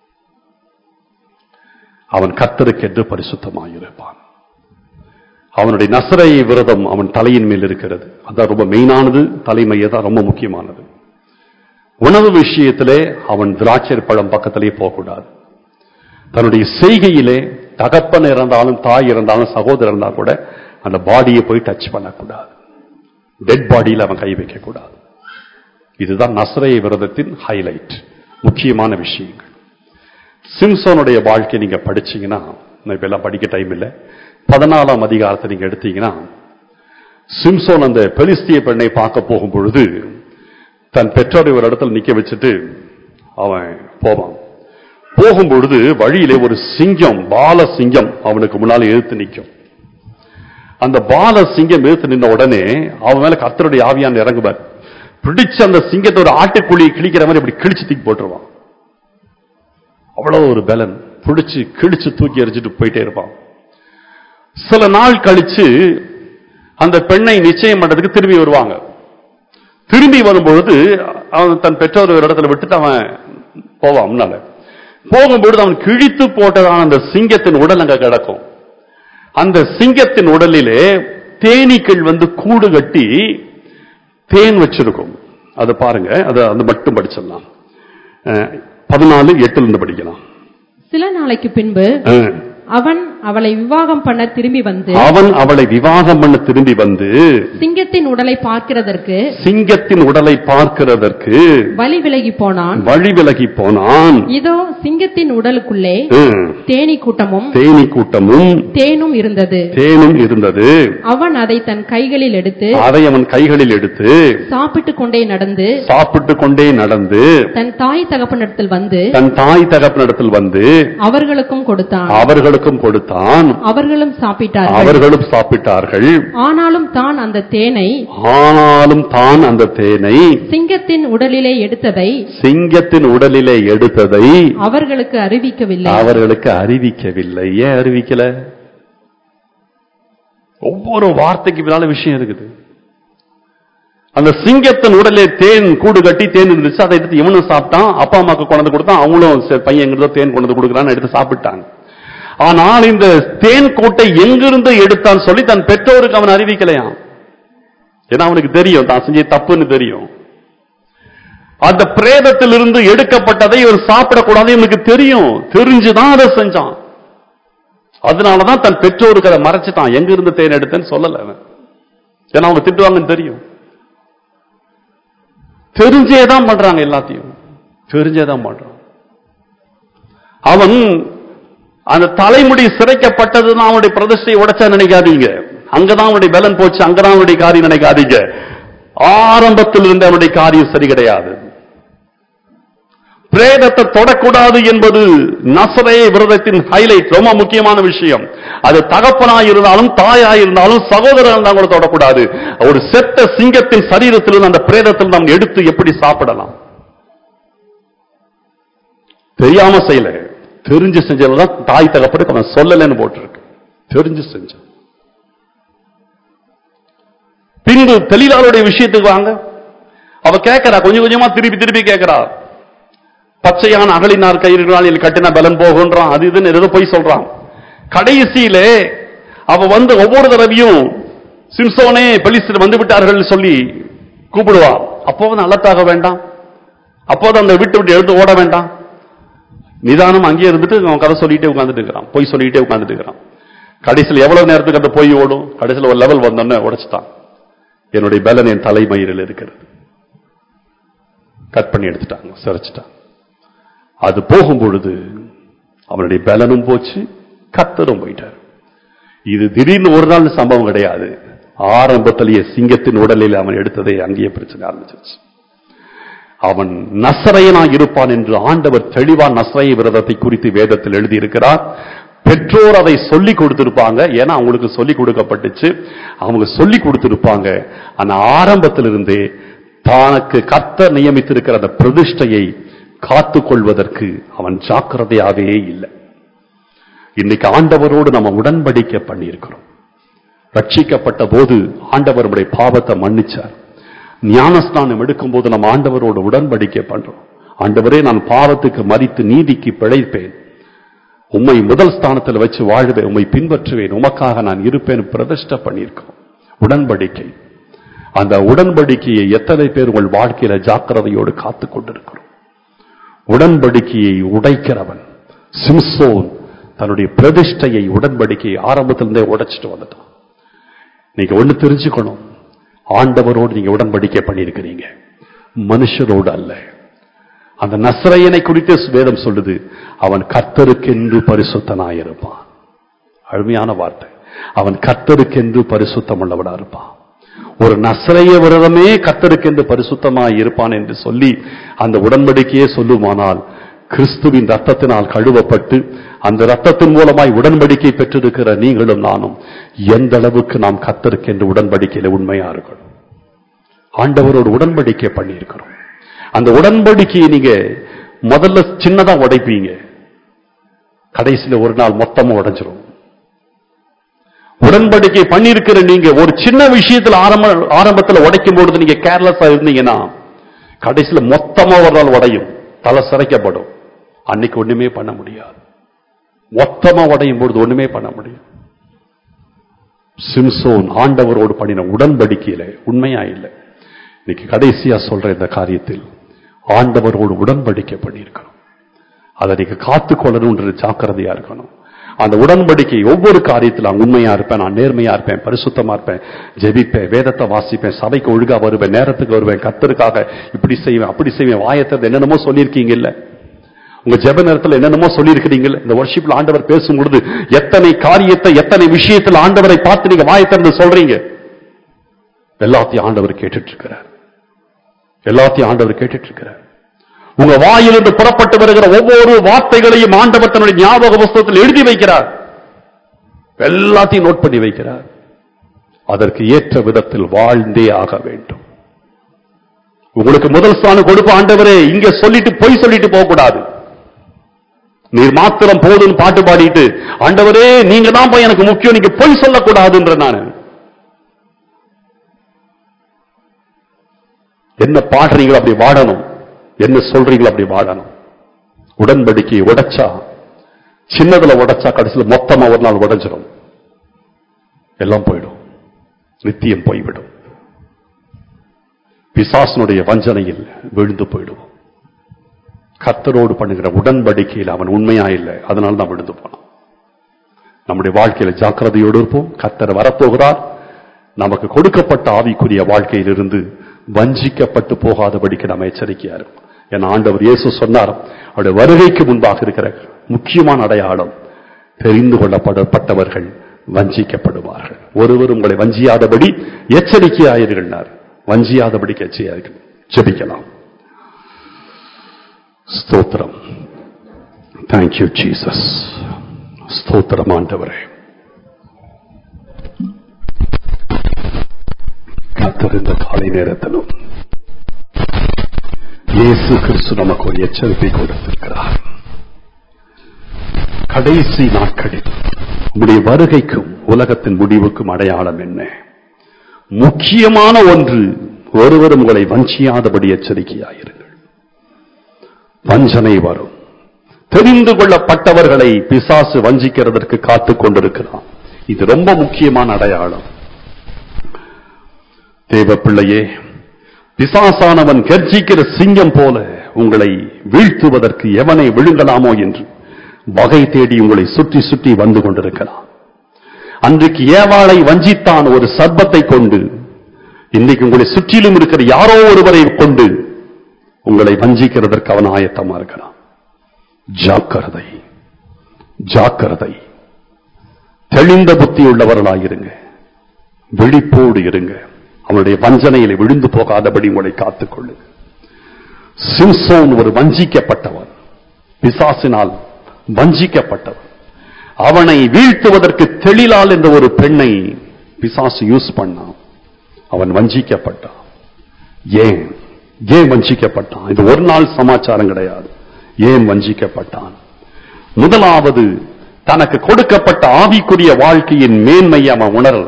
Speaker 1: அவன் கத்தருக்கென்று பரிசுத்தமாயிருப்பான் அவனுடைய நசரை விரதம் அவன் தலையின் மேல் இருக்கிறது அதான் ரொம்ப மெயினானது தலைமையை தான் ரொம்ப முக்கியமானது உணவு விஷயத்திலே அவன் திராட்சை பழம் பக்கத்திலே போகக்கூடாது தன்னுடைய செய்கையிலே தகப்பன் இருந்தாலும் தாய் இருந்தாலும் சகோதரர் இருந்தா கூட அந்த பாடியை போய் டச் பண்ணக்கூடாது டெட் பாடியில் அவன் கை வைக்கக்கூடாது இதுதான் நசரைய விரதத்தின் ஹைலைட் முக்கியமான விஷயங்கள் சிம்சோனுடைய வாழ்க்கை நீங்க படிச்சீங்கன்னா நான் இப்ப எல்லாம் படிக்க டைம் இல்லை பதினாலாம் அதிகாரத்தை நீங்க எடுத்தீங்கன்னா சிம்சோன் அந்த பெலிஸ்திய பெண்ணை பார்க்க போகும் பொழுது தன் பெற்றோரை ஒரு இடத்துல நிக்க வச்சுட்டு அவன் போவான் போகும் பொழுது வழியிலே ஒரு சிங்கம் பால சிங்கம் அவனுக்கு முன்னால எழுத்து நிற்கும் அந்த பால சிங்கம் எழுத்து நின்ன உடனே அவன் மேல கர்த்தருடைய ஆவியான் இறங்குவார் பிடிச்சு அந்த சிங்கத்தை ஒரு ஆட்டுக்குழி கிழிக்கிற மாதிரி இப்படி கிழிச்சு தூக்கி போட்டுருவான் அவ்வளவு ஒரு பலன் பிடிச்சு கிழிச்சு தூக்கி எறிஞ்சிட்டு போயிட்டே இருப்பான் சில நாள் கழிச்சு அந்த பெண்ணை நிச்சயம் பண்றதுக்கு திரும்பி வருவாங்க திரும்பி வரும்பொழுது அவன் தன் பெற்றோர் ஒரு இடத்துல விட்டுட்டு அவன் போவான் முன்னால போகும்பொழுது அவன் கிழித்து போட்டதான அந்த சிங்கத்தின் உடல் அங்க கிடக்கும் அந்த சிங்கத்தின் உடலிலே தேனீக்கள் வந்து கூடு கட்டி தேன் வச்சிருக்கும் அதை பாருங்க அதை அது மட்டும் படிச்சிடலாம் அஹ், பதினாலு எட்டுல இருந்து படிக்கலாம்
Speaker 2: சில நாளைக்கு பின்பு
Speaker 1: அஹ்,
Speaker 2: அவன் அவளை விவாகம் பண்ண திரும்பி வந்து
Speaker 1: அவன் அவளை விவாகம் பண்ண திரும்பி வந்து
Speaker 2: சிங்கத்தின் உடலை பார்க்கிறதற்கு
Speaker 1: சிங்கத்தின் உடலை பார்க்கிறதற்கு
Speaker 2: வழி விலகி போனான்
Speaker 1: வழி விலகி போனான்
Speaker 2: இதோ சிங்கத்தின் உடலுக்குள்ளே
Speaker 1: அஹ்,
Speaker 2: தேனீ கூட்டமும்
Speaker 1: தேனீ கூட்டமும்
Speaker 2: தேனும் இருந்தது
Speaker 1: தேனும் இருந்தது
Speaker 2: அவன் அதை தன் கைகளில் எடுத்து
Speaker 1: அதை அவன் கைகளில் எடுத்து
Speaker 2: சாப்பிட்டுக் கொண்டே நடந்து
Speaker 1: சாப்பிட்டு கொண்டே நடந்து
Speaker 2: தன் தாய் தகப்பனிடத்தில் வந்து
Speaker 1: தன் தாய் தகப்பனிடத்தில் வந்து
Speaker 2: அவர்களுக்கும் கொடுத்தான்
Speaker 1: அவர்களுக்கும் கொடுத்தான்
Speaker 2: அவர்களும் சாப்பிட்டார்கள்
Speaker 1: அவர்களும் சாப்பிட்டார்கள்
Speaker 2: ஆனாலும் தான் அந்த தேனை
Speaker 1: ஆனாலும் தான் அந்த தேனை
Speaker 2: சிங்கத்தின் உடலிலே எடுத்ததை
Speaker 1: சிங்கத்தின் உடலிலே எடுத்ததை
Speaker 2: அவர்களுக்கு அறிவிக்கவில்லை
Speaker 1: அவர்களுக்கு அறிவிக்கவில்லை ஏன் அறிவிக்கல ஒவ்வொரு வார்த்தைக்கு பின்னால விஷயம் இருக்குது அந்த சிங்கத்தின் உடலே தேன் கூடு கட்டி தேன் இருந்துச்சு அதை எடுத்து இவனும் சாப்பிட்டான் அப்பா அம்மாக்கு கொண்டு கொடுத்தான் அவங்களும் சரி, பையன் எங்கிருந்தோ தேன் கொண்டு வந்து கொடுக்குறான்னு எடுத்து சாப்பிட்டாங்க ஆனால் இந்த தேன் கூட்டை எங்கிருந்து எடுத்தான்னு சொல்லி தன் பெற்றோருக்கு அவன் அறிவிக்கலையாம் ஏன்னா அவனுக்கு தெரியும் தான் செஞ்ச தப்புன்னு தெரியும் அந்த பிரேதத்திலிருந்து எடுக்கப்பட்டதை இவன் சாப்பிடக்கூடாது இவனுக்கு தெரியும் தெரிஞ்சுதான் அதை செஞ்சான் அதனாலதான் தன் பெற்றோருக்கு அதை மறைச்சிட்டான் எங்க இருந்து தேன் எடுத்தேன்னு சொல்லல அவன் ஏன்னா அவங்க திட்டுவாங்கன்னு தெரியும் தெரிஞ்சே தான் பண்றாங்க எல்லாத்தையும் தெரிஞ்சே தான் பண்றான் அவன் அந்த தலைமுடி சிறைக்கப்பட்டதுதான் அவனுடைய பிரதிஷ்டையை உடைச்சா நினைக்காதீங்க அங்கதான் அவனுடைய பலன் போச்சு அங்கதான் அவனுடைய காரியம் நினைக்காதீங்க ஆரம்பத்தில் இருந்த அவனுடைய காரியம் சரி கிடையாது பிரேதத்தை தொடக்கூடாது என்பது நசரே விரதத்தின் ஹைலைட் ரொம்ப முக்கியமான விஷயம் அது தகப்பனாய் இருந்தாலும் தாயாய் இருந்தாலும் சகோதரன் இருந்தாலும் கூட தொடக்கூடாது ஒரு செத்த சிங்கத்தின் சரீரத்திலிருந்து அந்த பிரேதத்தில் நாம் எடுத்து எப்படி சாப்பிடலாம் தெரியாம செய்யல தெரிஞ்சு செஞ்சதுதான் தாய் தகப்பனுக்கு அவன் சொல்லலைன்னு போட்டிருக்கு தெரிஞ்சு செஞ்சான் பின்பு தெளிவாளுடைய விஷயத்துக்கு வாங்க அவ கேட்கிறா கொஞ்சம் கொஞ்சமா திருப்பி திருப்பி கேட்கிறா பச்சையான அகலினார் கயிறுகளால் கட்டின பலன் போகுன்றான் அது இதுன்னு ஏதோ போய் சொல்றான் கடைசியிலே அவ வந்து ஒவ்வொரு தடவையும் சிம்சோனே பெலிஸ்தர் வந்து விட்டார்கள் சொல்லி கூப்பிடுவா அப்போது அலத்தாக வேண்டாம் அப்போது அந்த விட்டு விட்டு எடுத்து ஓட வேண்டாம் நிதானம் அங்கேயே இருந்துட்டு அவன் கதை சொல்லிட்டே உட்கார்ந்துட்டு இருக்கிறான் பொய் சொல்லிட்டே உட்கார்ந்துட்டு இருக்கிறான் கடைசியில் எவ்வளவு நேரத்துக்கு அந்த பொய் ஓடும் கடைசியில் ஒரு லெவல் வந்தோன்னே உடைச்சிட்டான் என்னுடைய பலன் என் தலைமயிரில் இருக்கிறது கட் பண்ணி எடுத்துட்டாங்க சிறைச்சிட்டான் அது போகும் பொழுது அவனுடைய பலனும் போச்சு கத்தரும் போயிட்டார் இது திடீர்னு ஒரு நாள் சம்பவம் கிடையாது ஆரம்பத்திலேயே சிங்கத்தின் உடலில் அவன் எடுத்ததை அங்கேயே பிரச்சனை ஆரம்பிச்சிருச்சு அவன் நசரையனாய் இருப்பான் என்று ஆண்டவர் தெளிவா நசரைய விரதத்தை குறித்து வேதத்தில் எழுதியிருக்கிறார் பெற்றோர் அதை சொல்லி கொடுத்திருப்பாங்க ஏன்னா அவங்களுக்கு சொல்லி கொடுக்கப்பட்டுச்சு அவங்க சொல்லி கொடுத்திருப்பாங்க ஆனா ஆரம்பத்திலிருந்தே தனக்கு கர்த்தர் நியமித்திருக்கிற அந்த பிரதிஷ்டையை காத்துக் கொள்வதற்கு அவன் ஜாக்கிரதையாகவே இல்லை இன்னைக்கு ஆண்டவரோடு நம்ம உடன்படிக்கை பண்ணியிருக்கிறோம் ரட்சிக்கப்பட்ட போது ஆண்டவர் நம்முடைய பாவத்தை மன்னிச்சார் ஞானஸ்நானம் எடுக்கும் போது நம்ம ஆண்டவரோடு உடன்படிக்கை பண்றோம் ஆண்டவரே நான் பாவத்துக்கு மறித்து நீதிக்கு பிழைப்பேன் உம்மை முதல் ஸ்தானத்தில் வச்சு வாழ்வேன் உம்மை பின்பற்றுவேன் உமக்காக நான் இருப்பேன் பிரதிஷ்டை பண்ணியிருக்கோம் உடன்படிக்கை அந்த உடன்படிக்கையை எத்தனை பேர் உங்கள் வாழ்க்கையில ஜாக்கிரதையோடு காத்துக் கொண்டிருக்கிறோம் உடன்படிக்கையை உடைக்கிறவன் சிம்சோன் தன்னுடைய பிரதிஷ்டையை உடன்படிக்கையை ஆரம்பத்திலிருந்தே உடைச்சிட்டு வந்துட்டான் நீங்க ஒண்ணு தெரிஞ்சுக்கணும் ஆண்டவரோடு நீங்க உடன்படிக்கை பண்ணியிருக்கிறீங்க மனுஷரோடு அல்ல அந்த நசரையனை குறித்து வேதம் சொல்லுது அவன் கர்த்தருக்கென்று பரிசுத்தனாயிருப்பான் அருமையான வார்த்தை அவன் கர்த்தருக்கென்று பரிசுத்தம் உள்ளவனா இருப்பான் ஒரு நசரைய விரதமே கர்த்தருக்கென்று பரிசுத்தமாய் இருப்பான் என்று சொல்லி அந்த உடன்படிக்கையே சொல்லுமானால் கிறிஸ்துவின் ரத்தத்தினால் கழுவப்பட்டு அந்த ரத்தத்தின் மூலமாய் உடன்படிக்கை பெற்றிருக்கிற நீங்களும் நானும் எந்த அளவுக்கு நாம் கத்தருக்கு உடன்படிக்கையில உண்மையா இருக்கணும் ஆண்டவரோடு உடன்படிக்கை பண்ணியிருக்கிறோம் அந்த உடன்படிக்கையை நீங்க முதல்ல சின்னதா உடைப்பீங்க கடைசியில ஒரு நாள் மொத்தமா உடைஞ்சிரும் உடன்படிக்கை பண்ணியிருக்கிற நீங்க ஒரு சின்ன விஷயத்துல ஆரம்ப ஆரம்பத்துல உடைக்கும் பொழுது நீங்க கேர்லெஸ்ஸா இருந்தீங்கன்னா கடைசியில மொத்தமா ஒரு நாள் உடையும் தலை சிறைக்கப்படும் அன்னைக்கு ஒண்ணுமே பண்ண முடியாது மொத்தமா உடையும் பொழுது ஒண்ணுமே பண்ண முடியும் சிம்சோன் ஆண்டவரோடு பண்ணின உடன்படிக்கையில உண்மையா இல்லை இன்னைக்கு கடைசியா சொல்ற இந்த காரியத்தில் ஆண்டவரோடு உடன்படிக்கை பண்ணியிருக்கணும் அதை நீங்க காத்துக்கொள்ளணும்ன்றது ஜாக்கிரதையா இருக்கணும் அந்த உடன்படிக்கை ஒவ்வொரு காரியத்தில் நான் உண்மையா இருப்பேன் நான் நேர்மையா இருப்பேன் பரிசுத்தமா இருப்பேன் ஜெபிப்பேன் வேதத்தை வாசிப்பேன் சபைக்கு ஒழுங்கா வருவேன் நேரத்துக்கு வருவேன் கத்தருக்காக இப்படி செய்வேன் அப்படி செய்வேன் வாயத்தை என்னென்னமோ சொல்லியிருக்கீங்க இல்ல உங்க ஜெப நேரத்தில் என்னென்னமோ சொல்லியிருக்கிறீங்க இந்த வருஷிப்ல ஆண்டவர் பேசும் பொழுது எத்தனை காரியத்தை எத்தனை விஷயத்தில் ஆண்டவரை பார்த்து நீங்க வாயத்திறந்து சொல்றீங்க எல்லாத்தையும் ஆண்டவர் கேட்டுட்டு இருக்கிறார் எல்லாத்தையும் ஆண்டவர் கேட்டுட்டு இருக்கிறார் உங்க வாயிலிருந்து புறப்பட்டு வருகிற ஒவ்வொரு வார்த்தைகளையும் ஆண்டவர் தன்னுடைய ஞாபக புஸ்தகத்தில் எழுதி வைக்கிறார் எல்லாத்தையும் நோட் பண்ணி வைக்கிறார் அதற்கு ஏற்ற விதத்தில் வாழ்ந்தே ஆக வேண்டும் உங்களுக்கு முதல் ஸ்தானம் கொடுப்ப ஆண்டவரே இங்க சொல்லிட்டு பொய் சொல்லிட்டு போக கூடாது நீர் மாத்திரம் போதும் பாட்டு பாடிட்டு ஆண்டவரே நீங்க தான் போய் எனக்கு முக்கியம் நீங்க பொய் சொல்லக்கூடாதுன்ற நான் என்ன பாடுறீங்களோ அப்படி வாழணும் என்ன சொல்றீங்களோ அப்படி வாழணும் உடன்படிக்கை உடைச்சா சின்னதுல உடைச்சா கடைசியில் மொத்தமா ஒரு நாள் உடைஞ்சிடும் எல்லாம் போயிடும் நித்தியம் போய்விடும் பிசாசனுடைய வஞ்சனையில் விழுந்து போயிடுவோம் கர்த்தரோடு பண்ணுகிற உடன்படிக்கையில் அவன் உண்மையா இல்லை அதனால தான் விழுந்து போனான் நம்முடைய வாழ்க்கையில ஜாக்கிரதையோடு இருப்போம் கர்த்தர் வரப்போகிறார் நமக்கு கொடுக்கப்பட்ட ஆவிக்குரிய வாழ்க்கையிலிருந்து வஞ்சிக்கப்பட்டு போகாதபடிக்கு நம்ம எச்சரிக்கையா இருக்கும் என் ஆண்டவர் இயேசு சொன்னார் அவருடைய வருகைக்கு முன்பாக இருக்கிற முக்கியமான அடையாளம் தெரிந்து கொள்ளப்படப்பட்டவர்கள் வஞ்சிக்கப்படுவார்கள் ஒருவர் உங்களை வஞ்சியாதபடி எச்சரிக்கையாயிருக்கிறார் வஞ்சியாதபடிக்கு எச்சரிக்கையார்கள் ஜெபிக்கலாம் ஸ்தோத்திரம் தேங்க்யூ ஜீசஸ் ஸ்தோத்திரம் ஆண்டவரே கர்த்தர் இந்த காலை நேரத்திலும் இயேசு கிறிஸ்து நமக்கு ஒரு எச்சரிக்கை கொடுத்திருக்கிறார் கடைசி நாட்களில் உம்முடைய வருகைக்கும் உலகத்தின் முடிவுக்கும் அடையாளம் என்ன முக்கியமான ஒன்று ஒருவரும் உங்களை வஞ்சியாதபடி எச்சரிக்கையாயிருங்கள் வஞ்சனை வரும் தெரிந்து கொள்ளப்பட்டவர்களை பிசாசு வஞ்சிக்கிறதற்கு காத்துக் கொண்டிருக்கிறான் இது ரொம்ப முக்கியமான அடையாளம் தேவ பிள்ளையே பிசாசானவன் கர்ஜிக்கிற சிங்கம் போல உங்களை வீழ்த்துவதற்கு எவனை விழுங்கலாமோ என்று வகை தேடி உங்களை சுற்றி சுற்றி வந்து கொண்டிருக்கிறான் அன்றைக்கு ஏவாளை வஞ்சித்தான் ஒரு சர்ப்பத்தை கொண்டு இன்னைக்கு உங்களை சுற்றிலும் இருக்கிற யாரோ ஒருவரை கொண்டு உங்களை வஞ்சிக்கிறதற்கு அவன் ஆயத்தமா இருக்கிறான் ஜாக்கிரதை ஜாக்கிரதை தெளிந்த புத்தி உள்ளவர்களாயிருங்க விழிப்போடு இருங்க அவனுடைய வஞ்சனையில விழுந்து போகாதபடி உங்களை காத்துக்கொள்ளு சிம்சோன் ஒரு வஞ்சிக்கப்பட்டவன் பிசாசினால் வஞ்சிக்கப்பட்டவன் அவனை வீழ்த்துவதற்கு தெளிலால் என்ற ஒரு பெண்ணை பிசாசு யூஸ் பண்ணான் அவன் வஞ்சிக்கப்பட்டான் ஏன் ஏன் வஞ்சிக்கப்பட்டான் இது ஒரு நாள் சமாச்சாரம் கிடையாது ஏன் வஞ்சிக்கப்பட்டான் முதலாவது தனக்கு கொடுக்கப்பட்ட ஆவிக்குரிய வாழ்க்கையின் மேன்மையை அவன் உணரல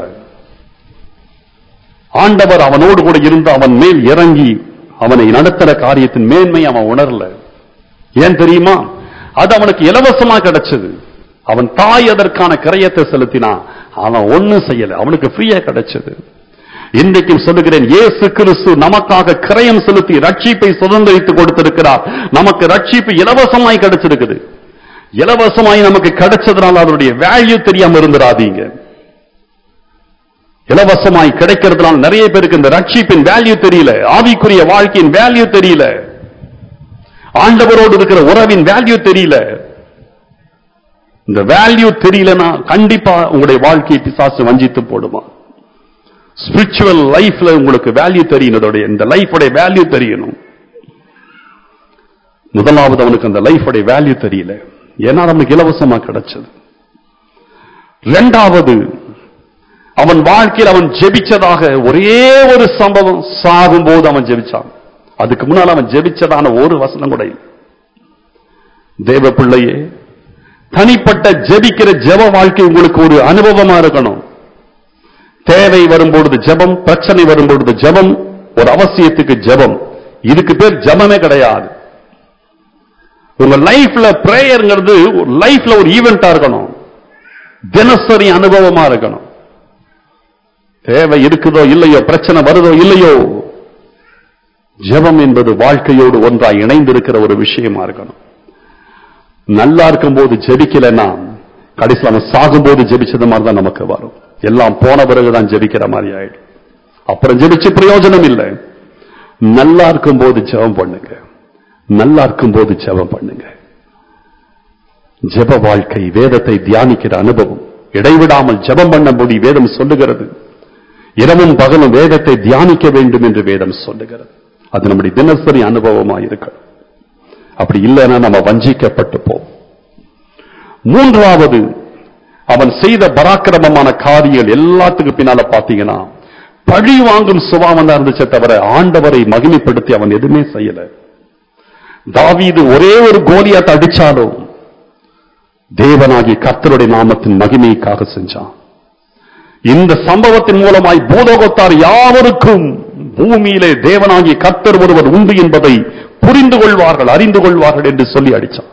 Speaker 1: ஆண்டவர் அவனோடு கூட இருந்து அவன் மேல் இறங்கி அவனை நடத்துற காரியத்தின் மேன்மை அவன் உணரல ஏன் தெரியுமா அது அவனுக்கு இலவசமா கிடைச்சது அவன் தாய் அதற்கான கிரயத்தை செலுத்தினான் அவன் ஒண்ணும் செய்யல அவனுக்கு ஃப்ரீயா கிடைச்சது இன்றைக்கும் சொல்லுகிறேன் இயேசு கிறிஸ்து நமக்காக கிரயம் செலுத்தி ரட்சிப்பை சுதந்திரித்து கொடுத்திருக்கிறார் நமக்கு ரட்சிப்பு இலவசமாய் கிடைச்சிருக்குது இலவசமாய் நமக்கு கிடைச்சதுனால அதனுடைய வேல்யூ தெரியாம இருந்துடாதீங்க இலவசமாய் கிடைக்கிறதுனால நிறைய பேருக்கு இந்த ரட்சிப்பின் வேல்யூ தெரியல ஆவிக்குரிய வாழ்க்கையின் வேல்யூ தெரியல ஆண்டவரோடு இருக்கிற உறவின் வேல்யூ தெரியல இந்த வேல்யூ தெரியலனா கண்டிப்பா உங்களுடைய வாழ்க்கையை பிசாசு வஞ்சித்து போடுமா ஸ்பிரிச்சுவல் லைஃப்ல உங்களுக்கு வேல்யூ தெரியணும் இந்த லைஃபோட வேல்யூ தெரியணும் முதலாவது அவனுக்கு அந்த லைஃபோட வேல்யூ தெரியல ஏன்னா அவனுக்கு இலவசமா கிடைச்சது இரண்டாவது அவன் வாழ்க்கையில் அவன் ஜெபிச்சதாக ஒரே ஒரு சம்பவம் சாகும் போது அவன் ஜெபிச்சான் அதுக்கு முன்னால் அவன் ஜெபிச்சதான ஒரு வசனம் கூட இல்லை தேவ பிள்ளையே தனிப்பட்ட ஜெபிக்கிற ஜெப வாழ்க்கை உங்களுக்கு ஒரு அனுபவமா இருக்கணும் தேவை வரும்பொழுது ஜெபம் பிரச்சனை வரும்பொழுது ஜெபம் ஒரு அவசியத்துக்கு ஜெபம் இதுக்கு பேர் ஜெபமே கிடையாது உங்க லைஃப்ல பிரேயர்ங்கிறது லைஃப்ல ஒரு ஈவெண்டா இருக்கணும் தினசரி அனுபவமா இருக்கணும் தேவை இருக்குதோ இல்லையோ பிரச்சனை வருதோ இல்லையோ ஜெபம் என்பது வாழ்க்கையோடு ஒன்றாய் இணைந்திருக்கிற ஒரு விஷயமா இருக்கணும் நல்லா இருக்கும்போது ஜெபிக்கலைன்னா கடைசியில் அவன் சாகும்போது ஜெபிச்சது மாதிரி தான் நமக்கு வரும் எல்லாம் போன பிறகுதான் ஜெபிக்கிற மாதிரி ஆயிடும் அப்புறம் ஜெபிச்சு பிரயோஜனம் இல்லை நல்லா இருக்கும்போது ஜெபம் பண்ணுங்க நல்லா இருக்கும்போது ஜெபம் பண்ணுங்க ஜெப வாழ்க்கை வேதத்தை தியானிக்கிற அனுபவம் இடைவிடாமல் ஜெபம் பண்ணும்படி வேதம் சொல்லுகிறது இரவும் பகலும் வேதத்தை தியானிக்க வேண்டும் என்று வேதம் சொல்லுகிறது அது நம்முடைய தினசரி அனுபவமா இருக்கணும் அப்படி இல்லைன்னா நம்ம வஞ்சிக்கப்பட்டு போவோம் மூன்றாவது அவன் செய்த பராக்கிரமமான காரியங்கள் எல்லாத்துக்கும் பின்னால பாத்தீங்கன்னா பழி வாங்கும் சுபாவம் தான் இருந்துச்சே தவிர ஆண்டவரை மகிமைப்படுத்தி அவன் எதுவுமே செய்யல தாவீது ஒரே ஒரு கோலியாட்ட அடிச்சாலும் தேவனாகி கர்த்தருடைய நாமத்தின் மகிமைக்காக செஞ்சான் இந்த சம்பவத்தின் மூலமாய் பூலோகத்தார் யாவருக்கும் பூமியிலே தேவனாகிய கர்த்தர் ஒருவர் உண்டு என்பதை புரிந்து கொள்வார்கள் அறிந்து கொள்வார்கள் என்று சொல்லி அடிச்சான்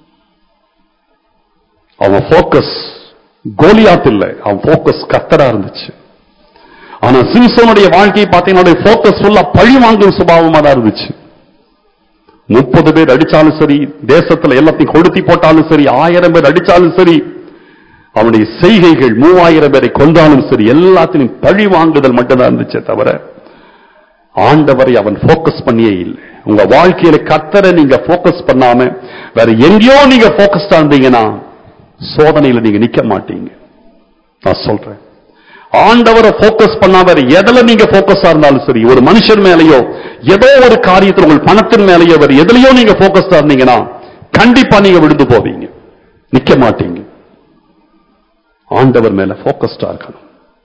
Speaker 1: அவன் போக்கஸ் கோலியாத் இல்ல அவன் போக்கஸ் கர்த்தரா இருந்துச்சு ஆனா சிம்சோனுடைய வாழ்க்கையை பார்த்தீங்கன்னா போக்கஸ் ஃபுல்லா பழி வாங்கும் சுபாவமா தான் இருந்துச்சு முப்பது பேர் அடிச்சாலும் சரி தேசத்துல எல்லாத்தையும் கொளுத்தி போட்டாலும் சரி ஆயிரம் பேர் அடிச்சாலும் சரி அவனுடைய செய்கைகள் மூவாயிரம் பேரை கொன்றாலும் சரி எல்லாத்திலும் பழி வாங்குதல் மட்டும்தான் இருந்துச்சே தவிர ஆண்டவரை அவன் போக்கஸ் பண்ணியே இல்லை உங்க வாழ்க்கையில கத்தரை நீங்க போக்கஸ் பண்ணாம வேற எங்கேயோ நீங்க போக்கஸ்டா இருந்தீங்கன்னா சோதனையில நீங்க நிக்க மாட்டீங்க நான் சொல்றேன் ஆண்டவரை போக்கஸ் பண்ணா வேற எதுல நீங்க போக்கஸா இருந்தாலும் சரி ஒரு மனுஷன் மேலயோ ஏதோ ஒரு காரியத்தில் உங்கள் பணத்தின் மேலயோ வேற எதுலயோ நீங்க போக்கஸா இருந்தீங்கன்னா கண்டிப்பா நீங்க விழுந்து போவீங்க நிக்க மாட்டீங்க ஆண்டவர் மேல போக்கஸ்டா இருக்கணும்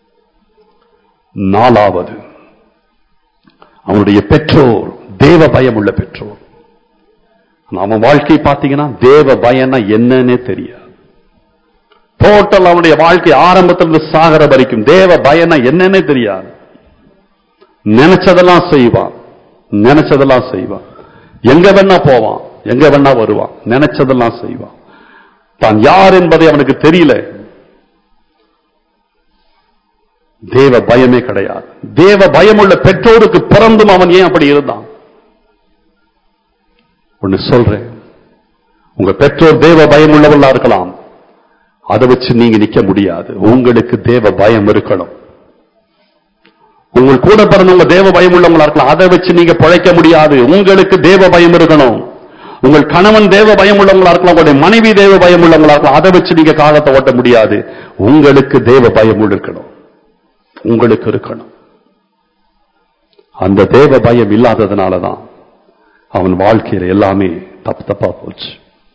Speaker 1: நாலாவது அவனுடைய பெற்றோர் தேவ பயம் உள்ள பெற்றோர் நாம வாழ்க்கை பார்த்தீங்கன்னா தேவ பயம்னா என்னன்னே தெரியாது டோட்டல் அவனுடைய வாழ்க்கை ஆரம்பத்திலிருந்து சாகர வரைக்கும் தேவ பயம்னா என்னன்னே தெரியாது நினைச்சதெல்லாம் செய்வான் நினைச்சதெல்லாம் செய்வான் எங்க வேணா போவான் எங்க வேணா வருவான் நினைச்சதெல்லாம் செய்வான் தான் யார் என்பதை அவனுக்கு தெரியல தேவ பயமே கிடையாது தேவ பயமுள்ள பெற்றோருக்கு பிறந்தும் அவன் ஏன் அப்படி இருந்தான் ஒன்னு சொல்றேன் உங்க பெற்றோர் தேவ பயம் உள்ளவர்களா இருக்கலாம் அதை வச்சு நீங்க நிக்க முடியாது உங்களுக்கு தேவ பயம் இருக்கணும் உங்கள் கூட பிறந்தவங்க தேவ பயம் உள்ளவங்களா இருக்கலாம் அதை வச்சு நீங்க பிழைக்க முடியாது உங்களுக்கு தேவ பயம் இருக்கணும் உங்கள் கணவன் தேவ பயம் உள்ளவங்களா இருக்கலாம் உங்களுடைய மனைவி தேவ பயம் உள்ளவங்களா இருக்கலாம் அதை வச்சு நீங்க காலத்தை ஓட்ட முடியாது உங்களுக்கு தேவ பயம் இருக்கணும் உங்களுக்கு இருக்கணும் அந்த தேவ பயம் இல்லாததுனாலதான் அவன் வாழ்க்கையில எல்லாமே தப்பு தப்பா போச்சு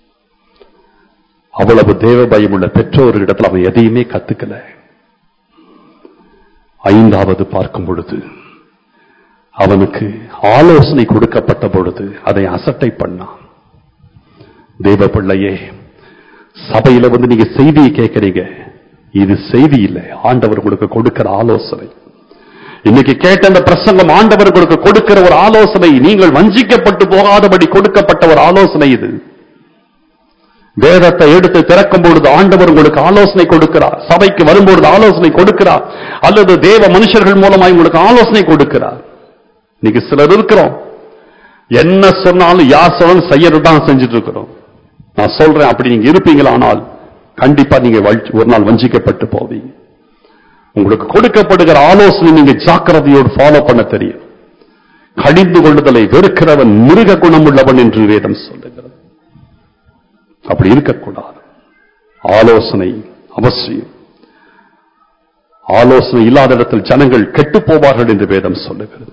Speaker 1: அவ்வளவு தேவ பயம் உள்ள பெற்றோர் இடத்துல அவன் எதையுமே கத்துக்கல ஐந்தாவது பார்க்கும் பொழுது அவனுக்கு ஆலோசனை கொடுக்கப்பட்ட பொழுது அதை அசட்டை பண்ணான் தேவ பிள்ளையே சபையில வந்து நீங்க செய்தியை கேட்கறீங்க இது செய்தி இல்லை ஆண்டவர் உங்களுக்கு கொடுக்கிற ஆலோசனை இன்னைக்கு கேட்ட அந்த பிரசங்கம் ஆண்டவர் உங்களுக்கு கொடுக்கிற ஒரு ஆலோசனை நீங்கள் வஞ்சிக்கப்பட்டு போகாதபடி கொடுக்கப்பட்ட ஒரு ஆலோசனை இது வேதத்தை எடுத்து திறக்கும் பொழுது ஆண்டவர் உங்களுக்கு ஆலோசனை கொடுக்கிறார் சபைக்கு வரும்பொழுது ஆலோசனை கொடுக்கிறார் அல்லது தேவ மனுஷர்கள் மூலமாய் உங்களுக்கு ஆலோசனை கொடுக்கிறார் இன்னைக்கு சிலர் இருக்கிறோம் என்ன சொன்னாலும் யார் சொன்னாலும் செய்யறது தான் செஞ்சுட்டு இருக்கிறோம் நான் சொல்றேன் அப்படி நீங்க இருப்பீங்களானால் கண்டிப்பா நீங்க வஞ்சி- ஒரு நாள் வஞ்சிக்கப்பட்டு போவீங்க உங்களுக்கு கொடுக்கப்படுகிற ஆலோசனை நீங்க ஜாக்கிரதையோடு ஃபாலோ பண்ண தெரியும் கடிந்து கொள்ளுதலை வெறுக்கிறவன் மிருக குணமுள்ளவன் என்று வேதம் சொல்லுகிறது அப்படி இருக்கக்கூடாது ஆலோசனை அவசியம் ஆலோசனை இல்லாத இடத்தில் ஜனங்கள் கெட்டு போவார்கள் என்று வேதம் சொல்லுகிறது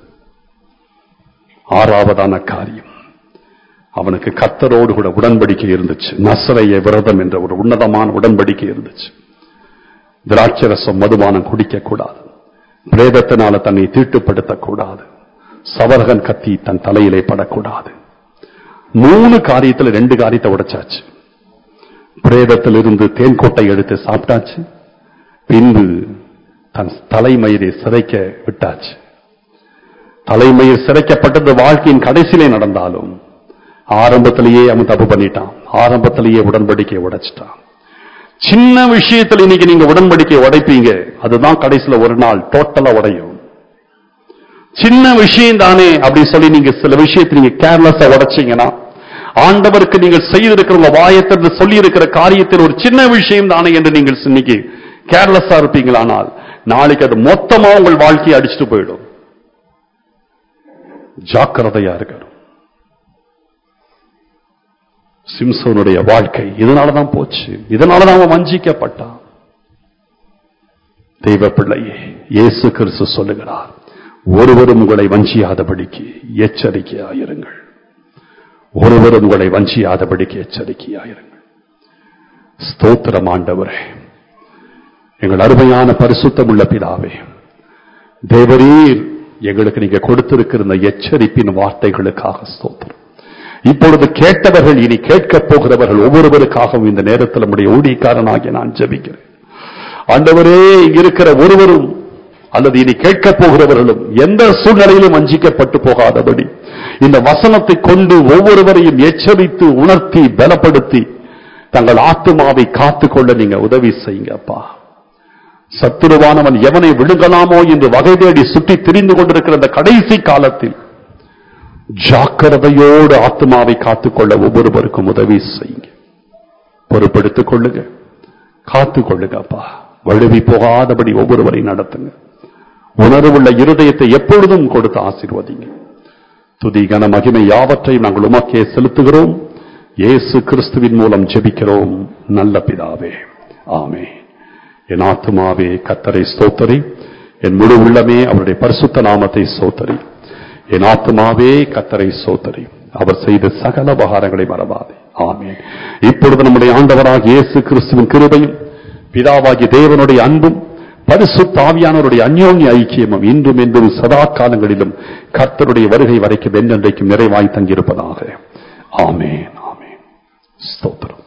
Speaker 1: ஆறாவதான காரியம் அவனுக்கு கத்தரோடு கூட உடன்படிக்கை இருந்துச்சு நசரைய விரதம் என்ற ஒரு உன்னதமான உடன்படிக்கை இருந்துச்சு திராட்சரசம் மதுபானம் குடிக்க கூடாது பிரேதத்தினால தன்னை தீட்டுப்படுத்தக்கூடாது சவரகன் கத்தி தன் தலையிலே படக்கூடாது மூணு காரியத்துல ரெண்டு காரியத்தை உடைச்சாச்சு பிரேதத்திலிருந்து தேன்கொட்டை எடுத்து சாப்பிட்டாச்சு பின்பு தன் தலைமயிரை சிதைக்க விட்டாச்சு தலைமயிர் சிதைக்கப்பட்டது வாழ்க்கையின் கடைசியிலே நடந்தாலும் ஆரம்பத்திலேயே அவன் தப்பு பண்ணிட்டான் ஆரம்பத்திலேயே உடன்படிக்கை உடைச்சிட்டான் சின்ன விஷயத்துல இன்னைக்கு நீங்க உடன்படிக்கை உடைப்பீங்க அதுதான் கடைசியில ஒரு நாள் டோட்டலா உடையும் சின்ன விஷயம் தானே அப்படின்னு சொல்லி நீங்க சில விஷயத்தை நீங்க கேர்லெஸ்ஸா உடைச்சீங்கன்னா ஆண்டவருக்கு நீங்கள் செய்திருக்கிற உங்க வாயத்திலிருந்து சொல்லி இருக்கிற காரியத்தில் ஒரு சின்ன விஷயம் தானே என்று நீங்கள் இன்னைக்கு கேர்லெஸ்ஸா இருப்பீங்களானால் நாளைக்கு அது மொத்தமா உங்கள் வாழ்க்கையை அடிச்சுட்டு போயிடும் ஜாக்கிரதையா இருக்கணும் சிம்சோனுடைய வாழ்க்கை இதனாலதான் போச்சு இதனாலதான் அவன் வஞ்சிக்கப்பட்டான் தெய்வ பிள்ளையே இயேசு கிறிஸ்து சொல்லுகிறார் ஒருவரும் உங்களை வஞ்சியாதபடிக்கு எச்சரிக்கையாயிருங்கள் ஒருவரும் உங்களை வஞ்சியாதபடிக்கு எச்சரிக்கையாயிருங்கள் ஸ்தோத்திரம் ஆண்டவரே எங்கள் அருமையான பரிசுத்தம் உள்ள பிதாவே தேவரீர் எங்களுக்கு நீங்க கொடுத்திருக்கிற இந்த எச்சரிப்பின் வார்த்தைகளுக்காக ஸ்தோத்திரம் இப்பொழுது கேட்டவர்கள் இனி கேட்கப் போகிறவர்கள் ஒவ்வொருவருக்காகவும் இந்த நேரத்தில் நம்முடைய ஊழியக்காரனாகிய நான் ஜெபிக்கிறேன் ஆண்டவரே இங்க இருக்கிற ஒருவரும் அல்லது இனி கேட்கப் போகிறவர்களும் எந்த சூழ்நிலையிலும் வஞ்சிக்கப்பட்டு போகாதபடி இந்த வசனத்தை கொண்டு ஒவ்வொருவரையும் எச்சரித்து உணர்த்தி பலப்படுத்தி தங்கள் ஆத்துமாவை காத்துக்கொள்ள நீங்க உதவி செய்யுங்க அப்பா சத்துருவானவன் எவனை விழுங்கலாமோ என்று வகை தேடி சுற்றி திரிந்து கொண்டிருக்கிற இந்த கடைசி காலத்தில் ஜாக்கிரதையோடு ஆத்மாவை காத்துக்கொள்ள ஒவ்வொருவருக்கும் உதவி செய்யுங்க பொறுப்படுத்திக் கொள்ளுங்க காத்துக் கொள்ளுங்க அப்பா வழுவி போகாதபடி ஒவ்வொருவரை நடத்துங்க உணர்வுள்ள இருதயத்தை எப்பொழுதும் கொடுத்து ஆசீர்வதிங்க துதி கன மகிமை யாவற்றையும் நாங்கள் உமக்கே செலுத்துகிறோம் இயேசு கிறிஸ்துவின் மூலம் ஜெபிக்கிறோம் நல்ல பிதாவே ஆமே என் ஆத்துமாவே கத்தரை ஸ்தோத்தரி என் முழு உள்ளமே அவருடைய பரிசுத்த நாமத்தை சோத்தரி என் ஆத்துமாவே கத்தரை சோத்தரி அவர் செய்த சகல உபகாரங்களை மறவாதே ஆமென் இப்பொழுது நம்முடைய ஆண்டவராக இயேசு கிறிஸ்துவின் கிருபையும் பிதாவாகிய தேவனுடைய அன்பும் பரிசுத்த ஆவியானவருடைய அந்யோன்ய ஐக்கியமும் இன்றும் என்றும் சதா காலங்களிலும் கர்த்தருடைய வருகை வரைக்கும் என்றென்றைக்கும் நிறைவாய் தங்கியிருப்பதாக ஆமென் ஆமென் ஸ்தோத்திரம்